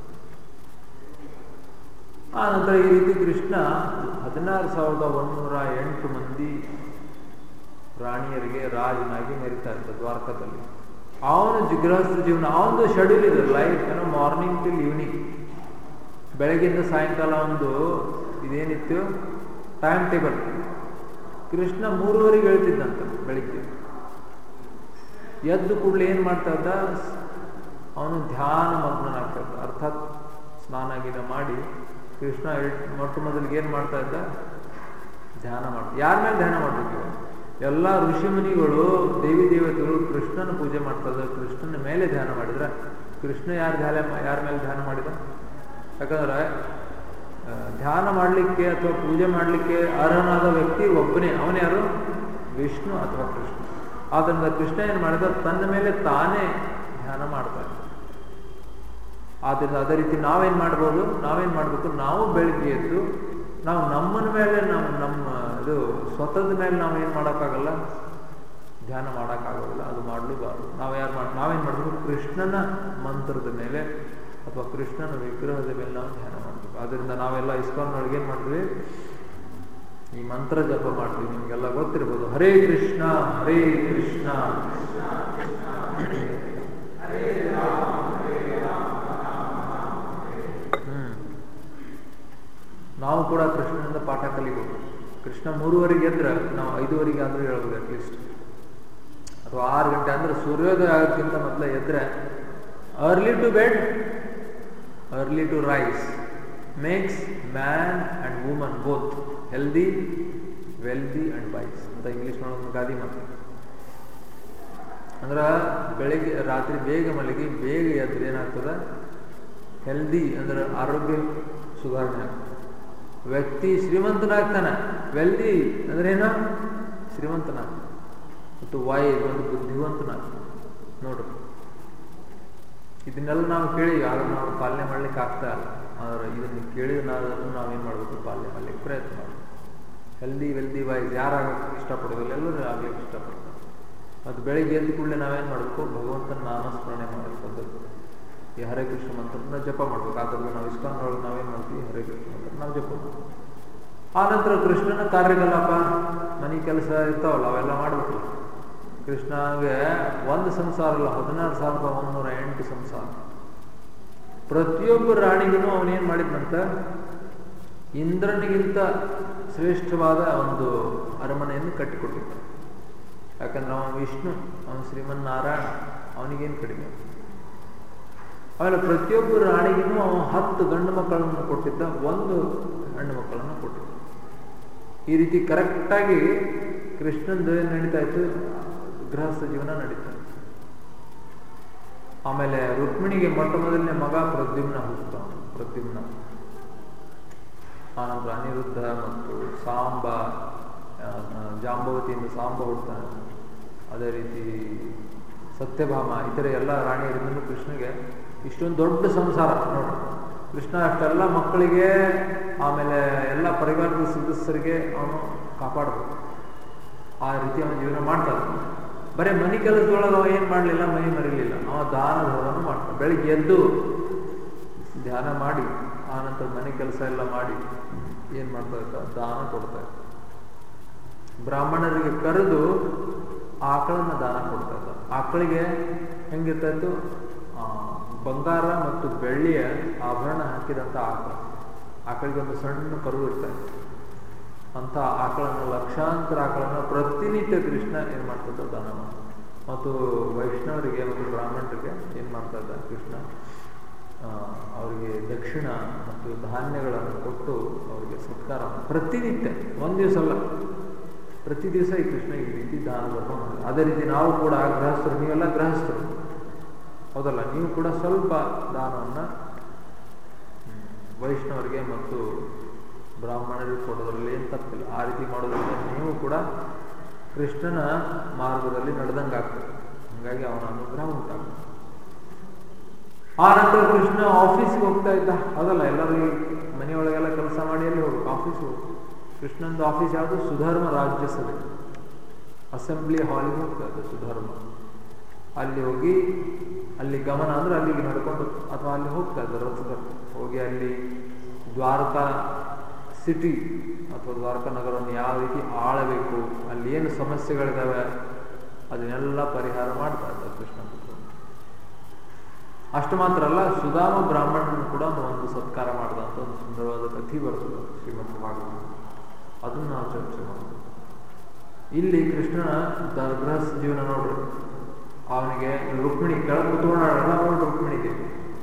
ಆ ನಂತರ ಈ ರೀತಿ ಕೃಷ್ಣ ಹದಿನಾರು ಸಾವಿರದ ಒಂದೂರ ಎಂಟು ಮಂದಿ ರಾಣಿಯರಿಗೆ ರಾಜನಾಗಿ ಮೆರಿತಾ ಇದ್ದ ದ್ವಾರಕದಲ್ಲಿ ಅವನ ಗೃಹಸ್ಥ ಜೀವನ ಅವನದು ಶೆಡ್ಯೂಲ್ ಇದೆ ಲೈಫ್ ಏನೋ ಮಾರ್ನಿಂಗ್ ಟಿಲ್ ಈವ್ನಿಂಗ್ ಬೆಳಗ್ಗಿಂದ ಸಾಯಂಕಾಲ ಒಂದು ಇದೇನಿತ್ತು ಟೈಮ್ ಟೇಬಲ್ ಕೃಷ್ಣ ಮೂರುವರೆಗೆ ಹೇಳ್ತಿದ್ದಂತ ಬೆಳಿಗ್ಗೆ ಎದ್ದು ಕೂಡಲೇ ಏನು ಮಾಡ್ತಾ ಇದ್ದ ಅವನು ಧ್ಯಾನ ಮಗ್ನನಾಗ್ತಾ ಇದ್ದ ಅರ್ಥಾತ್ ಸ್ನಾನ ಗೀನ ಮಾಡಿ ಕೃಷ್ಣ ಮೊಟ್ಟ ಮೊದಲಿಗೆ ಏನು ಮಾಡ್ತಾ ಇದ್ದ ಧ್ಯಾನ ಮಾಡ್ತಾ ಯಾರ ಮೇಲೆ ಧ್ಯಾನ ಮಾಡ್ಬೇಕು ಎಲ್ಲ ಋಷಿಮುನಿಗಳು ದೇವಿ ದೇವತೆಗಳು ಕೃಷ್ಣನ ಪೂಜೆ ಮಾಡ್ತಾ ಇದ್ದಾರೆ ಕೃಷ್ಣನ ಮೇಲೆ ಧ್ಯಾನ ಮಾಡಿದ್ರೆ ಕೃಷ್ಣ ಯಾರು ಧ್ಯಾನ ಯಾರ ಮೇಲೆ ಧ್ಯಾನ ಮಾಡಿದ ಯಾಕಂದ್ರೆ ಧ್ಯಾನ ಮಾಡಲಿಕ್ಕೆ ಅಥವಾ ಪೂಜೆ ಮಾಡಲಿಕ್ಕೆ ಅರ್ಹನಾದ ವ್ಯಕ್ತಿ ಒಬ್ಬನೇ ಅವನ್ಯಾರು ವಿಷ್ಣು ಅಥವಾ ಕೃಷ್ಣ ಆದ್ದರಿಂದ ಕೃಷ್ಣ ಏನು ಮಾಡಿದ ತನ್ನ ಮೇಲೆ ತಾನೇ ಧ್ಯಾನ ಮಾಡ್ತಾ ಇದ್ದ ಆದ್ದರಿಂದ ಅದೇ ರೀತಿ ನಾವೇನ್ ಮಾಡ್ಬೋದು ನಾವೇನ್ ಮಾಡ್ಬೇಕು ನಾವು ಬೆಳಿಗ್ಗೆ ಎದ್ದು ನಾವು ನಮ್ಮನ ಮೇಲೆ ನಾವು ನಮ್ಮ ಇದು ಸ್ವತದ ಮೇಲೆ ನಾವು ಏನು ಮಾಡೋಕ್ಕಾಗಲ್ಲ ಧ್ಯಾನ ಮಾಡೋಕ್ಕಾಗೋದಿಲ್ಲ ಅದು ಮಾಡಲೂಬಾರ್ದು ನಾವು ಯಾರು ಮಾಡಿ ನಾವೇನು ಮಾಡಬೇಕು ಕೃಷ್ಣನ ಮಂತ್ರದ ಮೇಲೆ ಅಥವಾ ಕೃಷ್ಣನ ವಿಗ್ರಹದ ಮೇಲೆ ನಾವು ಧ್ಯಾನ ಮಾಡಬೇಕು ಅದರಿಂದ ನಾವೆಲ್ಲ ಇಸ್ಕಾನ್ನೊಳಗೆ ಏನು ಮಾಡ್ತೀವಿ ಈ ಮಂತ್ರ ಜಪ ಮಾಡ್ತೀವಿ ನಿಮಗೆಲ್ಲ ಗೊತ್ತಿರ್ಬೋದು ಹರೇ ಕೃಷ್ಣ ಹರೇ ಕೃಷ್ಣ ಹ್ಮ್ ನಾವು ಕೂಡ ಕೃಷ್ಣನಿಂದ ಪಾಠ ಕಲಿಬೇಕು ಕೃಷ್ಣ ಮೂರುವರೆಗೆ ಎದ್ರೆ ನಾವು ಐದುವರೆಗೆ ಆದರೂ ಹೇಳ್ಬೋದು ಅಟ್ಲೀಸ್ಟ್ ಅಥವಾ ಆರು ಗಂಟೆ ಅಂದರೆ ಸೂರ್ಯೋದಯ ಆಗೋಕ್ಕಿಂತ ಮೊದಲೇ ಎದ್ದರೆ early to bed early to rise makes man and woman both healthy wealthy and wise ಅಂತ ಇಂಗ್ಲೀಷ್ ಒಂದು ಗಾದಿ ಮಾತು ಅಂದ್ರೆ ಬೆಳಿಗ್ಗೆ ರಾತ್ರಿ ಬೇಗ ಮಲಗಿ ಬೇಗ ಎದ್ರೆ ಏನಾಗ್ತದೆ ಹೆಲ್ದಿ ಅಂದ್ರೆ ಆರೋಗ್ಯ ಸುಧಾರಣೆ ಆಗ್ತದೆ ವ್ಯಕ್ತಿ ಶ್ರೀಮಂತನಾಗ್ತಾನೆ ವೆಲ್ದಿ ಅಂದ್ರೆ ಏನು ಶ್ರೀಮಂತನಾಗ ಮತ್ತು ವಾಯ್ ಒಂದು ಬುದ್ಧಿವಂತನಾಗ್ತಾನೆ ನೋಡ್ರಿ ಇದನ್ನೆಲ್ಲ ನಾವು ಕೇಳಿ ಆದ್ರೆ ನಾವು ಪಾಲನೆ ಮಾಡ್ಲಿಕ್ಕೆ ಆಗ್ತಾ ಇಲ್ಲ ಆದ್ರೆ ಇದನ್ನು ಕೇಳಿದ ನಾವು ನಾವೇನು ಮಾಡಬೇಕು ಪಾಲನೆ ಮಾಡ್ಲಿಕ್ಕೆ ಪ್ರಯತ್ನ ಮಾಡಬೇಕು ಹೆಲ್ದಿ ವೆಲ್ದಿ ವೈಸ್ ಯಾರಾಗಕ್ಕೆ ಇಷ್ಟಪಡೋದಿಲ್ಲ ಎಲ್ಲರೂ ಆಗ್ಲಿಕ್ಕೆ ಇಷ್ಟಪಡ್ತಾರೆ ಮತ್ತು ಬೆಳಿಗ್ಗೆ ಎದ್ದ ಕೂಡಲೇ ನಾವೇನು ಮಾಡಬೇಕು ಭಗವಂತನ ನಾಮಸ್ಮರಣೆ ಮಾಡಬೇಕು ಪದ್ಧತಿ ಈ ಹರೇ ಕೃಷ್ಣ ಮಂತ್ರನ ಜಪ ಮಾಡ್ಬೇಕು ಆದ್ರಿಂದ ನಾವು ಇಸ್ಕಾನ್ರೊಳಗೆ ನಾವೇನು ಮಾಡ್ತೀವಿ ಹರೇ ಕೃಷ್ಣ ಮಂತ್ರ ನಾವು ಜಪ ಮಾಡ್ತೀವಿ ಆ ನಂತರ ಕೃಷ್ಣನ ಕಾರ್ಯಕಲಾಪ ಮನೆ ಕೆಲಸ ಇರ್ತಾವಲ್ಲ ಅವೆಲ್ಲ ಮಾಡಬೇಕು ಕೃಷ್ಣಗೆ ಒಂದು ಸಂಸಾರ ಅಲ್ಲ ಹದಿನಾರು ಸಾವಿರದ ಒಂದೂರ ಎಂಟು ಸಂಸಾರ ಪ್ರತಿಯೊಬ್ಬ ರಾಣಿಗೂ ಅವನೇನು ಮಾಡಿದ್ನಂತ ಇಂದ್ರನಿಗಿಂತ ಶ್ರೇಷ್ಠವಾದ ಒಂದು ಅರಮನೆಯನ್ನು ಕಟ್ಟಿಕೊಟ್ಟಿದ್ದ ಯಾಕಂದ್ರೆ ಅವನು ವಿಷ್ಣು ಅವನು ಶ್ರೀಮನ್ನಾರಾಯಣ ಅವನಿಗೇನು ಕಡಿಮೆ ಆಮೇಲೆ ಪ್ರತಿಯೊಬ್ಬ ರಾಣಿಗೂ ಅವನು ಹತ್ತು ಗಂಡು ಮಕ್ಕಳನ್ನು ಕೊಟ್ಟಿದ್ದ ಒಂದು ಹೆಣ್ಣು ಮಕ್ಕಳನ್ನು ಕೊಟ್ಟಿದ್ದ ಈ ರೀತಿ ಕರೆಕ್ಟಾಗಿ ಕೃಷ್ಣಂದು ನಡೀತಾ ಇತ್ತು ಗೃಹಸ್ಥ ಜೀವನ ನಡೀತಾ ಇತ್ತು ಆಮೇಲೆ ರುಕ್ಮಿಣಿಗೆ ಮೊಟ್ಟ ಮೊದಲನೇ ಮಗ ಪ್ರದ್ಯುಮ್ನ ಹುಟ್ಟುತ್ತ ಪ್ರದ್ಯುಮ್ನ ಆನಂತರ ಅನಿರುದ್ಧ ಮತ್ತು ಸಾಂಬ ಜಾಂಬವತಿಯಿಂದ ಸಾಂಬ ಹುಡ್ತಾನೆ ಅದೇ ರೀತಿ ಸತ್ಯಭಾಮ ಇತರ ಎಲ್ಲ ರಾಣಿಯರಿಂದಲೂ ಕೃಷ್ಣಗೆ ಇಷ್ಟೊಂದು ದೊಡ್ಡ ಸಂಸಾರ ನೋಡಿ ಕೃಷ್ಣ ಅಷ್ಟೆಲ್ಲ ಮಕ್ಕಳಿಗೆ ಆಮೇಲೆ ಎಲ್ಲ ಪರಿವಾರದ ಸದಸ್ಯರಿಗೆ ಅವನು ಕಾಪಾಡಬೇಕು ಆ ರೀತಿ ಅವನ ಜೀವನ ಮಾಡ್ತಾನೆ ಬರೀ ಮನೆ ಕೆಲಸದೊಳಗೆ ಅವ ಏನು ಮಾಡಲಿಲ್ಲ ಮೈ ಮರಿಲಿಲ್ಲ ಅವ ದಾನ ಧರ್ಮನ ಮಾಡ್ತಾನೆ ಬೆಳಿಗ್ಗೆ ಎದ್ದು ಧ್ಯಾನ ಮಾಡಿ ಆನಂತರ ಮನೆ ಕೆಲಸ ಎಲ್ಲ ಮಾಡಿ ಏನು ಮಾಡ್ತಾ ಇದ್ದ ದಾನ ಕೊಡ್ತಾ ಇದ್ದ ಬ್ರಾಹ್ಮಣರಿಗೆ ಕರೆದು ಆಕಳನ್ನ ದಾನ ಕೊಡ್ತಾ ಇದ್ದ ಆಕಳಿಗೆ ಹೆಂಗಿರ್ತಾ ಇತ್ತು ಬಂಗಾರ ಮತ್ತು ಬೆಳ್ಳಿಯ ಆಭರಣ ಹಾಕಿದಂಥ ಆಕಳ ಆಕಳಿಗೆ ಒಂದು ಸಣ್ಣ ಕರು ಇರ್ತಾ ಇತ್ತು ಅಂತ ಆಕಳನ್ನು ಲಕ್ಷಾಂತರ ಆಕಳನ್ನು ಪ್ರತಿನಿತ್ಯ ಕೃಷ್ಣ ಏನು ಮಾಡ್ತಿದ್ದ ದಾನ ಮಾಡ್ತಾರೆ ಮತ್ತು ವೈಷ್ಣವರಿಗೆ ಮತ್ತು ಬ್ರಾಹ್ಮಣರಿಗೆ ಏನು ಮಾಡ್ತಾ ಇದ್ದ ಕೃಷ್ಣ ಅವರಿಗೆ ದಕ್ಷಿಣ ಮತ್ತು ಧಾನ್ಯಗಳನ್ನು ಕೊಟ್ಟು ಅವರಿಗೆ ಸತ್ಕಾರ ಪ್ರತಿನಿತ್ಯ ಒಂದು ದಿವಸ ಅಲ್ಲ ಪ್ರತಿ ದಿವಸ ಈ ಕೃಷ್ಣ ಈ ರೀತಿ ದಾನ ಧರ್ಮ ಮಾಡಿದ ಅದೇ ರೀತಿ ನಾವು ಕೂಡ ಗೃಹಸ್ಥರು ನೀವೆಲ್ಲ ಗೃಹಸ್ಥರು ಹೌದಲ್ಲ ನೀವು ಕೂಡ ಸ್ವಲ್ಪ ದಾನವನ್ನು ವೈಷ್ಣವರಿಗೆ ಮತ್ತು ಬ್ರಾಹ್ಮಣರಿಗೆ ಕೊಡೋದ್ರಲ್ಲಿ ಏನು ತಪ್ಪಿಲ್ಲ ಆ ರೀತಿ ಮಾಡೋದ್ರಿಂದ ನೀವು ಕೂಡ ಕೃಷ್ಣನ ಮಾರ್ಗದಲ್ಲಿ ನಡೆದಂಗೆ ಆಗ್ತದೆ ಹಾಗಾಗಿ ಅವನ ಅನುಗ್ರಹ ಉಂಟಾಗ್ತದೆ ಆ ನಂತರ ಕೃಷ್ಣ ಆಫೀಸ್ಗೆ ಹೋಗ್ತಾ ಇದ್ದ ಅದಲ್ಲ ಎಲ್ಲರೂ ಮನೆಯೊಳಗೆಲ್ಲ ಕೆಲಸ ಮಾಡಿ ಅಲ್ಲಿ ಹೋಗ್ಬೇಕು ಆಫೀಸ್ಗೆ ಹೋಗ್ಬೇಕು ಕೃಷ್ಣಂದು ಆಫೀಸ್ ಯಾವುದು ಸುಧರ್ಮ ರಾಜ್ಯಸಭೆ ಅಸೆಂಬ್ಲಿ ಹಾಲಿಗೆ ಹೋಗ್ತಾ ಇದ್ದ ಸುಧರ್ಮ ಅಲ್ಲಿ ಹೋಗಿ ಅಲ್ಲಿ ಗಮನ ಅಂದ್ರೆ ಅಲ್ಲಿಗೆ ನಡ್ಕೊಂಡು ಅಥವಾ ಅಲ್ಲಿ ಹೋಗ್ತಾ ಇದ್ದ ರಥದಲ್ಲಿ ಹೋಗಿ ಅಲ್ಲಿ ದ್ವಾರಕಾ ಸಿಟಿ ಅಥವಾ ದ್ವಾರಕಾ ನಗರವನ್ನು ಯಾವ ರೀತಿ ಆಳಬೇಕು ಅಲ್ಲಿ ಏನು ಸಮಸ್ಯೆಗಳಿದಾವೆ ಅದನ್ನೆಲ್ಲ ಪರಿಹಾರ ಮಾಡ್ತಾ ಇದ್ದ ಕೃಷ್ಣ ಅಷ್ಟು ಮಾತ್ರ ಅಲ್ಲ ಸುಧಾಮ ಬ್ರಾಹ್ಮಣನ ಕೂಡ ಒಂದು ಸತ್ಕಾರ ಮಾಡಿದಂಥ ಒಂದು ಸುಂದರವಾದ ಕಥೆ ಬರ್ತದೆ ಶ್ರೀಮಂತ ಭಾಗವತ ಅದನ್ನು ನಾವು ಚರ್ಚೆ ಮಾಡೋದು ಇಲ್ಲಿ ಕೃಷ್ಣನ ಗೃಹಸ್ಥ ಜೀವನ ನೋಡ್ರಿ ಅವನಿಗೆ ರುಕ್ಮಿಣಿ ಕೆಳಗೆ ಕೂತ್ಕೊಂಡಾಡಲ್ಲ ಅವಳು ರುಕ್ಮಿಣಿಗೆ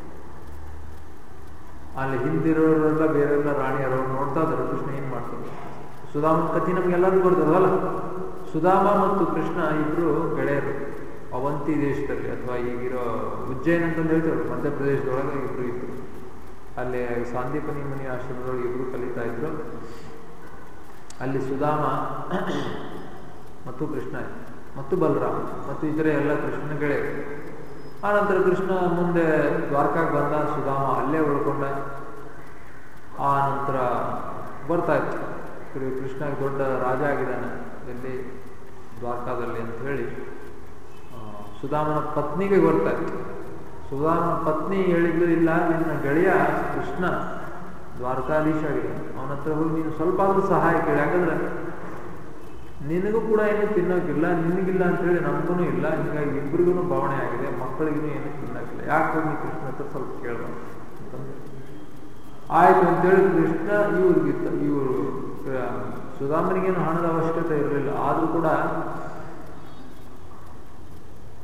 ಅಲ್ಲಿ ಹಿಂದಿರೋರೆಲ್ಲ ಬೇರೆಲ್ಲ ರಾಣಿಯರು ನೋಡ್ತಾ ಇದ್ದಾರೆ ಕೃಷ್ಣ ಏನ್ ಮಾಡ್ತಾರೆ ಸುಧಾಮನ ಕಥೆ ನಮ್ಗೆಲ್ಲರಿಗೂ ಬರ್ತದಲ್ಲ ಸುಧಾಮ ಮತ್ತು ಕೃಷ್ಣ ಇಬ್ರು ಗೆಳೆಯರು ಅವಂತಿ ದೇಶದಲ್ಲಿ ಅಥವಾ ಈಗಿರೋ ಉಜ್ಜಯಿನ್ ಅಂತಂದು ಹೇಳ್ತಾರೆ ಮಧ್ಯಪ್ರದೇಶದೊಳಗೆ ಇಬ್ರು ಇದ್ರು ಅಲ್ಲಿ ಸಾಂದೀಪನಿ ಮುನಿ ಆಶ್ರಮದೊಳಗೆ ಇಬ್ರು ಕಲಿತಾ ಇದ್ರು ಅಲ್ಲಿ ಸುಧಾಮ ಮತ್ತು ಕೃಷ್ಣ ಮತ್ತು ಬಲರಾಮ ಮತ್ತು ಇತರೆ ಎಲ್ಲ ಕೃಷ್ಣನ ಗೆಳೆಯರು ಆನಂತರ ಕೃಷ್ಣ ಮುಂದೆ ದ್ವಾರಕಾಗೆ ಬಂದ ಸುಧಾಮ ಅಲ್ಲೇ ಉಳ್ಕೊಂಡ ಆ ನಂತರ ಬರ್ತಾ ಇತ್ತು ಕೃಷ್ಣ ದೊಡ್ಡ ರಾಜ ಆಗಿದ್ದಾನೆ ಎಲ್ಲಿ ದ್ವಾರಕಾದಲ್ಲಿ ಅಂತ ಹೇಳಿ ಸುಧಾಮನ ಪತ್ನಿಗೆ ಬರ್ತಾ ಇತ್ತು ಸುಧಾಮನ ಪತ್ನಿ ಹೇಳಿದ್ದು ಇಲ್ಲ ನಿನ್ನ ಗೆಳೆಯ ಕೃಷ್ಣ ದ್ವಾರಕಾಧೀಶ ಆಗಿದೆ ಅವನ ಹತ್ರ ಹೋಗಿ ನೀನು ಸ್ವಲ್ಪ ಆದ್ರೂ ಸಹಾಯ ಕೇಳಿ ಯಾಕಂದ್ರೆ ನಿನಗೂ ಕೂಡ ಏನು ತಿನ್ನೋಕಿಲ್ಲ ನಿನಗಿಲ್ಲ ಅಂತೇಳಿ ನಮಗೂ ಇಲ್ಲ ಹೀಗಾಗಿ ಇಬ್ಬರಿಗೂ ಭಾವನೆ ಆಗಿದೆ ಮಕ್ಕಳಿಗೂ ಏನು ತಿನ್ನೋಕಿಲ್ಲ ಯಾಕೆ ಹೋಗಿ ಕೃಷ್ಣ ಹತ್ರ ಸ್ವಲ್ಪ ಕೇಳಬಾರ್ದು ಅಂತಂದ್ರೆ ಆಯ್ತು ಅಂತೇಳಿ ಕೃಷ್ಣ ಇವ್ರಿಗಿತ್ತ ಇವರು ಸುಧಾಮನಿಗೇನು ಹಣದ ಅವಶ್ಯಕತೆ ಇರಲಿಲ್ಲ ಆದರೂ ಕೂಡ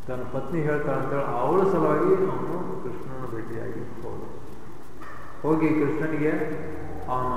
ತನ್ನ ಪತ್ನಿ ಹೇಳ್ತಾಳೆ ಅಂತೇಳಿ ಅವಳ ಸಲುವಾಗಿ ಅವನು ಕೃಷ್ಣನ ಭೇಟಿಯಾಗಿ ಹೋದ ಹೋಗಿ ಕೃಷ್ಣನಿಗೆ ಅವನು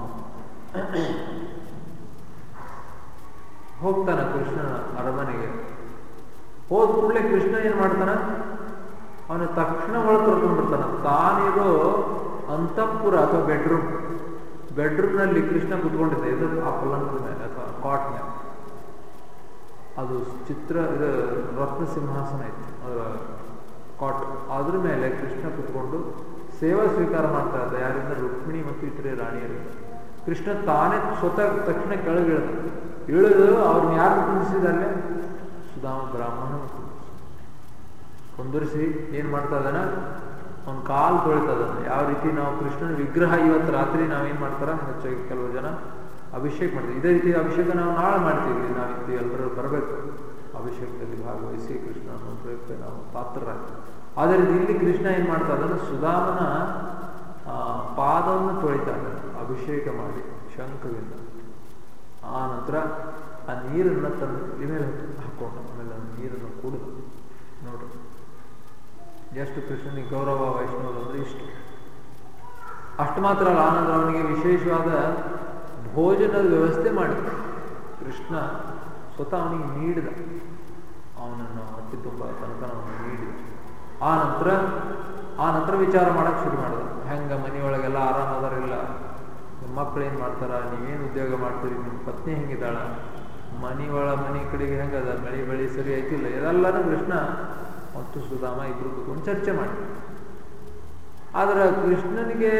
ಹೋಗ್ತಾನೆ ಕೃಷ್ಣನ ಅರಮನೆಗೆ ಹೋದ ಕೂಡಲೇ ಕೃಷ್ಣ ಏನ್ ಮಾಡ್ತಾನ ಅವನು ತಕ್ಷಣ ಒಳಗೆ ಕರ್ಕೊಂಡ್ಬಿಡ್ತಾನ ತಾನಿರೋ ಅಂತಃಪುರ ಅಥವಾ ಬೆಡ್ರೂಮ್ ಬೆಡ್ರೂಮ್ನಲ್ಲಿ ಕೃಷ್ಣ ಕುತ್ಕೊಂಡಿದ್ದೆ ಇದು ಆ ಪಲ್ಲಂಗದ ಮೇಲೆ ಅಥವಾ ಕಾಟ್ ಮೇಲೆ ಅದು ಚಿತ್ರ ಇದು ರತ್ನ ಸಿಂಹಾಸನ ಇತ್ತು ಅದರ ಕಾಟ್ ಅದ್ರ ಮೇಲೆ ಕೃಷ್ಣ ಕುತ್ಕೊಂಡು ಸೇವಾ ಸ್ವೀಕಾರ ಮಾಡ್ತಾ ಇದ್ದ ಯಾರಿಂದ ರುಕ್ಮಿಣಿ ಮತ್ತು ಇತರೆ ರಾಣಿಯರಿಂದ ಕೃಷ್ಣ ತಾನೇ ಸ್ವತಃ ತಕ್ಷಣ ಕೆಳಗಿಳಿದ ಇಳಿದು ಅವ್ರನ್ನ ಯಾರು ಕುಂದಿಸಿದಾರೆ ಸುಧಾಮ ಬ್ರಾಹ್ಮಣ ಕುಂದಿರಿಸಿ ಏನ್ ಮಾಡ್ತಾ ಇದ್ದಾನ ಅವ್ನ ಕಾಲು ತೊಳಿತಾ ಇದ್ದಾನೆ ಯಾವ ರೀತಿ ನಾವು ಕೃಷ್ಣನ ವಿಗ್ರಹ ಇವತ್ತು ರಾತ್ರಿ ನಾವೇನ್ ಮಾಡ್ತಾರ ಹೆಚ್ಚಾಗಿ ಕೆಲವು ಜನ ಅಭಿಷೇಕ ಮಾಡ್ತೀವಿ ಇದೇ ರೀತಿ ಅಭಿಷೇಕ ನಾವು ನಾಳೆ ಮಾಡ್ತೀವಿ ನಾವಿತ್ತು ಎಲ್ಲರೂ ಬರಬೇಕು ಅಭಿಷೇಕದಲ್ಲಿ ಭಾಗವಹಿಸಿ ಕೃಷ್ಣನ ಪ್ರಯುಕ್ತ ನಾವು ಪಾತ್ರರಾಗ್ತೀವಿ ಅದೇ ರೀತಿ ಇಲ್ಲಿ ಕೃಷ್ಣ ಏನ್ ಮಾಡ್ತಾ ಇದ್ದಾನೆ ಸುಧಾಮನ ಪಾದವನ್ನು ತೊಳಿತಾ ಇದ್ದಾನೆ ಅಭಿಷೇಕ ಮಾಡಿ ಶಂಖದಿಂದ ಆ ನಂತರ ಆ ನೀರನ್ನು ತನ್ನ ಮೇಲೆ ಹಾಕೊಂಡು ಆಮೇಲೆ ಆ ನೀರನ್ನು ಕುಡಿದು ನೋಡ್ರಿ ಎಷ್ಟು ಕೃಷ್ಣನಿಗೆ ಗೌರವ ವೈಷ್ಣವ ಅಂದ್ರೆ ಇಷ್ಟು ಅಷ್ಟು ಮಾತ್ರ ಅಲ್ಲ ಆನಂತರ ಅವನಿಗೆ ವಿಶೇಷವಾದ ಭೋಜನದ ವ್ಯವಸ್ಥೆ ಮಾಡಿದ ಕೃಷ್ಣ ಸ್ವತಃ ಅವನಿಗೆ ನೀಡಿದ ಅವನನ್ನು ಹೊಟ್ಟೆ ತುಂಬ ತನಕ ಅವನು ನೀಡಿದ ಆ ನಂತರ ಆ ನಂತರ ವಿಚಾರ ಮಾಡಕ್ಕೆ ಶುರು ಮಾಡಿದ ಹೆಂಗ ಮನೆಯೊಳಗೆಲ್ಲ ಆರಾಮ ಅದಾರಿಲ್ಲ ನಿಮ್ಮ ಮಕ್ಕಳು ಏನು ಮಾಡ್ತಾರ ನೀವೇನು ಉದ್ಯೋಗ ಮಾಡ್ತೀರಿ ನಿಮ್ಮ ಪತ್ನಿ ಹೆಂಗಿದ್ದಾಳ ಮನಿ ಒಳ ಮನೆ ಕಡೆಗೆ ಹೆಂಗದ ಮಳಿ ಬಳಿ ಸರಿ ಐತಿಲ್ಲ ಇದೆಲ್ಲನೂ ಕೃಷ್ಣ ಮತ್ತು ಸುಧಾಮ ಇಬ್ರು ಕೂತ್ಕೊಂಡು ಚರ್ಚೆ ಮಾಡಿ ಆದ್ರೆ ಕೃಷ್ಣನಿಗೆ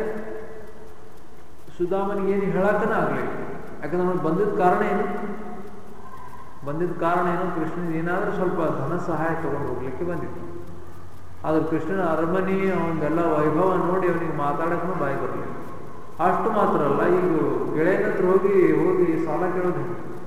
ಸುಧಾಮನಿಗೆ ಏನು ಹೇಳಕ್ಕನ ಆಗ್ಲಿಲ್ಲ ಯಾಕಂದ್ರೆ ಅವನಿಗೆ ಬಂದಿದ್ದ ಕಾರಣ ಏನು ಬಂದಿದ್ದ ಕಾರಣ ಏನು ಕೃಷ್ಣನಿಗೆ ಏನಾದ್ರೂ ಸ್ವಲ್ಪ ಧನ ಸಹಾಯ ತಗೊಂಡು ಹೋಗ್ಲಿಕ್ಕೆ ಬಂದಿತ್ತು ಆದ್ರೆ ಕೃಷ್ಣನ ಅರಮನೆ ಅವನದೆಲ್ಲ ವೈಭವ ನೋಡಿ ಅವನಿಗೆ ಮಾತಾಡಕ್ಕೂ ಬಾಯಿ ಬರಲಿಲ್ಲ ಅಷ್ಟು ಮಾತ್ರ ಅಲ್ಲ ಈಗ ಗೆಳೆಯನ ಹತ್ರ ಹೋಗಿ ಹೋಗಿ ಸಾಲ ಕೇಳೋದು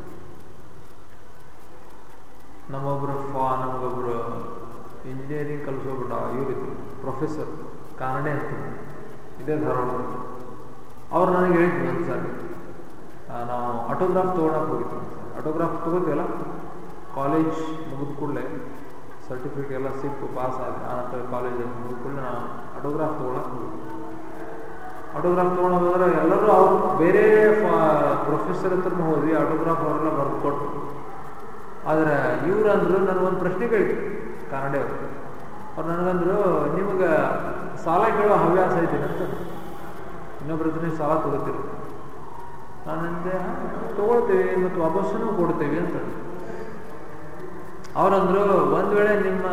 ನಮ್ಮೊಬ್ರು ಫಾ ನಮಗೊಬ್ರು ಇಂಜಿನಿಯರಿಂಗ್ ಕಲಿಸೋಬಿಟ್ಟ ಇವರಿದ್ರು ಪ್ರೊಫೆಸರ್ ಕಾನಡೆ ಅಂತ ಇದೇ ಧಾರವಾಡದಲ್ಲಿ ಅವ್ರು ನನಗೆ ಹೇಳಿದ್ರು ಒಂದು ಸಾರಿ ನಾವು ಆಟೋಗ್ರಾಫ್ ತೊಗೊಳಕ್ಕೆ ಹೋಗಿದ್ವಿ ಆಟೋಗ್ರಾಫ್ ತಗೋತೀವಲ್ಲ ಕಾಲೇಜ್ ಮುಗಿದ ಕೂಡಲೇ ಸರ್ಟಿಫಿಕೇಟ್ ಎಲ್ಲ ಸಿಕ್ಕು ಪಾಸ್ ಆಗಿ ಆನಂತರ ಕಾಲೇಜ್ ಮುಗಿದ ಕೂಡಲೇ ನಾವು ಆಟೋಗ್ರಾಫ್ ತೊಗೊಳಕ್ಕೆ ಹೋಗಿದ್ವಿ ಆಟೋಗ್ರಾಫ್ ತೊಗೊಂಡು ಹೋದ್ರೆ ಎಲ್ಲರೂ ಅವ್ರು ಬೇರೆ ಪ್ರೊಫೆಸರ್ ಹತ್ರ ಹೋದ್ವಿ ಆಟೋಗ್ರಾಫ್ ಅವರೆಲ್ಲ ಬರೆದು ಕೊಟ್ಟು ಆದರೆ ಇವ್ರು ಅಂದ್ರು ನನಗೊಂದು ಪ್ರಶ್ನೆ ಕೇಳಿದ್ರು ಕನ್ನಡಿಯವರು ಅವ್ರು ನನಗಂದ್ರು ನಿಮಗೆ ಸಾಲ ಕೇಳೋ ಹವ್ಯಾಸ ಐತಿ ಅಂತ ಇನ್ನೊಬ್ಬರ ಹತ್ರ ನೀವು ಸಾಲ ತಗೋತೀರಿ ನಾನಂದೆ ತಗೊಳ್ತೀವಿ ಮತ್ತು ವಾಪಸ್ಸನ್ನು ಕೊಡ್ತೀವಿ ಅಂತ ಅವರಂದ್ರು ಒಂದು ವೇಳೆ ನಿಮ್ಮ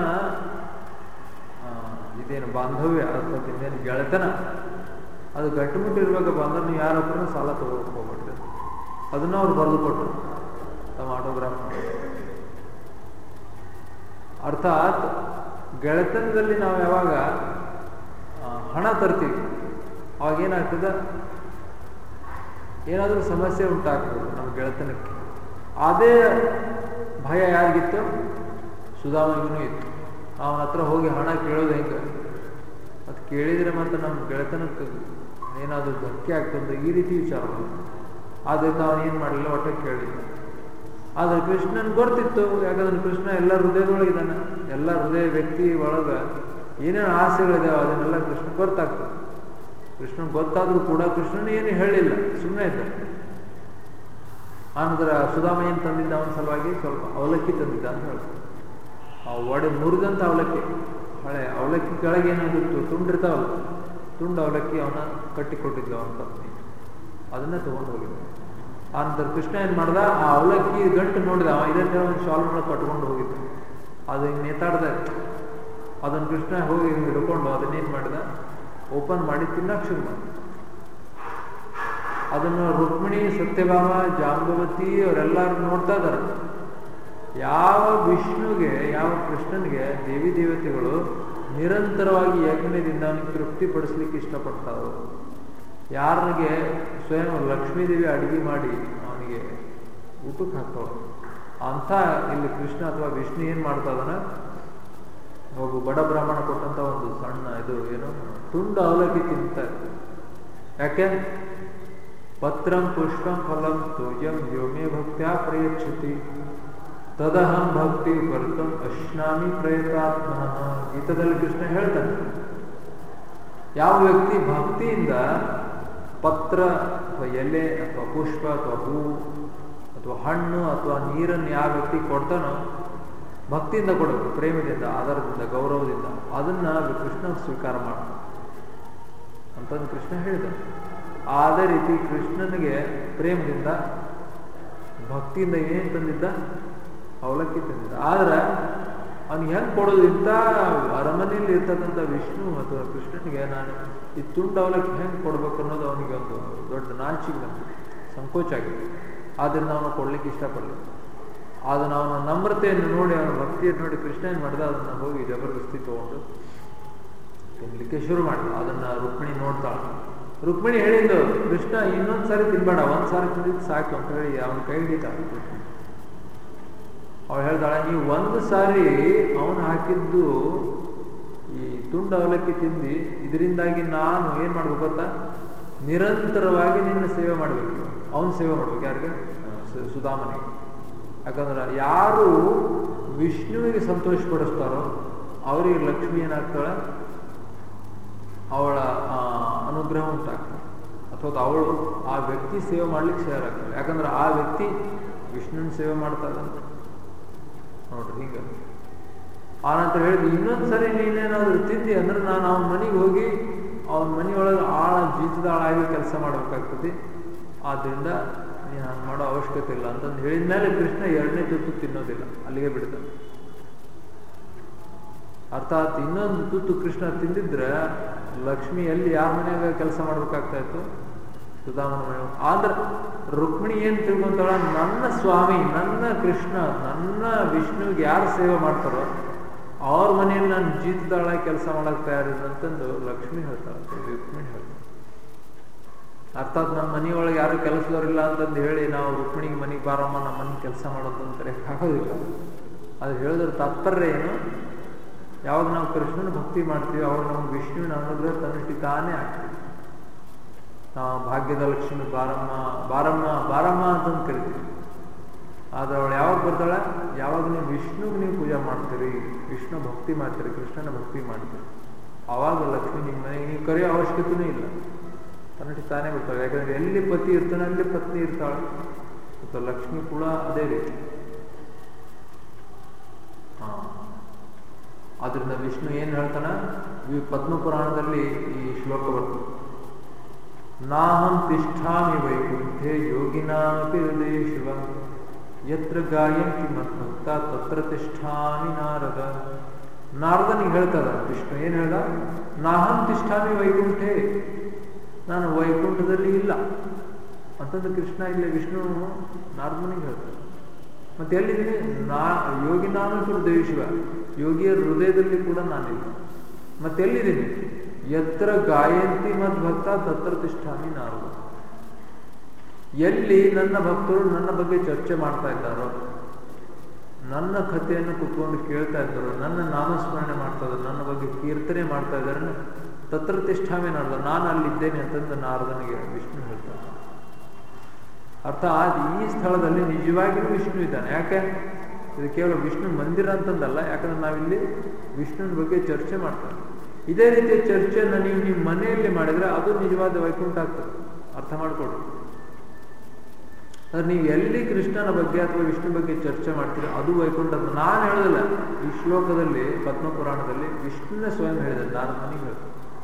ಇದೇನು ಬಾಂಧವ್ಯ ಅಥವಾ ಇನ್ನೇನು ಗೆಳೆತನ ಅದು ಗಟ್ಟಿಮುಟ್ಟಿರ್ಬೇಕು ಬಂದ್ರೆ ನೀವು ಯಾರ ಹತ್ರ ಸಾಲ ತಗೋಬೇಕು ಹೋಗ್ಬಿಟ್ರಿ ಅದನ್ನ ಅವ್ರು ಬರೆದು ಕೊಟ್ಟರು ತಮ್ಮ ಆಟೋಗ್ರಾಫ್ ಅರ್ಥಾತ್ ಗೆಳೆತನದಲ್ಲಿ ನಾವು ಯಾವಾಗ ಹಣ ತರ್ತೀವಿ ಅವಾಗ ಏನಾಗ್ತದೆ ಏನಾದರೂ ಸಮಸ್ಯೆ ಉಂಟಾಗ್ತದೆ ನಮ್ಮ ಗೆಳೆತನಕ್ಕೆ ಅದೇ ಭಯ ಯಾರಿಗಿತ್ತು ಸುಧಾಮನಿಗೂ ಇತ್ತು ಅವನ ಹತ್ರ ಹೋಗಿ ಹಣ ಕೇಳೋದು ಹೆಂಗೆ ಅದು ಕೇಳಿದರೆ ಮತ್ತೆ ನಮ್ಮ ಗೆಳೆತನಕ್ಕೆ ಏನಾದರೂ ಧಕ್ಕೆ ಆಗ್ತದೆ ಈ ರೀತಿ ವಿಚಾರ ಆದ್ದರಿಂದ ಅವನು ಏನು ಮಾಡಲಿಲ್ಲ ಒಟ್ಟೆ ಕೇಳಿಲ್ಲ ಆದರೆ ಕೃಷ್ಣನ್ ಗೊತ್ತಿತ್ತು ಯಾಕಂದ್ರೆ ಕೃಷ್ಣ ಎಲ್ಲ ಹೃದಯದೊಳಗಿದ್ದಾನೆ ಎಲ್ಲ ಹೃದಯ ವ್ಯಕ್ತಿ ಒಳಗೆ ಏನೇನು ಆಸೆಗಳಿದಾವೆ ಅದನ್ನೆಲ್ಲ ಕೃಷ್ಣ ಗೊತ್ತಾಗ್ತದೆ ಕೃಷ್ಣ ಗೊತ್ತಾದ್ರೂ ಕೂಡ ಕೃಷ್ಣನ ಏನು ಹೇಳಿಲ್ಲ ಸುಮ್ಮನೆ ಇದ್ದ ಆನಂತರ ಸುಧಾಮ ಏನು ತಂದಿದ್ದ ಅವನ ಸಲುವಾಗಿ ಸ್ವಲ್ಪ ಅವಲಕ್ಕಿ ತಂದಿದ್ದ ಅಂತ ಹೇಳ್ತಾರೆ ಆ ಒಡೆ ಮುರಿದಂಥ ಅವಲಕ್ಕಿ ಹಳೆ ಅವಲಕ್ಕಿ ಕೆಳಗೆ ಏನಾಗಿತ್ತು ತುಂಡಿರ್ತಾವಲ್ಲ ತುಂಡು ಅವಲಕ್ಕಿ ಅವನ ಕಟ್ಟಿಕೊಟ್ಟಿದ್ಲು ಅವನ ಪತ್ನಿ ಅದನ್ನ ತಗೊಂಡು ಹೋಗಿದ್ದ ಆನಂತರ ಕೃಷ್ಣ ಏನ್ ಮಾಡ್ದ ಆ ಅವಲಕ್ಕಿ ಗಂಟು ನೋಡಿದ ಅವ ಇದೇ ಒಂದು ಶಾಲ್ ಒಳಗೆ ಕಟ್ಕೊಂಡು ಹೋಗಿದ್ದ ಅದು ಹಿಂಗೆ ನೇತಾಡ್ದ ಅದನ್ನ ಕೃಷ್ಣ ಹೋಗಿ ಹಿಂಗೆ ಹಿಡ್ಕೊಂಡು ಅದನ್ನೇನ್ ಮಾಡಿದ ಓಪನ್ ಮಾಡಿ ತಿನ್ನಕ್ ಶುರು ಮಾಡಿದ ಅದನ್ನು ರುಕ್ಮಿಣಿ ಸತ್ಯಭಾಮ ಜಾಂಬವತಿ ಅವರೆಲ್ಲರೂ ನೋಡ್ತಾ ಇದ್ದಾರೆ ಯಾವ ವಿಷ್ಣುಗೆ ಯಾವ ಕೃಷ್ಣನಿಗೆ ದೇವಿ ದೇವತೆಗಳು ನಿರಂತರವಾಗಿ ಯಜ್ಞದಿಂದ ಅವನಿಗೆ ತೃಪ್ತಿಪಡಿಸ್ಲಿಕ್ಕೆ ಇಷ್ಟಪಡ್ತಾರೋ ಯಾರಿಗೆ ಸ್ವಯಂ ಲಕ್ಷ್ಮೀದೇವಿ ಅಡಿಗೆ ಮಾಡಿ ಅವನಿಗೆ ಊಟಕ್ಕೆ ಹಾಕ್ತಾವ ಅಂತ ಇಲ್ಲಿ ಕೃಷ್ಣ ಅಥವಾ ವಿಷ್ಣು ಏನ್ ಮಾಡ್ತಾ ಇದಾನ ಒಬ್ಬ ಬಡ ಬ್ರಾಹ್ಮಣ ಕೊಟ್ಟಂತ ಒಂದು ಸಣ್ಣ ಇದು ಏನು ತುಂಡು ಅವಲಕ್ಕಿ ತಿಂತ ಯಾಕೆ ಪತ್ರಂ ಪುಷ್ಪಂ ಫಲಂ ತೋಯಂ ವ್ಯೋಮೇ ಭಕ್ತ್ಯಾ ಪ್ರಯಚ್ಛತಿ ತದಹಂ ಭಕ್ತಿ ಕರ್ತಂ ಅಶ್ನಾಮಿ ಪ್ರಯತ್ನಾತ್ಮನಃ ಗೀತದಲ್ಲಿ ಕೃಷ್ಣ ಹೇಳ್ತಾನೆ ಯಾವ ವ್ಯಕ್ತಿ ಭಕ್ತಿಯಿಂದ ಪತ್ರ ಅಥವಾ ಎಲೆ ಅಥವಾ ಪುಷ್ಪ ಅಥವಾ ಹೂ ಅಥವಾ ಹಣ್ಣು ಅಥವಾ ನೀರನ್ನು ಯಾವ ವ್ಯಕ್ತಿ ಕೊಡ್ತಾನೋ ಭಕ್ತಿಯಿಂದ ಕೊಡಬೇಕು ಪ್ರೇಮದಿಂದ ಆಧಾರದಿಂದ ಗೌರವದಿಂದ ಅದನ್ನ ಕೃಷ್ಣ ಸ್ವೀಕಾರ ಮಾಡ್ತಾನೆ ಅಂತಂದು ಕೃಷ್ಣ ಹೇಳಿದ ಅದೇ ರೀತಿ ಕೃಷ್ಣನಿಗೆ ಪ್ರೇಮದಿಂದ ಭಕ್ತಿಯಿಂದ ಏನ್ ತಂದಿದ್ದ ಅವಲಕ್ಕಿ ತಂದಿದ್ದ ಆದ್ರೆ ಅವ್ನಿಗೆ ಹೆಂಗೆ ಕೊಡೋದು ಇಂಥ ಅರಮನೆಯಲ್ಲಿ ಇರ್ತಕ್ಕಂಥ ವಿಷ್ಣು ಮತ್ತು ಕೃಷ್ಣನಿಗೆ ನಾನು ಈ ತುಂಡು ಅವಲಕ್ಕಿ ಹೆಂಗೆ ಕೊಡ್ಬೇಕು ಅನ್ನೋದು ಅವನಿಗೆ ಒಂದು ದೊಡ್ಡ ನಾಚಿಗೆ ಬಂದಿದೆ ಸಂಕೋಚ ಆಗಿದೆ ಆದ್ದರಿಂದ ಅವನು ಕೊಡ್ಲಿಕ್ಕೆ ಇಷ್ಟಪಡಲಿಲ್ಲ ಅದನ್ನು ಅವನ ನಮ್ರತೆಯನ್ನು ನೋಡಿ ಅವನ ಭಕ್ತಿಯನ್ನು ನೋಡಿ ಕೃಷ್ಣ ಏನು ಮಾಡಿದ ಅದನ್ನು ಹೋಗಿ ಜಬರ್ದಸ್ತಿ ತಗೊಂಡು ತಿನ್ಲಿಕ್ಕೆ ಶುರು ಮಾಡಿದ ಅದನ್ನ ರುಕ್ಮಿಣಿ ನೋಡ್ತಾಳ ರುಕ್ಮಿಣಿ ಹೇಳಿದ್ದು ಕೃಷ್ಣ ಇನ್ನೊಂದ್ ಸಾರಿ ತಿನ್ಬೇಡ ಒಂದ್ ಸಾರಿ ತಿಂದಿದ್ದು ಸಾಕು ಅಂತ ಹೇಳಿ ಅವನ ಕೈ ಹಿಡಿತಾಳೆ ಕೃಷ್ಣ ಅವಳು ಹೇಳ್ತಾಳೆ ನೀವು ಒಂದು ಸಾರಿ ಅವನು ಹಾಕಿದ್ದು ಈ ತುಂಡು ಅವಲಕ್ಕಿ ತಿಂದು ಇದರಿಂದಾಗಿ ನಾನು ಏನ್ ಮಾಡ್ಬೇಕು ಗೊತ್ತಾ ನಿರಂತರವಾಗಿ ನಿನ್ನ ಸೇವೆ ಮಾಡ್ಬೇಕು ಅವನ ಸೇವೆ ಮಾಡ್ಬೇಕು ಯಾರಿಗೆ ಸುಧಾಮನಿಗೆ ಯಾಕಂದ್ರೆ ಯಾರು ವಿಷ್ಣುವಿಗೆ ಸಂತೋಷ ಪಡಿಸ್ತಾರೋ ಅವರಿಗೆ ಲಕ್ಷ್ಮಿ ಏನಾಗ್ತಾಳೆ ಅವಳ ಅನುಗ್ರಹ ಉಂಟಾಗ್ತದೆ ಅಥವಾ ಅವಳು ಆ ವ್ಯಕ್ತಿ ಸೇವೆ ಮಾಡ್ಲಿಕ್ಕೆ ಶೇರ್ ಆಗ್ತಾಳೆ ಯಾಕಂದ್ರೆ ಆ ವ್ಯಕ್ತಿ ವಿಷ್ಣುವಿನ ಸೇವೆ ಮಾಡ್ತಾ ಇದ್ದಾನೆ ನೋಡ್ರಿ ಹಿಂಗ ಆನಂತರ ಹೇಳಿದ್ರು ಇನ್ನೊಂದು ಸರಿ ನೀನೇನಾದ್ರೂ ತಿದ್ದಿ ಅಂದ್ರೆ ನಾನು ಅವನ ಮನೆಗೆ ಹೋಗಿ ಅವನ ಮನೆಯೊಳಗೆ ಆಳ ಜೀತದಾಳಾಗಿ ಕೆಲಸ ಮಾಡಬೇಕಾಗ್ತದೆ ಆದ್ರಿಂದ ನೀನು ಹಂಗೆ ಮಾಡೋ ಅವಶ್ಯಕತೆ ಇಲ್ಲ ಅಂತಂದು ಹೇಳಿದ ಮೇಲೆ ಕೃಷ್ಣ ಎರಡನೇ ತುತ್ತು ತಿನ್ನೋದಿಲ್ಲ ಅಲ್ಲಿಗೆ ಬಿಡ್ತಾನೆ ಅರ್ಥಾತ್ ಇನ್ನೊಂದು ತುತ್ತು ಕೃಷ್ಣ ತಿಂದಿದ್ರೆ ಲಕ್ಷ್ಮಿ ಎಲ್ಲಿ ಯಾರ ಮನೆಯಾಗ ಕೆಲಸ ಮಾಡ್ಬೇಕಾಗ್ತಾ ಇತ್ತು ಸುಧಾಮನ ಮನೆ ಆದ್ರೆ ರುಕ್ಮಿಣಿ ಏನ್ ತಿಳ್ಕೊಂತಾಳ ನನ್ನ ಸ್ವಾಮಿ ನನ್ನ ಕೃಷ್ಣ ನನ್ನ ವಿಷ್ಣುವಿಗೆ ಯಾರು ಸೇವೆ ಮಾಡ್ತಾರೋ ಅವ್ರ ಮನೆಯಲ್ಲಿ ನಾನು ಜೀತದಾಳ ಕೆಲಸ ಮಾಡಕ್ ತಯಾರಿದೆ ಅಂತಂದು ಲಕ್ಷ್ಮಿ ಹೇಳ್ತಾಳೆ ರುಕ್ಮಿಣಿ ಹೇಳ್ತಾಳೆ ಅರ್ಥಾತ್ ನಮ್ಮ ಮನೆಯೊಳಗೆ ಯಾರು ಕೆಲಸದವ್ರಿಲ್ಲ ಅಂತಂದು ಹೇಳಿ ನಾವು ರುಕ್ಮಿಣಿಗೆ ಮನೆಗೆ ಬಾರಮ್ಮ ನಮ್ಮ ಮನೆಗೆ ಕೆಲಸ ಮಾಡೋದು ಅಂತಾರೆ ಆಗೋದಿಲ್ಲ ಅದು ಹೇಳಿದ್ರೆ ತಾತ್ಪರ್ಯ ಏನು ಯಾವಾಗ ನಾವು ಕೃಷ್ಣನ ಭಕ್ತಿ ಮಾಡ್ತೀವಿ ಅವಾಗ ನಮ್ಗೆ ವಿಷ್ಣುವಿನ ಅನುಗ್ರಹ ತನ್ನಷ್ಟಿ ತಾನೇ ಆಗ್ತದೆ ನಾವು ಭಾಗ್ಯದ ಲಕ್ಷ್ಮಿ ಬಾರಮ್ಮ ಬಾರಮ್ಮ ಬಾರಮ್ಮ ಅಂತಂದು ಕರಿತೀವಿ ಆದ್ರೆ ಅವಳು ಯಾವಾಗ ಬರ್ತಾಳೆ ಯಾವಾಗ ನೀವು ವಿಷ್ಣುಗೆ ನೀವು ಪೂಜೆ ಮಾಡ್ತೀರಿ ವಿಷ್ಣು ಭಕ್ತಿ ಮಾಡ್ತೀರಿ ಕೃಷ್ಣನ ಭಕ್ತಿ ಮಾಡ್ತೀರಿ ಆವಾಗ ಲಕ್ಷ್ಮಿ ನಿಮ್ಮ ಮನೆಗೆ ನೀವು ಕರೆಯೋ ಅವಶ್ಯಕತೆನೂ ಇಲ್ಲ ತನ್ನಟಿ ತಾನೇ ಬರ್ತಾಳೆ ಯಾಕಂದ್ರೆ ಎಲ್ಲಿ ಪತಿ ಇರ್ತಾನೆ ಅಲ್ಲಿ ಪತ್ನಿ ಇರ್ತಾಳೆ ಮತ್ತು ಲಕ್ಷ್ಮಿ ಕೂಡ ಅದೇ ರೀತಿ ಹಾ ಆದ್ರಿಂದ ವಿಷ್ಣು ಏನ್ ಹೇಳ್ತಾನ ಈ ಪದ್ಮ ಪುರಾಣದಲ್ಲಿ ಈ ಶ್ಲೋಕ ಬರ್ತದೆ ನಾಹಂ ತಿಷ್ಠಾಮಿ ವೈಕುಂಠೆ ಯೋಗಿನಾಮಪಿ ಹೃದಯ ಶಿವ ಯತ್ರ ಗಾಯಂತಿ ಮದ್ಭಕ್ತ ತತ್ರ ತಿಷ್ಠಾಮಿ ನಾರದ ನಾರದನಿಗೆ ಹೇಳ್ತದ ವಿಷ್ಣು ಏನ್ ಹೇಳ್ದ ನಾಹಂ ತಿಷ್ಠಾಮಿ ವೈಕುಂಠೆ ನಾನು ವೈಕುಂಠದಲ್ಲಿ ಇಲ್ಲ ಅಂತಂದ್ರೆ ಕೃಷ್ಣ ಇಲ್ಲಿ ವಿಷ್ಣು ನಾರದನಿಗೆ ಹೇಳ್ತಾರೆ ಮತ್ತೆ ಎಲ್ಲಿದ್ದೀನಿ ನಾ ಯೋಗಿ ನಾನು ಹೃದಯ ಶಿವ ಯೋಗಿಯ ಹೃದಯದಲ್ಲಿ ಕೂಡ ನಾನಿಲ್ಲ ಮತ್ತೆ ಎಲ್ಲಿದ್ದೀನಿ ಎತ್ತರ ಗಾಯಂತಿ ಮದ್ ಭಕ್ತ ತತ್ರ ತಿಷ್ಠಾಮಿ ನಾರದ ಎಲ್ಲಿ ನನ್ನ ಭಕ್ತರು ನನ್ನ ಬಗ್ಗೆ ಚರ್ಚೆ ಮಾಡ್ತಾ ಇದ್ದಾರೋ ನನ್ನ ಕಥೆಯನ್ನು ಕುತ್ಕೊಂಡು ಕೇಳ್ತಾ ಇದ್ದಾರೋ ನನ್ನ ನಾಮಸ್ಮರಣೆ ಮಾಡ್ತಾ ಇದ್ದಾರೆ ನನ್ನ ಬಗ್ಗೆ ಕೀರ್ತನೆ ಮಾಡ್ತಾ ಇದ್ದಾರೆ ತತ್ರ ತಿಷ್ಠಾಮಿ ನಾರದ ನಾನು ಅಲ್ಲಿದ್ದೇನೆ ಅಂತಂದು ನಾರದನಿಗೆ ವಿಷ್ಣು ಹೇಳ್ತಾರೆ ಅರ್ಥಾತ್ ಈ ಸ್ಥಳದಲ್ಲಿ ನಿಜವಾಗಿಯೂ ವಿಷ್ಣು ಇದ್ದಾನೆ ಯಾಕೆ ಇದು ಕೇವಲ ವಿಷ್ಣು ಮಂದಿರ ಅಂತಂದಲ್ಲ ಯಾಕಂದ್ರೆ ನಾವಿಲ್ಲಿ ವಿಷ್ಣುವಿನ ಬಗ್ಗೆ ಚರ್ಚೆ ಮಾಡ್ತಾರೆ ಇದೇ ರೀತಿಯ ಚರ್ಚೆಯನ್ನು ನೀವು ನಿಮ್ಮ ಮನೆಯಲ್ಲಿ ಮಾಡಿದ್ರೆ ಅದು ನಿಜವಾದ ವೈಕುಂಠ ಆಗ್ತದೆ ಅರ್ಥ ಮಾಡ್ಕೊಡ್ರಿ ಅಂದ್ರೆ ನೀವು ಎಲ್ಲಿ ಕೃಷ್ಣನ ಬಗ್ಗೆ ಅಥವಾ ವಿಷ್ಣು ಬಗ್ಗೆ ಚರ್ಚೆ ಮಾಡ್ತೀರಿ ಅದು ವೈಕುಂಠ ಅಂತ ನಾನು ಹೇಳೋದಿಲ್ಲ ಈ ಶ್ಲೋಕದಲ್ಲಿ ಪದ್ಮಪುರಾಣದಲ್ಲಿ ವಿಷ್ಣುನೇ ಸ್ವಯಂ ಹೇಳಿದೆ ನಾನು ಮನೆಗೆ ಹೇಳ್ತೇನೆ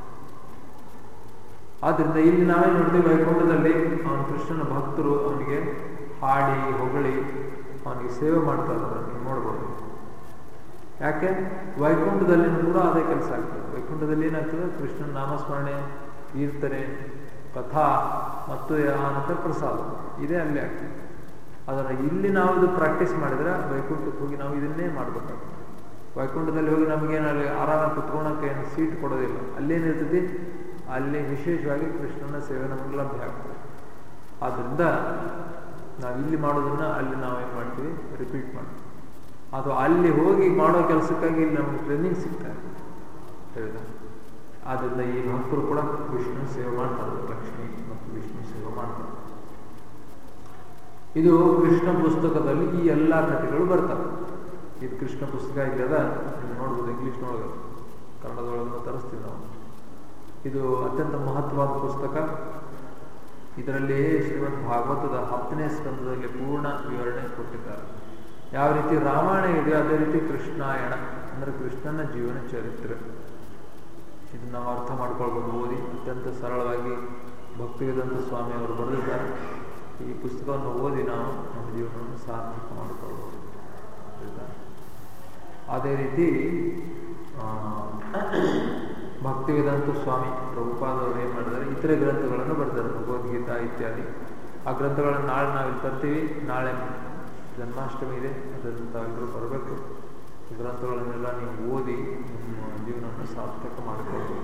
ಆದ್ರಿಂದ ಇಲ್ಲಿ ನಾವೇ ನೋಡ್ತೀವಿ ವೈಕುಂಠದಲ್ಲಿ ಅವನ ಕೃಷ್ಣನ ಭಕ್ತರು ಅವನಿಗೆ ಹಾಡಿ ಹೊಗಳಿ ಅವನಿಗೆ ಸೇವೆ ಮಾಡ್ತಾ ಇದ್ದಾರೆ ನೀವು ನೋಡ್ಬೋದು ಯಾಕೆ ವೈಕುಂಠದಲ್ಲಿ ಕೂಡ ಅದೇ ಕೆಲಸ ಆಗ್ತದೆ ವೈಕುಂಠದಲ್ಲಿ ಏನಾಗ್ತದೆ ಕೃಷ್ಣನ ನಾಮಸ್ಮರಣೆ ಕೀರ್ತನೆ ಕಥಾ ಮತ್ತು ಆನಂತರ ಪ್ರಸಾದ ಇದೇ ಅಲ್ಲಿ ಆಗ್ತದೆ ಅದರ ಇಲ್ಲಿ ನಾವು ಇದು ಪ್ರಾಕ್ಟೀಸ್ ಮಾಡಿದ್ರೆ ವೈಕುಂಠಕ್ಕೆ ಹೋಗಿ ನಾವು ಇದನ್ನೇ ಮಾಡ್ಬೇಕಾಗ್ತದೆ ವೈಕುಂಠದಲ್ಲಿ ಹೋಗಿ ನಮಗೇನಲ್ಲಿ ಆರಾಮ ಕುತ್ಕೊಳಕ್ಕೆ ಏನು ಸೀಟ್ ಕೊಡೋದಿಲ್ಲ ಅಲ್ಲೇನಿರ್ತದೆ ಅಲ್ಲಿ ವಿಶೇಷವಾಗಿ ಕೃಷ್ಣನ ಸೇವೆ ನಮಗೆ ಲಭ್ಯ ಆಗ್ತದೆ ಆದ್ರಿಂದ ನಾವು ಇಲ್ಲಿ ಮಾಡೋದನ್ನ ಅಲ್ಲಿ ನಾವು ಏನು ಮಾಡ್ತೀವಿ ರಿಪೀಟ್ ಮಾಡ್ತೀವಿ ಅಥವಾ ಅಲ್ಲಿ ಹೋಗಿ ಮಾಡೋ ಕೆಲಸಕ್ಕಾಗಿ ಇಲ್ಲಿ ನಮಗೆ ಟ್ರೈನಿಂಗ್ ಸಿಗ್ತಾ ಇದೆ ಹೇಳಿದ ಆದ್ದರಿಂದ ಈ ಭಕ್ತರು ಕೂಡ ವಿಷ್ಣು ಸೇವೆ ಮಾಡ್ತಾರೆ ಲಕ್ಷ್ಮಿ ಮತ್ತು ವಿಷ್ಣು ಸೇವೆ ಮಾಡ್ತಾರೆ ಇದು ಕೃಷ್ಣ ಪುಸ್ತಕದಲ್ಲಿ ಈ ಎಲ್ಲ ಕಥೆಗಳು ಬರ್ತವೆ ಇದು ಕೃಷ್ಣ ಪುಸ್ತಕ ಇಲ್ಲದ ನೀವು ನೋಡ್ಬೋದು ಇಂಗ್ಲೀಷ್ನೊಳಗೆ ಕನ್ನಡದೊಳಗೆ ತರಿಸ್ತೀವಿ ನಾವು ಇದು ಅತ್ಯಂತ ಮಹತ್ವವಾದ ಪುಸ್ತಕ ಇದರಲ್ಲಿ ಶ್ರೀಮದ್ ಭಾಗವತದ ಹತ್ತನೇ ಸ್ಕಂದದಲ್ಲಿ ಪೂರ್ಣ ವಿವರಣೆ ಕೊಟ್ಟಿದ್ದಾರೆ ಯಾವ ರೀತಿ ರಾಮಾಯಣ ಇದೆ ಅದೇ ರೀತಿ ಕೃಷ್ಣಾಯಣ ಅಂದರೆ ಕೃಷ್ಣನ ಜೀವನ ಚರಿತ್ರೆ ಇದನ್ನು ನಾವು ಅರ್ಥ ಮಾಡ್ಕೊಳ್ಬೋದು ಓದಿ ಅತ್ಯಂತ ಸರಳವಾಗಿ ಭಕ್ತಿವೇದಾಂತ ಸ್ವಾಮಿ ಅವರು ಬರೆದಿದ್ದಾರೆ ಈ ಪುಸ್ತಕವನ್ನು ಓದಿ ನಾವು ನಮ್ಮ ಜೀವನವನ್ನು ಸಾರ್ಥಕ ಮಾಡಿಕೊಳ್ಬೋದು ಆಯ್ತಾ? ಅದೇ ರೀತಿ ಆ, ಭಕ್ತಿವೇದಾಂತ ಸ್ವಾಮಿ ಪ್ರಭುಪಾದ ಅವರು ಏನು ಮಾಡಿದ್ದಾರೆ ಇತರೆ ಗ್ರಂಥಗಳನ್ನು ಬರ್ತಾರೆ ಭಗವದ್ಗೀತಾ ಇತ್ಯಾದಿ ಆ ಗ್ರಂಥಗಳನ್ನು ನಾಳೆ ನಾವಿಲ್ಲಿ ತರ್ತೀವಿ ನಾಳೆ ಜನ್ಮಾಷ್ಟಮಿ ಇದೆ ಅದನ್ನು ತಾವೆಲ್ಲರೂ ಬರಬೇಕು ಈ ಗ್ರಂಥಗಳನ್ನೆಲ್ಲ ನೀವು ಓದಿ ನಿಮ್ಮ ಜೀವನವನ್ನು ಸಾರ್ಥಕ ಮಾಡಿಕೊಳ್ಬೋದು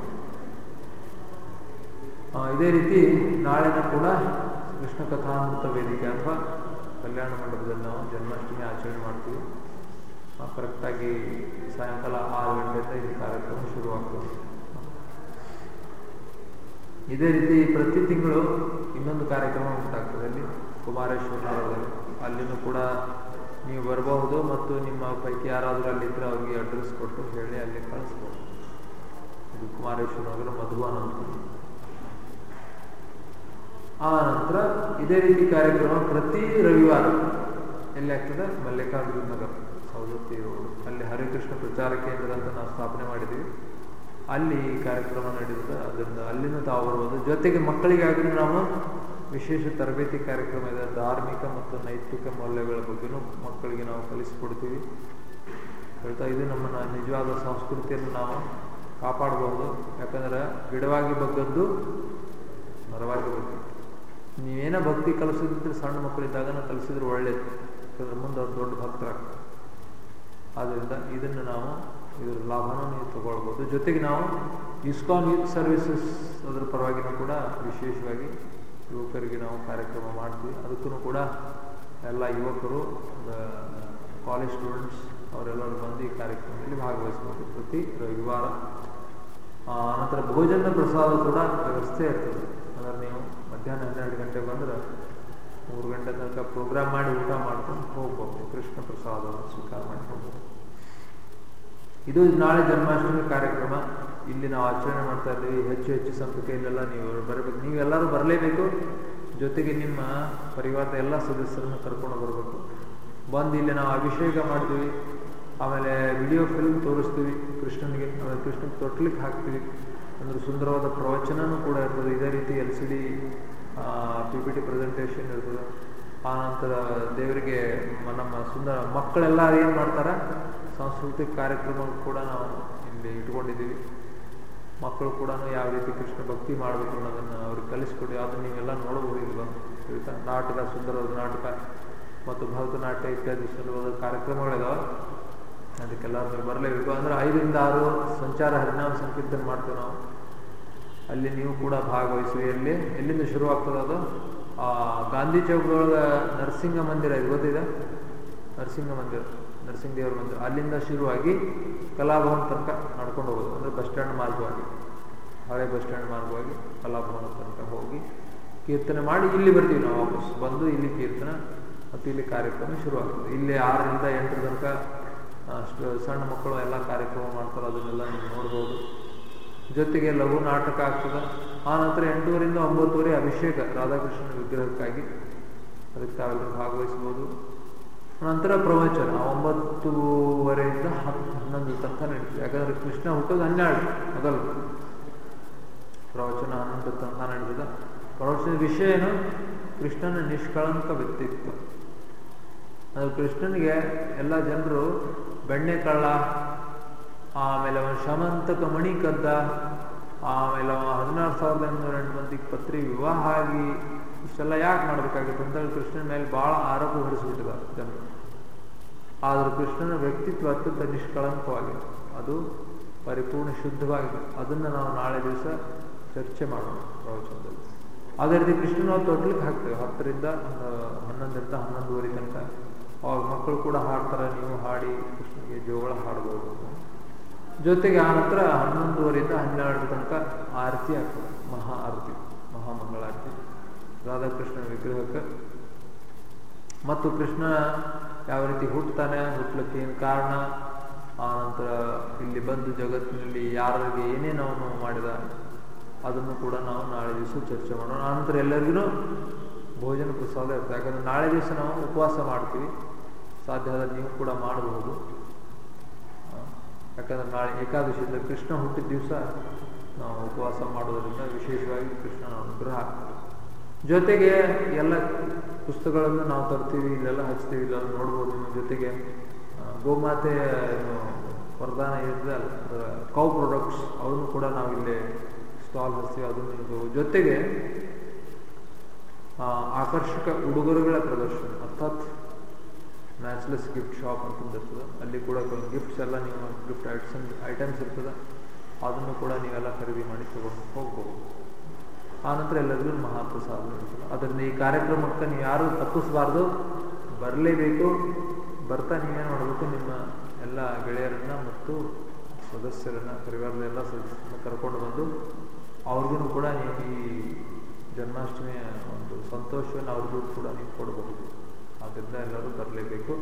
ಆ, ಇದೇ ರೀತಿ ನಾಳೆನ ಕೂಡ ಕೃಷ್ಣ ಕಥಾಮೃತ ವೇದಿಕೆ ಅಥವಾ ಕಲ್ಯಾಣ ಮಂಡಪದಲ್ಲಿ ನಾವು ಜನ್ಮಾಷ್ಟಮಿ ಆಚರಣೆ ಮಾಡ್ತೀವಿ ಆ, ಕರೆಕ್ಟಾಗಿ ಸಾಯಂಕಾಲ ಆರು ಗಂಟೆಯಿಂದ ಈ ಕಾರ್ಯಕ್ರಮ ಶುರುವಾಗ್ತದೆ ಇದೇ ರೀತಿ ಪ್ರತಿ ತಿಂಗಳು ಇನ್ನೊಂದು ಕಾರ್ಯಕ್ರಮ ಉಂಟಾಗ್ತದೆ ಅಲ್ಲಿ ಕುಮಾರೇಶ್ವರದಲ್ಲಿ ಅಲ್ಲಿನೂ ಕೂಡ ನೀವು ಬರಬಹುದು ಮತ್ತು ನಿಮ್ಮ ಪೈಕಿ ಯಾರಾದರೂ ಅಲ್ಲಿದ್ದರೆ ಅವ್ರಿಗೆ ಅಡ್ರೆಸ್ ಕೊಟ್ಟು ಹೇಳಿ ಅಲ್ಲಿ ಕಳಿಸ್ಬೋದು ಇದು ಕುಮಾರೇಶ್ವರ ನಗರ ಮಧುವನ ಅಂತ ಆ ನಂತರ ಇದೇ ರೀತಿ ಕಾರ್ಯಕ್ರಮ ಪ್ರತಿ ರವಿವಾರ ಎಲ್ಲಿ ಆಗ್ತದೆ ಮಲ್ಲಿಕಾರ್ಜುನ ನಗರ ಸವದತ್ತಿ ರೋಡ್ ಅಲ್ಲಿ ಹರಿಕೃಷ್ಣ ಪ್ರಚಾರ ಕೇಂದ್ರ ಅಂತ ನಾವು ಸ್ಥಾಪನೆ ಮಾಡಿದ್ದೀವಿ ಅಲ್ಲಿ ಈ ಕಾರ್ಯಕ್ರಮ ನಡೆಯುತ್ತದೆ ಅದರಿಂದ ಅಲ್ಲಿನೂ ತಾವು ಬರ್ಬೋದು ಜೊತೆಗೆ ಮಕ್ಕಳಿಗಾಗಲಿ ನಾವು ವಿಶೇಷ ತರಬೇತಿ ಕಾರ್ಯಕ್ರಮ ಇದೆ ಧಾರ್ಮಿಕ ಮತ್ತು ನೈತಿಕ ಮೌಲ್ಯಗಳ ಬಗ್ಗೆನೂ ಮಕ್ಕಳಿಗೆ ನಾವು ಕಲಿಸಿಕೊಡ್ತೀವಿ ಹೇಳ್ತಾ ಇದು ನಮ್ಮ ನ- ನಿಜವಾದ ಸಂಸ್ಕೃತಿಯನ್ನು ನಾವು ಕಾಪಾಡಬಹುದು ಯಾಕಂದ್ರೆ ಗಿಡವಾಗಿ ಬಗ್ಗದ್ದು ಮರವಾಗಿ ಬಗ್ಗದ್ದು ನೀವೇನೋ ಭಕ್ತಿ ಕಲಿಸೋದಿದ್ರೆ ಸಣ್ಣ ಮಕ್ಕಳಿದ್ದಾಗ ಕಲಿಸಿದ್ರೆ ಒಳ್ಳೇದು ಯಾಕಂದ್ರೆ ಮುಂದೆ ಅವ್ರು ದೊಡ್ಡ ಭಕ್ತರಾಗ್ತಾರೆ ಆದ್ದರಿಂದ ಇದನ್ನು ನಾವು ಇದರ ಲಾಭನೂ ನೀವು ತಗೊಳ್ಬೋದು ಜೊತೆಗೆ ನಾವು ಇಸ್ಕಾನ್ ಯೂತ್ ಸರ್ವಿಸಸ್ ಅದರ ಪರವಾಗಿನೂ ಕೂಡ ವಿಶೇಷವಾಗಿ ಯುವಕರಿಗೆ ನಾವು ಕಾರ್ಯಕ್ರಮ ಮಾಡ್ತೀವಿ ಅದಕ್ಕೂ ಕೂಡ ಎಲ್ಲ ಯುವಕರು ಕಾಲೇಜ್ ಸ್ಟೂಡೆಂಟ್ಸ್ ಅವರೆಲ್ಲರೂ ಬಂದು ಈ ಕಾರ್ಯಕ್ರಮದಲ್ಲಿ ಭಾಗವಹಿಸ್ಬೋದು ಪ್ರತಿ ರವಿವಾರ ಆ, ನಂತರ ಭೋಜನ ಪ್ರಸಾದ ಕೂಡ ವ್ಯವಸ್ಥೆ ಇರ್ತದೆ ಅಂದ್ರೆ ನೀವು ಮಧ್ಯಾಹ್ನ ಹನ್ನೆರಡು ಗಂಟೆಗೆ ಬಂದ್ರೆ ಮೂರು ಗಂಟೆ ತನಕ ಪ್ರೋಗ್ರಾಮ್ ಮಾಡಿ ಊಟ ಮಾಡ್ಕೊಂಡು ಹೋಗ್ಬೋದು ಕೃಷ್ಣ ಪ್ರಸಾದವನ್ನು ಸ್ವೀಕಾರ ಮಾಡಿ ಹೋಗ್ಬೋದು ಇದು ನಾಳೆ ಜನ್ಮಾಷ್ಟಮಿ ಕಾರ್ಯಕ್ರಮ ಇಲ್ಲಿ ನಾವು ಆಚರಣೆ ಮಾಡ್ತಾ ಇದ್ದೀವಿ ಹೆಚ್ಚು ಹೆಚ್ಚು ಸಂಖ್ಯೆಯಲ್ಲೆಲ್ಲ ನೀವು ಬರಬೇಕು ನೀವೆಲ್ಲರೂ ಬರಲೇಬೇಕು ಜೊತೆಗೆ ನಿಮ್ಮ ಪರಿವಾರದ ಎಲ್ಲ ಸದಸ್ಯರನ್ನು ಕರ್ಕೊಂಡು ಬರಬೇಕು ಬಂದು ಇಲ್ಲಿ ನಾವು ಅಭಿಷೇಕ ಮಾಡ್ತೀವಿ ಆಮೇಲೆ ವಿಡಿಯೋ ಫಿಲ್ಮ್ ತೋರಿಸ್ತೀವಿ ಕೃಷ್ಣನಿಗೆ ಆಮೇಲೆ ಕೃಷ್ಣನಿಗೆ ತೊಟ್ಲಿಕ್ಕೆ ಹಾಕ್ತೀವಿ ಅಂದ್ರೆ ಸುಂದರವಾದ ಪ್ರವಚನನೂ ಕೂಡ ಇರ್ತದೆ ಇದೇ ರೀತಿ L C D P P T presentation ಇರ್ತದೆ ಆ ನಂತರ ದೇವರಿಗೆ ಮ- ನಮ್ಮ ಸುಂದರ ಮಕ್ಕಳೆಲ್ಲ ಏನು ಮಾಡ್ತಾರೆ ಸಾಂಸ್ಕೃತಿಕ ಕಾರ್ಯಕ್ರಮ ಕೂಡ ನಾವು ಇಲ್ಲಿ ಇಟ್ಕೊಂಡಿದ್ದೀವಿ ಮಕ್ಕಳು ಕೂಡ ಯಾವ ರೀತಿ ಕೃಷ್ಣ ಭಕ್ತಿ ಮಾಡಬೇಕು ಅನ್ನೋದನ್ನು ಅವ್ರಿಗೆ ಕಲಿಸ್ಕೊಡಿ ಅದನ್ನು ನೀವೆಲ್ಲ ನೋಡಬಹುದು ಇಲ್ಲಿ ಬಂದು ಆಯ್ತಾ? ನಾಟಕ ಸುಂದರವಾದ ನಾಟಕ ಮತ್ತು ಭರತನಾಟ್ಯ ಇತ್ಯಾದಿ ಸುಂದರವಾದ ಕಾರ್ಯಕ್ರಮಗಳಿದಾವೆ ಅದಕ್ಕೆಲ್ಲ ನೀವು ಬರಲೇಬೇಕು ಅಂದರೆ ಐದರಿಂದ ಆರು ಸಂಚಾರ ಹರಿನಾಮ ಸಂಕೀರ್ತನೆ ಮಾಡ್ತೇವೆ ನಾವು ಅಲ್ಲಿ ನೀವು ಕೂಡ ಭಾಗವಹಿಸಿ ಎಲ್ಲಿ ಎಲ್ಲಿಂದ ಶುರುವಾಗ್ತದೆ ಅದು ಆ ಗಾಂಧಿ ಚೌಕದೊಳಗೆ ನರಸಿಂಹ ಮಂದಿರ ಇದು ಗೊತ್ತಿದೆ ನರಸಿಂಹ ಮಂದಿರ ನರಸಿಂಹ ದೇವರ ಮಂದಿರ ಅಲ್ಲಿಂದ ಶುರುವಾಗಿ ಕಲಾಭವನ ತನಕ ನಡ್ಕೊಂಡು ಹೋಗೋದು ಅಂದರೆ ಬಸ್ ಸ್ಟ್ಯಾಂಡ್ ಮಾರ್ಗವಾಗಿ ಹಳೆ ಬಸ್ ಸ್ಟ್ಯಾಂಡ್ ಮಾರ್ಗವಾಗಿ ಕಲಾಭವನ ತನಕ ಹೋಗಿ ಕೀರ್ತನೆ ಮಾಡಿ ಇಲ್ಲಿ ಬರ್ತೀವಿ ನಾವು ವಾಪಸ್ ಬಂದು ಇಲ್ಲಿ ಕೀರ್ತನೆ ಮತ್ತು ಇಲ್ಲಿ ಕಾರ್ಯಕ್ರಮ ಶುರುವಾಗ್ತದೆ ಇಲ್ಲಿ ಆರರಿಂದ ಎಂಟರ ತನಕ ಅಷ್ಟು ಸಣ್ಣ ಮಕ್ಕಳು ಎಲ್ಲ ಕಾರ್ಯಕ್ರಮ ಮಾಡ್ತಾರೆ ಅದನ್ನೆಲ್ಲ ನೀವು ನೋಡ್ಬೋದು ಜೊತೆಗೆ ಲಘು ನಾಟಕ ಆಗ್ತದೆ ಆ ನಂತರ ಎಂಟೂವರೆಯಿಂದ ಒಂಬತ್ತುವರೆ ಅಭಿಷೇಕ ರಾಧಾಕೃಷ್ಣನ ವಿಗ್ರಹಕ್ಕಾಗಿ ಅದಕ್ಕೆ ತಾವೆಲ್ಲರೂ ಭಾಗವಹಿಸ್ಬೋದು ನಂತರ ಪ್ರವಚನ ಒಂಬತ್ತೂವರೆಯಿಂದ ಹತ್ತು ಹನ್ನೊಂದು ತನಕ ನಡೀತದೆ ಯಾಕಂದ್ರೆ ಕೃಷ್ಣ ಹುಟ್ಟೋದು ಹನ್ನೆರಡು ಮೊದಲು ಪ್ರವಚನ ಹನ್ನೊಂದು ತನಕ ನಡೀತದೆ ಪ್ರವಚನದ ವಿಷಯ ಏನು ಕೃಷ್ಣನ ನಿಷ್ಕಳಂಕ ವ್ಯಕ್ತಿತ್ವ ಅದು ಕೃಷ್ಣನಿಗೆ ಎಲ್ಲ ಜನರು ಬೆಣ್ಣೆ ಕಳ್ಳ ಆಮೇಲೆ ಅವನ ಶಮಂತಕ ಮಣಿ ಕದ್ದ ಆಮೇಲೆ ಅವ ಹದಿನಾರು ಸಾವಿರದ ಎಂಟುನೂರ ಎಂಟು ಮಂದಿಗೆ ಪತ್ರಿ ವಿವಾಹ ಆಗಿ ಇಷ್ಟೆಲ್ಲ ಯಾಕೆ ಮಾಡ್ಬೇಕಾಗಿತ್ತು ಅಂತೇಳಿ ಕೃಷ್ಣನ ಮೇಲೆ ಬಹಳ ಆರೋಪ ಹೊರಿಸ್ಬಿಟ್ಟಿದ್ದಾರೆ ಜನರು ಆದರೂ ಕೃಷ್ಣನ ವ್ಯಕ್ತಿತ್ವ ಅತ್ಯಂತ ನಿಷ್ಕಳಂಕವಾಗಿದೆ ಅದು ಪರಿಪೂರ್ಣ ಶುದ್ಧವಾಗಿದೆ ಅದನ್ನು ನಾವು ನಾಳೆ ದಿವಸ ಚರ್ಚೆ ಮಾಡೋಣ ಪ್ರವಚನದಲ್ಲಿ ಅದೇ ರೀತಿ ಕೃಷ್ಣನ ನಾವು ತೊಟ್ಲಿಕ್ಕೆ ಹಾಕ್ತೇವೆ ಹತ್ತರಿಂದ ಒಂದು ಹನ್ನೊಂದರಿಂದ ಹನ್ನೊಂದುವರೆ ತನಕ ಅವಾಗ ಮಕ್ಕಳು ಕೂಡ ಹಾಡ್ತಾರೆ ನೀವು ಹಾಡಿ ಕೃಷ್ಣನಿಗೆ ಜೋಗಳ ಹಾಡ್ಬೋದು ಜೊತೆಗೆ ಆ ನಂತರ ಹನ್ನೊಂದುವರೆಯಿಂದ ಹನ್ನೆರಡು ತನಕ ಆರತಿ ಆಗ್ತದೆ ಮಹಾ ಆರತಿ ಮಹಾಮಂಗಳಾರತಿ ರಾಧಾಕೃಷ್ಣ ವಿಗ್ರಹಕ್ಕೆ ಮತ್ತು ಕೃಷ್ಣ ಯಾವ ರೀತಿ ಹುಟ್ಟುತ್ತಾನೆ ಹುಟ್ಟಲಿಕ್ಕೆ ಏನು ಕಾರಣ ಆ ನಂತರ ಇಲ್ಲಿ ಬಂದು ಜಗತ್ತಿನಲ್ಲಿ ಯಾರಿಗೆ ಏನೇನು ಅವನು ಮಾಡಿದ ಅದನ್ನು ಕೂಡ ನಾವು ನಾಳೆ ದಿವಸ ಚರ್ಚೆ ಮಾಡೋಣ ಆನಂತರ ಎಲ್ಲರಿಗೂ ಭೋಜನ ಪ್ರಸಾದ ಇರ್ತದೆ ಯಾಕಂದ್ರೆ ನಾಳೆ ದಿವಸ ನಾವು ಉಪವಾಸ ಮಾಡ್ತೀವಿ ಸಾಧ್ಯ ಆದ್ರೆ ನೀವು ಕೂಡ ಮಾಡಬಹುದು ಆ, ಯಾಕಂದ್ರೆ ನಾಳೆ ಏಕಾದಶಿ ಇದ್ರೆ ಕೃಷ್ಣ ಹುಟ್ಟಿದ ದಿವಸ ನಾವು ಉಪವಾಸ ಮಾಡೋದ್ರಿಂದ ವಿಶೇಷವಾಗಿ ಕೃಷ್ಣನ ಅನುಗ್ರಹ ಆಗ್ತದೆ ಜೊತೆಗೆ ಎಲ್ಲ ಪುಸ್ತಕಗಳನ್ನು ನಾವು ತರ್ತೀವಿ ಇಲ್ಲೆಲ್ಲ ಹಚ್ತೀವಿ ಇಲ್ಲೆಲ್ಲ ನೋಡ್ಬೋದು ನಿಮ್ಮ ಜೊತೆಗೆ ಆ, ಗೋಮಾತೆ ಏನು ವರದಾನ ಇದೆ ಅಲ್ಲ ಅದರ ಕೌ ಪ್ರಾಡಕ್ಟ್ಸ್ ಅವನ್ನು ಕೂಡ ನಾವು ಇಲ್ಲಿ ಸ್ಟಾಲ್ ಹಚ್ತೀವಿ ಅದನ್ನು ಇದು ಜೊತೆಗೆ ಆ, ಆಕರ್ಷಕ ಉಡುಗೊರೆಗಳ ಪ್ರದರ್ಶನ ಅರ್ಥಾತ್ ಮ್ಯಾಚ್ಲೆಸ್ ಗಿಫ್ಟ್ ಶಾಪ್ ಅಂತ ಇರ್ತದೆ ಅಲ್ಲಿ ಕೂಡ ಗಿಫ್ಟ್ಸ್ ಎಲ್ಲ ನೀವು ಗಿಫ್ಟ್ ಐಟಮ್ಸ್ ಐಟಮ್ಸ್ ಇರ್ತದೆ ಅದನ್ನು ಕೂಡ ನೀವೆಲ್ಲ ಖರೀದಿ ಮಾಡಿ ತಗೊಂಡು ಹೋಗ್ಬೋದು ಆನಂತರ ಎಲ್ಲರಿಗೂ ಮಹಾಪ್ರಸಾದ ಇರ್ತದೆ ಅದರಿಂದ ಈ ಕಾರ್ಯಕ್ರಮಕ್ಕೆ ನೀವು ಯಾರು ತಪ್ಪಿಸಬಾರ್ದು ಬರಲೇಬೇಕು ಬರ್ತಾ ನೀವೇನು ಮಾಡಬೇಕು ನಿಮ್ಮ ಎಲ್ಲ ಗೆಳೆಯರನ್ನ ಮತ್ತು ಸದಸ್ಯರನ್ನ ಪರಿವಾರದ ಎಲ್ಲ ಸದಸ್ಯರನ್ನ ಕರ್ಕೊಂಡು ಬಂದು ಅವ್ರಿಗೂ ಕೂಡ ನೀವು ಈ ಜನ್ಮಾಷ್ಟಮಿಯ ಒಂದು ಸಂತೋಷವನ್ನು ಅವ್ರಿಗೂ ಕೂಡ ನೀವು ಕೊಡಬಹುದು ಆದ್ದರಿಂದ ಎಲ್ಲರೂ ಬರಲೇಬೇಕು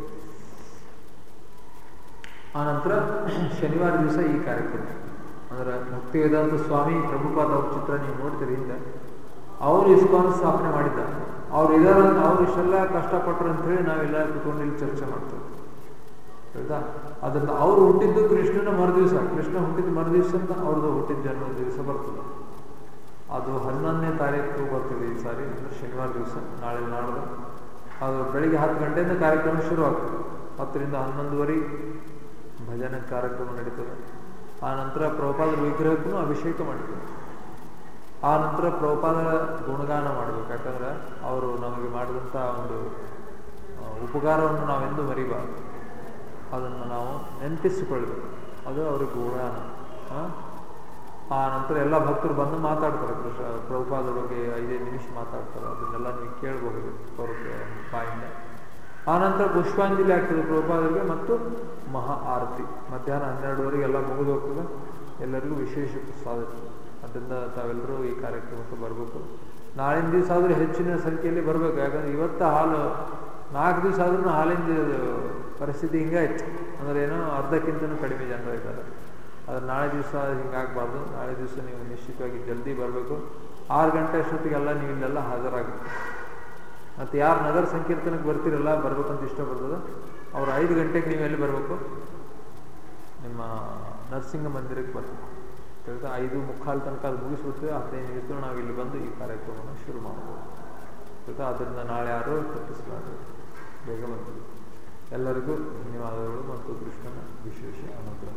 ಆನಂತರ ಶನಿವಾರ ದಿವಸ ಈ ಕಾರ್ಯಕ್ರಮ ಅಂದ್ರೆ ಭಕ್ತಿ ವೇದಾಂತ ಸ್ವಾಮಿ ಪ್ರಭುಪಾದ ಅವ್ರ ಚಿತ್ರ ನೀವು ನೋಡ್ತೀರಿ ಹಿಂದೆ ಅವರು ಇಸ್ಕಾನ್ ಸ್ಥಾಪನೆ ಮಾಡಿದ್ದ ಅವ್ರು ಇದಾರ ಅವ್ರು ಇಷ್ಟೆಲ್ಲ ಕಷ್ಟಪಟ್ರು ಅಂತ ಹೇಳಿ ನಾವೆಲ್ಲ ಕುತ್ಕೊಂಡು ಇಲ್ಲಿ ಚರ್ಚೆ ಮಾಡ್ತೇವೆ ಆಯ್ತಾ ಅದರಿಂದ ಅವ್ರು ಹುಟ್ಟಿದ್ದು ಕೃಷ್ಣನ ಮರುದಿವಸ ಕೃಷ್ಣ ಹುಟ್ಟಿದ ಮರುದಿವಸ ಅಂತ ಅವ್ರದ್ದು ಹುಟ್ಟಿದ ಜನ್ಮ ದಿವಸ ಬರ್ತದೆ ಅದು ಹನ್ನೊಂದನೇ ತಾರೀಕು ಬರ್ತದೆ ಈ ಸಾರಿ ಅಂದ್ರೆ ಶನಿವಾರ ದಿವಸ ನಾಳೆ ನಾಡ್ದು ಅದು ಬೆಳಿಗ್ಗೆ ಹತ್ತು ಗಂಟೆಯಿಂದ ಕಾರ್ಯಕ್ರಮ ಶುರು ಆಗ್ತದೆ ಹತ್ತರಿಂದ ಹನ್ನೊಂದುವರೆಗೆ ಭಜನೆ ಕಾರ್ಯಕ್ರಮ ನಡೀತದೆ ಆ ನಂತರ ಪ್ರಭುಪಾದರ ವಿಗ್ರಹಕ್ಕೂ ಅಭಿಷೇಕ ಮಾಡ್ತೀವಿ ಆ ನಂತರ ಪ್ರಭುಪಾದರ ಗುಣಗಾನ ಮಾಡಬೇಕು ಯಾಕಂದ್ರೆ ಅವರು ನಮಗೆ ಮಾಡಿದಂಥ ಒಂದು ಆ, ಉಪಕಾರವನ್ನು ನಾವೆಂದೂ ಮರಿಬಾರ್ದು ಅದನ್ನು ನಾವು ನೆನಪಿಸಿಕೊಳ್ಬೇಕು ಅದು ಅವ್ರಿಗೆ ಗುಣಗಾನ ಆ? ಆ ನಂತರ ಎಲ್ಲ ಭಕ್ತರು ಬಂದು ಮಾತಾಡ್ತಾರೆ ಕೃಷ್ಣ ಪ್ರಭುಪಾದ ಬಗ್ಗೆ ಐದೈದು ನಿಮಿಷ ಮಾತಾಡ್ತಾರೆ ಅದನ್ನೆಲ್ಲ ನೀವು ಕೇಳಬಹುದು ಅವ್ರ ಬಾಯಿಂದ ಆ ನಂತರ ಪುಷ್ಪಾಂಜಲಿ ಆಗ್ತದೆ ಪ್ರಭುಪಾದರಿಗೆ ಮತ್ತು ಮಹಾ ಆರತಿ ಮಧ್ಯಾಹ್ನ ಹನ್ನೆರಡುವರೆಗೆ ಎಲ್ಲ ಮುಗಿದು ಹೋಗ್ತದೆ ಎಲ್ಲರಿಗೂ ವಿಶೇಷ ಪ್ರಸಾದ ಇರ್ತದೆ ಅದರಿಂದ ತಾವೆಲ್ಲರೂ ಈ ಕಾರ್ಯಕ್ರಮಕ್ಕೆ ಬರಬೇಕು ನಾಳಿನ ದಿವಸ ಆದರೂ ಹೆಚ್ಚಿನ ಸಂಖ್ಯೆಯಲ್ಲಿ ಬರಬೇಕು ಯಾಕಂದ್ರೆ ಇವತ್ತು ಹಾಲು ನಾಲ್ಕು ದಿವಸ ಆದ್ರೂ ಹಾಲಿಂದ ಪರಿಸ್ಥಿತಿ ಹಿಂಗಾಯ್ತು ಅಂದ್ರೆ ಏನೋ ಅರ್ಧಕ್ಕಿಂತನೂ ಕಡಿಮೆ ಜನರು ಇದ್ದಾರೆ ಆದ್ರೆ ನಾಳೆ ದಿವಸ ಹಿಂಗಾಗಬಾರ್ದು ನಾಳೆ ದಿವಸ ನೀವು ನಿಶ್ಚಿತವಾಗಿ ಜಲ್ದಿ ಬರಬೇಕು ಆರು ಗಂಟೆ ಅಷ್ಟೊತ್ತಿಗೆಲ್ಲ ನೀವು ಇಲ್ಲೆಲ್ಲ ಹಾಜರಾಗುತ್ತೆ ಮತ್ತು ಯಾರು ನಗರ ಸಂಕೀರ್ತನಕ್ಕೆ ಬರ್ತಿರಲ್ಲ ಬರ್ಬೇಕಂತ ಇಷ್ಟಪಡ್ತದೆ ಅವ್ರು ಐದು ಗಂಟೆಗೆ ನೀವು ಎಲ್ಲಿ ಬರಬೇಕು ನಿಮ್ಮ ನರಸಿಂಹ ಮಂದಿರಕ್ಕೆ ಬರ್ಬೇಕು ತಿಳಿದ ಐದು ಮುಕ್ಕಾಲು ತನಕ ಅದು ಮುಗಿಸ್ಬಿಡ್ತೀವಿ ಹದಿನೈದು ನಿಮಿಷ ನಾವು ಇಲ್ಲಿ ಬಂದು ಈ ಕಾರ್ಯಕ್ರಮವನ್ನು ಶುರು ಮಾಡ್ಬೋದು ತಿಳಿದ ಅದರಿಂದ ನಾಳೆ ಯಾರು ತಪ್ಪಿಸಲಾರದು ಬೇಗ ಬಂದಿದೆ ಎಲ್ಲರಿಗೂ ಧನ್ಯವಾದಗಳು ಮತ್ತು ಕೃಷ್ಣನ ವಿಶೇಷ ಅನುಗ್ರಹ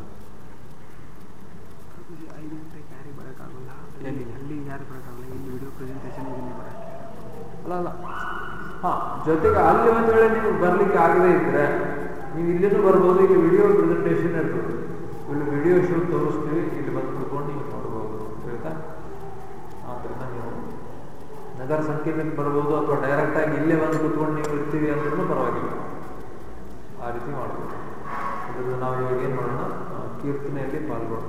ಪ್ರಭುಜಿ ಐದು ಗಂಟೆಗೆ ಯಾರಿಗೆ ಬರೋಕ್ಕಾಗಲ್ಲ ಎಲ್ಲಿ? ಅಲ್ಲಿ ಯಾರು ಬರೋಕ್ಕಾಗಲ್ಲ ಇಲ್ಲಿ ವಿಡಿಯೋ ಪ್ರೆಸೆಂಟೇಷನ್ ಇಲ್ಲಿ ಬರೋಕ್ಕೆ ಅಲ್ಲ ಅಲ್ಲ ಹಾಂ ಜೊತೆಗೆ ಅಲ್ಲಿ ಒಂದು ವೇಳೆ ನೀವು ಬರಲಿಕ್ಕೆ ಆಗದೇ ಇದ್ರೆ ನೀವು ಇಲ್ಲಿನೂ ಬರ್ಬೋದು ಇಲ್ಲಿ ವಿಡಿಯೋ ಪ್ರೆಸೆಂಟೇಷನ್ ಇರ್ತದೆ ಇಲ್ಲಿ ವಿಡಿಯೋ ಶೋ ತೋರಿಸ್ತೀವಿ ಇಲ್ಲಿ ಬಂದು ಕುತ್ಕೊಂಡು ನೀವು ನೋಡ್ಬೋದು ಹೇಳ್ತಾ ಆದ್ದರಿಂದ ನೀವು ನಗರ ಸಂಕೀರ್ಣಕ್ಕೆ ಬರ್ಬೋದು ಅಥವಾ ಡೈರೆಕ್ಟಾಗಿ ಇಲ್ಲೇ ಬಂದು ಕುತ್ಕೊಂಡು ನೀವು ಇರ್ತೀವಿ ಅಂದ್ರೂ ಪರವಾಗಿಲ್ಲ ಆ ರೀತಿ ಮಾಡ್ಬೋದು ಅದರಿಂದ ನಾವು ಇವಾಗ ಏನು ಮಾಡೋಣ ಆ, ಕೀರ್ತನೆಯಲ್ಲಿ ಪಾಲ್ಗೊಳ್ಳೋಣ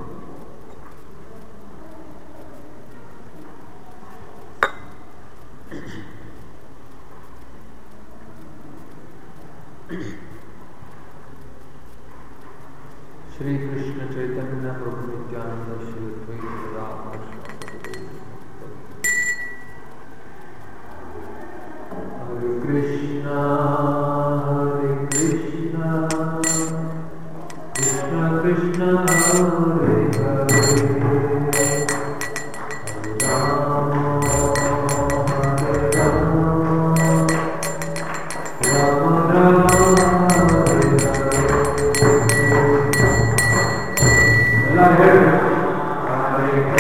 श्री कृष्ण चैतन्य प्रभु नित्यानंद श्री अद्वैत गदाधर हरे कृष्णा हरे कृष्णा कृष्ण कृष्ण हरे हरे हरे राम हरे राम राम राम हरे हरे ಎಲ್ಲ ಹೇಳಿ ಹರೇ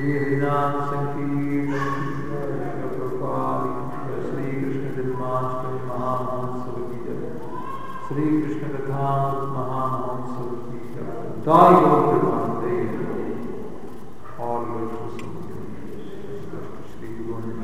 श्री हरिनाम संकीर्तन श्री कृष्ण जन्माष्टमी महामहोत्सव की जय श्री कृष्ण कथा महामहोत्सव की जय दाई मानते all virtues ಶ್ರೀ ಗುರು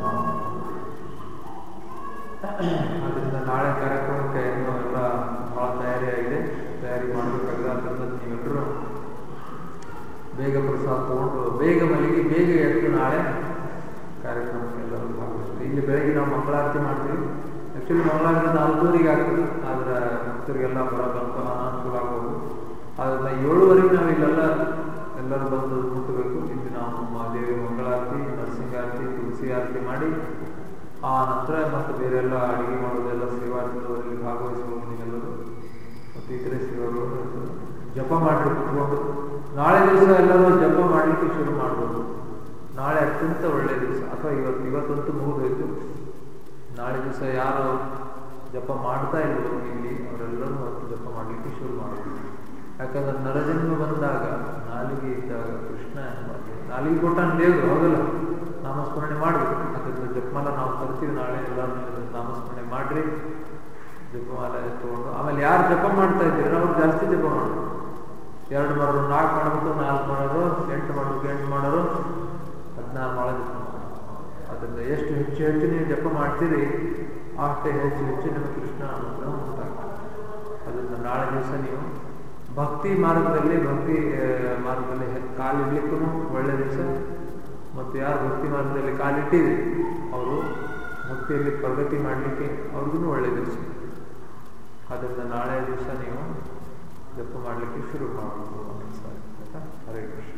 ಅದರಿಂದ ನಾಳೆ ಕಾರ್ಯಕ್ರಮಕ್ಕೆ ಇನ್ನೂ ಎಲ್ಲ ಭಾಳ ತಯಾರಿಯಾಗಿದೆ ತಯಾರಿ ಮಾಡಬೇಕಾಗಿದೆ ಅದರಿಂದ ನೀವೆಲ್ಲರೂ ಬೇಗ ಪ್ರಸಾದ ತಗೊಂಡು ಬೇಗ ಮಲಗಿ ಬೇಗ ಎದ್ದು ನಾಳೆ ಕಾರ್ಯಕ್ರಮಕ್ಕೆ ಎಲ್ಲರೂ ಭಾಗವಹಿಸ್ತೀವಿ ಇಲ್ಲಿ ಬೆಳಗ್ಗೆ ನಾವು ಮಂಗಳಾರತಿ ಮಾಡ್ತೀವಿ ಆ್ಯಕ್ಚುಲಿ ಮಂಗಳಾರತಿ ನಾಲ್ಕೂವರೆಗೆ ಆಗ್ತದೆ ಆದರೆ ಭಕ್ತರಿಗೆಲ್ಲ ಬರೋದಂತ ಅನುಕೂಲ ಆಗ್ಬೋದು ಅದರಿಂದ ಏಳುವರೆಗೆ ನಾವು ಇಲ್ಲೆಲ್ಲ ಎಲ್ಲರೂ ಬಂದು ಮುಟ್ಟಬೇಕು ಇಲ್ಲಿ ನಾವು ದೇವಿ ಮಂಗಳಾರತಿ ನರಸಿಂಗಾರತಿ ತುಳಸಿ ಆರತಿ ಮಾಡಿ ಆ ನಂತರ ಮತ್ತು ಬೇರೆ ಎಲ್ಲ ಅಡುಗೆ ಮಾಡೋದೆಲ್ಲ ಸೇವಾರ್ಥದವರಲ್ಲಿ ಭಾಗವಹಿಸುವುದು ನೀವೆಲ್ಲರೂ ಮತ್ತು ಇತರೆ ಸೇವೆಗಳು ಇರ್ತದೆ. ಜಪ ಮಾಡಿ ಕುತ್ಕೊಂಡು ನಾಳೆ ದಿವಸ ಎಲ್ಲರೂ ಜಪ ಮಾಡಲಿಕ್ಕೆ ಶುರು ಮಾಡ್ಬೋದು ನಾಳೆ ಅತ್ಯಂತ ಒಳ್ಳೆಯ ದಿವಸ ಅಥವಾ ಇವತ್ತು ಇವತ್ತಂತೂ ಮುಗಿದೋಯ್ತು ನಾಳೆ ದಿವಸ ಯಾರು ಜಪ ಮಾಡ್ತಾ ಇಲ್ವೋ ಇಲ್ಲಿ ಅವರೆಲ್ಲರೂ ಮತ್ತು ಜಪ ಮಾಡಲಿಕ್ಕೆ ಶುರು ಮಾಡಬೇಕು ಯಾಕಂದ್ರೆ ನರಜನ್ಮ ಬಂದಾಗ ನಾಲಿಗೆ ಇದ್ದಾಗ ಕೃಷ್ಣ ಎಂಬಾಗೆ ನಾಲಿಗೆ ಕೊಟ್ಟಾನ ದೇವರು ಹೌದಲ್ಲ ನಾಮಸ್ಮರಣೆ ಮಾಡಬೇಕು ಅದರಿಂದ ಜಪಮಾಲ ನಾವು ತರ್ತೀವಿ ನಾಳೆ ಎಲ್ಲರೂ ನಾಮಸ್ಮರಣೆ ಮಾಡ್ರಿ ಜಪಮಾಲ ತಗೊಂಡು ಆಮೇಲೆ ಯಾರು ಜಪ ಮಾಡ್ತಾ ಇದ್ದೀರ ಅವ್ರು ಜಾಸ್ತಿ ಜಪ ಮಾಡೋದು ಎರಡು ಮಾಡೋರು ನಾಲ್ಕು ಮಾಡಬೇಕು ನಾಲ್ಕು ಮಾಡೋರು ಎಂಟು ಮಾಡಬೇಕು ಎಂಟು ಮಾಡೋರು ಹದಿನಾರು ಮಾಡೋ ಜಪ ಮಾಡೋದು ಅದರಿಂದ ಎಷ್ಟು ಹೆಚ್ಚು ಹೆಚ್ಚು ನೀವು ಜಪ ಮಾಡ್ತೀರಿ ಅಷ್ಟೇ ಹೆಚ್ಚು ಹೆಚ್ಚು ನಿಮಗೆ ಕೃಷ್ಣ ಅನುಗ್ರಹ ಉಂಟಾಗ್ತದೆ ಅದರಿಂದ ನಾಳೆ ದಿವಸ ನೀವು ಭಕ್ತಿ ಮಾರ್ಗದಲ್ಲಿ ಭಕ್ತಿ ಆ, ಮಾರ್ಗದಲ್ಲಿ ಹೆ- ಕಾಲಿಡ್ಲಿಕ್ಕೂ ಒಳ್ಳೆ ದಿವಸ ಮತ್ತು ಯಾರು ಭಕ್ತಿ ಮಾರ್ಗದಲ್ಲಿ ಕಾಲಿಟ್ಟಿದೆ ಅವರು ಭಕ್ತಿಯಲ್ಲಿ ಪ್ರಗತಿ ಮಾಡಲಿಕ್ಕೆ ಅವ್ರಿಗೂ ಒಳ್ಳೆ ದಿವಸ ಅದರಿಂದ ನಾಳೆ ದಿವಸ ನೀವು ಜಪ ಮಾಡಲಿಕ್ಕೆ ಶುರು ಮಾಡಬೇಕು ಅನಿಸ್ತಾರೆ ಆಯ್ತಾ ಹರೇ ಕೃಷ್ಣ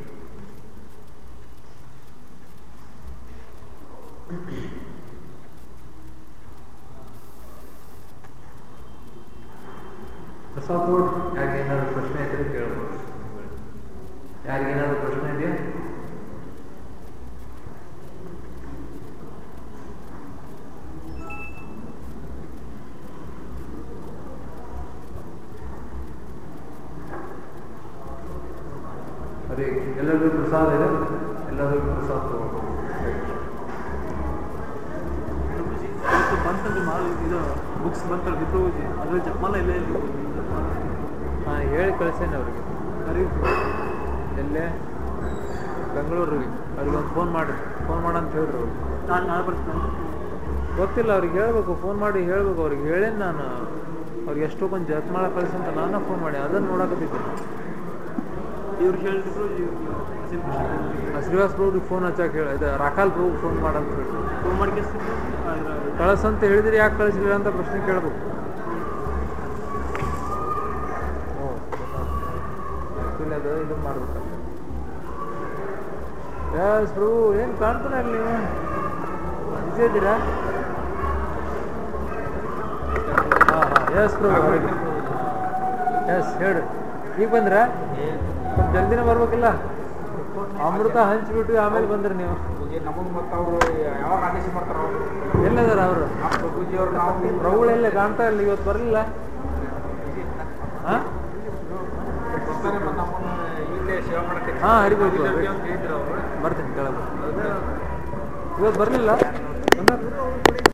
ಪ್ರಸಾದ್ ನೋಡ್ ಯಾರಿಗೇನಾದ್ರು ಪ್ರಶ್ನೆ ಇದ್ರೆ ಕೇಳ್ಬೋದು ಯಾರಿಗೇನಾದ್ರು ಪ್ರಶ್ನೆ ಇದೆಯಾ ಅದೇ ಎಲ್ಲರಿಗೂ ಪ್ರಸಾದ ಇದೆ ಎಲ್ಲರಿಗೂ ಪ್ರಸಾದ ತಗೋಬೇಕು ಇವತ್ತು ಬಂತಂದ್ರೆ ಮಾಲ್ ಇದು ಬುಕ್ಸ್ ಬಂತಲ್ಲ ವಿಪ್ರಭುಜಿ ಅದ್ರಲ್ಲಿ ಜಪಮಾಲ ಎಲ್ಲ ಎಲ್ಲಿ ಹಾಂ ಹೇಳಿ ಕಳಿಸೇನೆ ಅವ್ರಿಗೆ ಸರಿ ಎಲ್ಲೇ ಬೆಂಗಳೂರಿಗೆ ಅವ್ರಿಗೆ ಒಂದು ಫೋನ್ ಮಾಡಿ ಫೋನ್ ಮಾಡಂತ ಹೇಳಿದ್ರು ಅವ್ರಿಗೆ ನಾನು ನಾಳೆ ಬರ್ತೀನಿ ಗೊತ್ತಿಲ್ಲ ಅವ್ರಿಗೆ ಹೇಳ್ಬೇಕು ಫೋನ್ ಮಾಡಿ ಹೇಳ್ಬೇಕು ಅವ್ರಿಗೆ ಹೇಳೇನು ನಾನು ಅವ್ರಿಗೆ ಎಷ್ಟೊಂದು ಜತ್ಮಾಳ ಕಳಿಸಂತ ನಾನು ಫೋನ್ ಮಾಡಿ ಅದನ್ನು ನೋಡಕತ್ತಿದ್ದೆ ಇವ್ರು ಹೇಳಿದ್ರು ಹಸಿರು ಆ ಶ್ರೀವಾಸ್ ಪ್ರಭುಗೆ ಫೋನ್ ಹಚ್ಚಾಕ ಹೇಳಿ ಇದು ರಾಖಾಲ್ ಪ್ರಭುಗೆ ಫೋನ್ ಮಾಡಂತ ಹೇಳಿ ಫೋನ್ ಮಾಡಿ ಕಳಿಸಂತ ಹೇಳಿದ್ರೆ ಯಾಕೆ ಕಳಿಸ್ಲಿಲ್ಲ ಅಂತ ಪ್ರಶ್ನೆ ಕೇಳ್ಬೇಕು ಆ್ಯಕ್ಚುಲಿ ಅದು ಇದು ಮಾಡ್ಬೇಕಂತ ಎಸ್ ಪ್ರಭು ಏನು ಕಾಣ್ತಾನೆ ಇಲ್ಲ ನೀವು ಬಿಸಿ ಇದ್ದೀರಾ ಹಾಂ ಹಾಂ ಎಸ್ ಪ್ರಭು ಎಸ್ ಹೇಳು ಈಗ ಬಂದ್ರಾ ಸ್ವಲ್ಪ ಜಲ್ದಿನೇ ಬರ್ಬೇಕಿಲ್ಲ ಅಮೃತ ಹಂಚ್ಬಿಟ್ಟು ಆಮೇಲೆ ಬಂದ್ರಿ ನೀವು ನಮಗೆ ಮತ್ತು ಅವರು ಯಾವಾಗ ಆದೇಶ ಮಾಡ್ತಾರ ಅವರು ಎಲ್ಲದಾರ ಅವರು ಆ ಪ್ರಭುಜಿ ಅವ್ರು ನಾವು ಪ್ರಭುಗಳೆಲ್ಲ ಕಾಣ್ತಾ ಇಲ್ಲ ಇವತ್ತು ಬರಲಿಲ್ಲ ಹಾಂ ಬರ್ತಾರೆ ಮತ್ತು ನಮ್ಮನ್ನು ಇಲ್ಲೇ ಸೇವೆ ಮಾಡಕ್ಕೆ ಹಾ, ಹರಿಬೇಕು. ಅಂತ ಹೇಳಿದ್ರು ಅವರು ಬರ್ತೀನಿ ಕೆಳಗೆ ಇವತ್ತು ಬರಲಿಲ್ಲ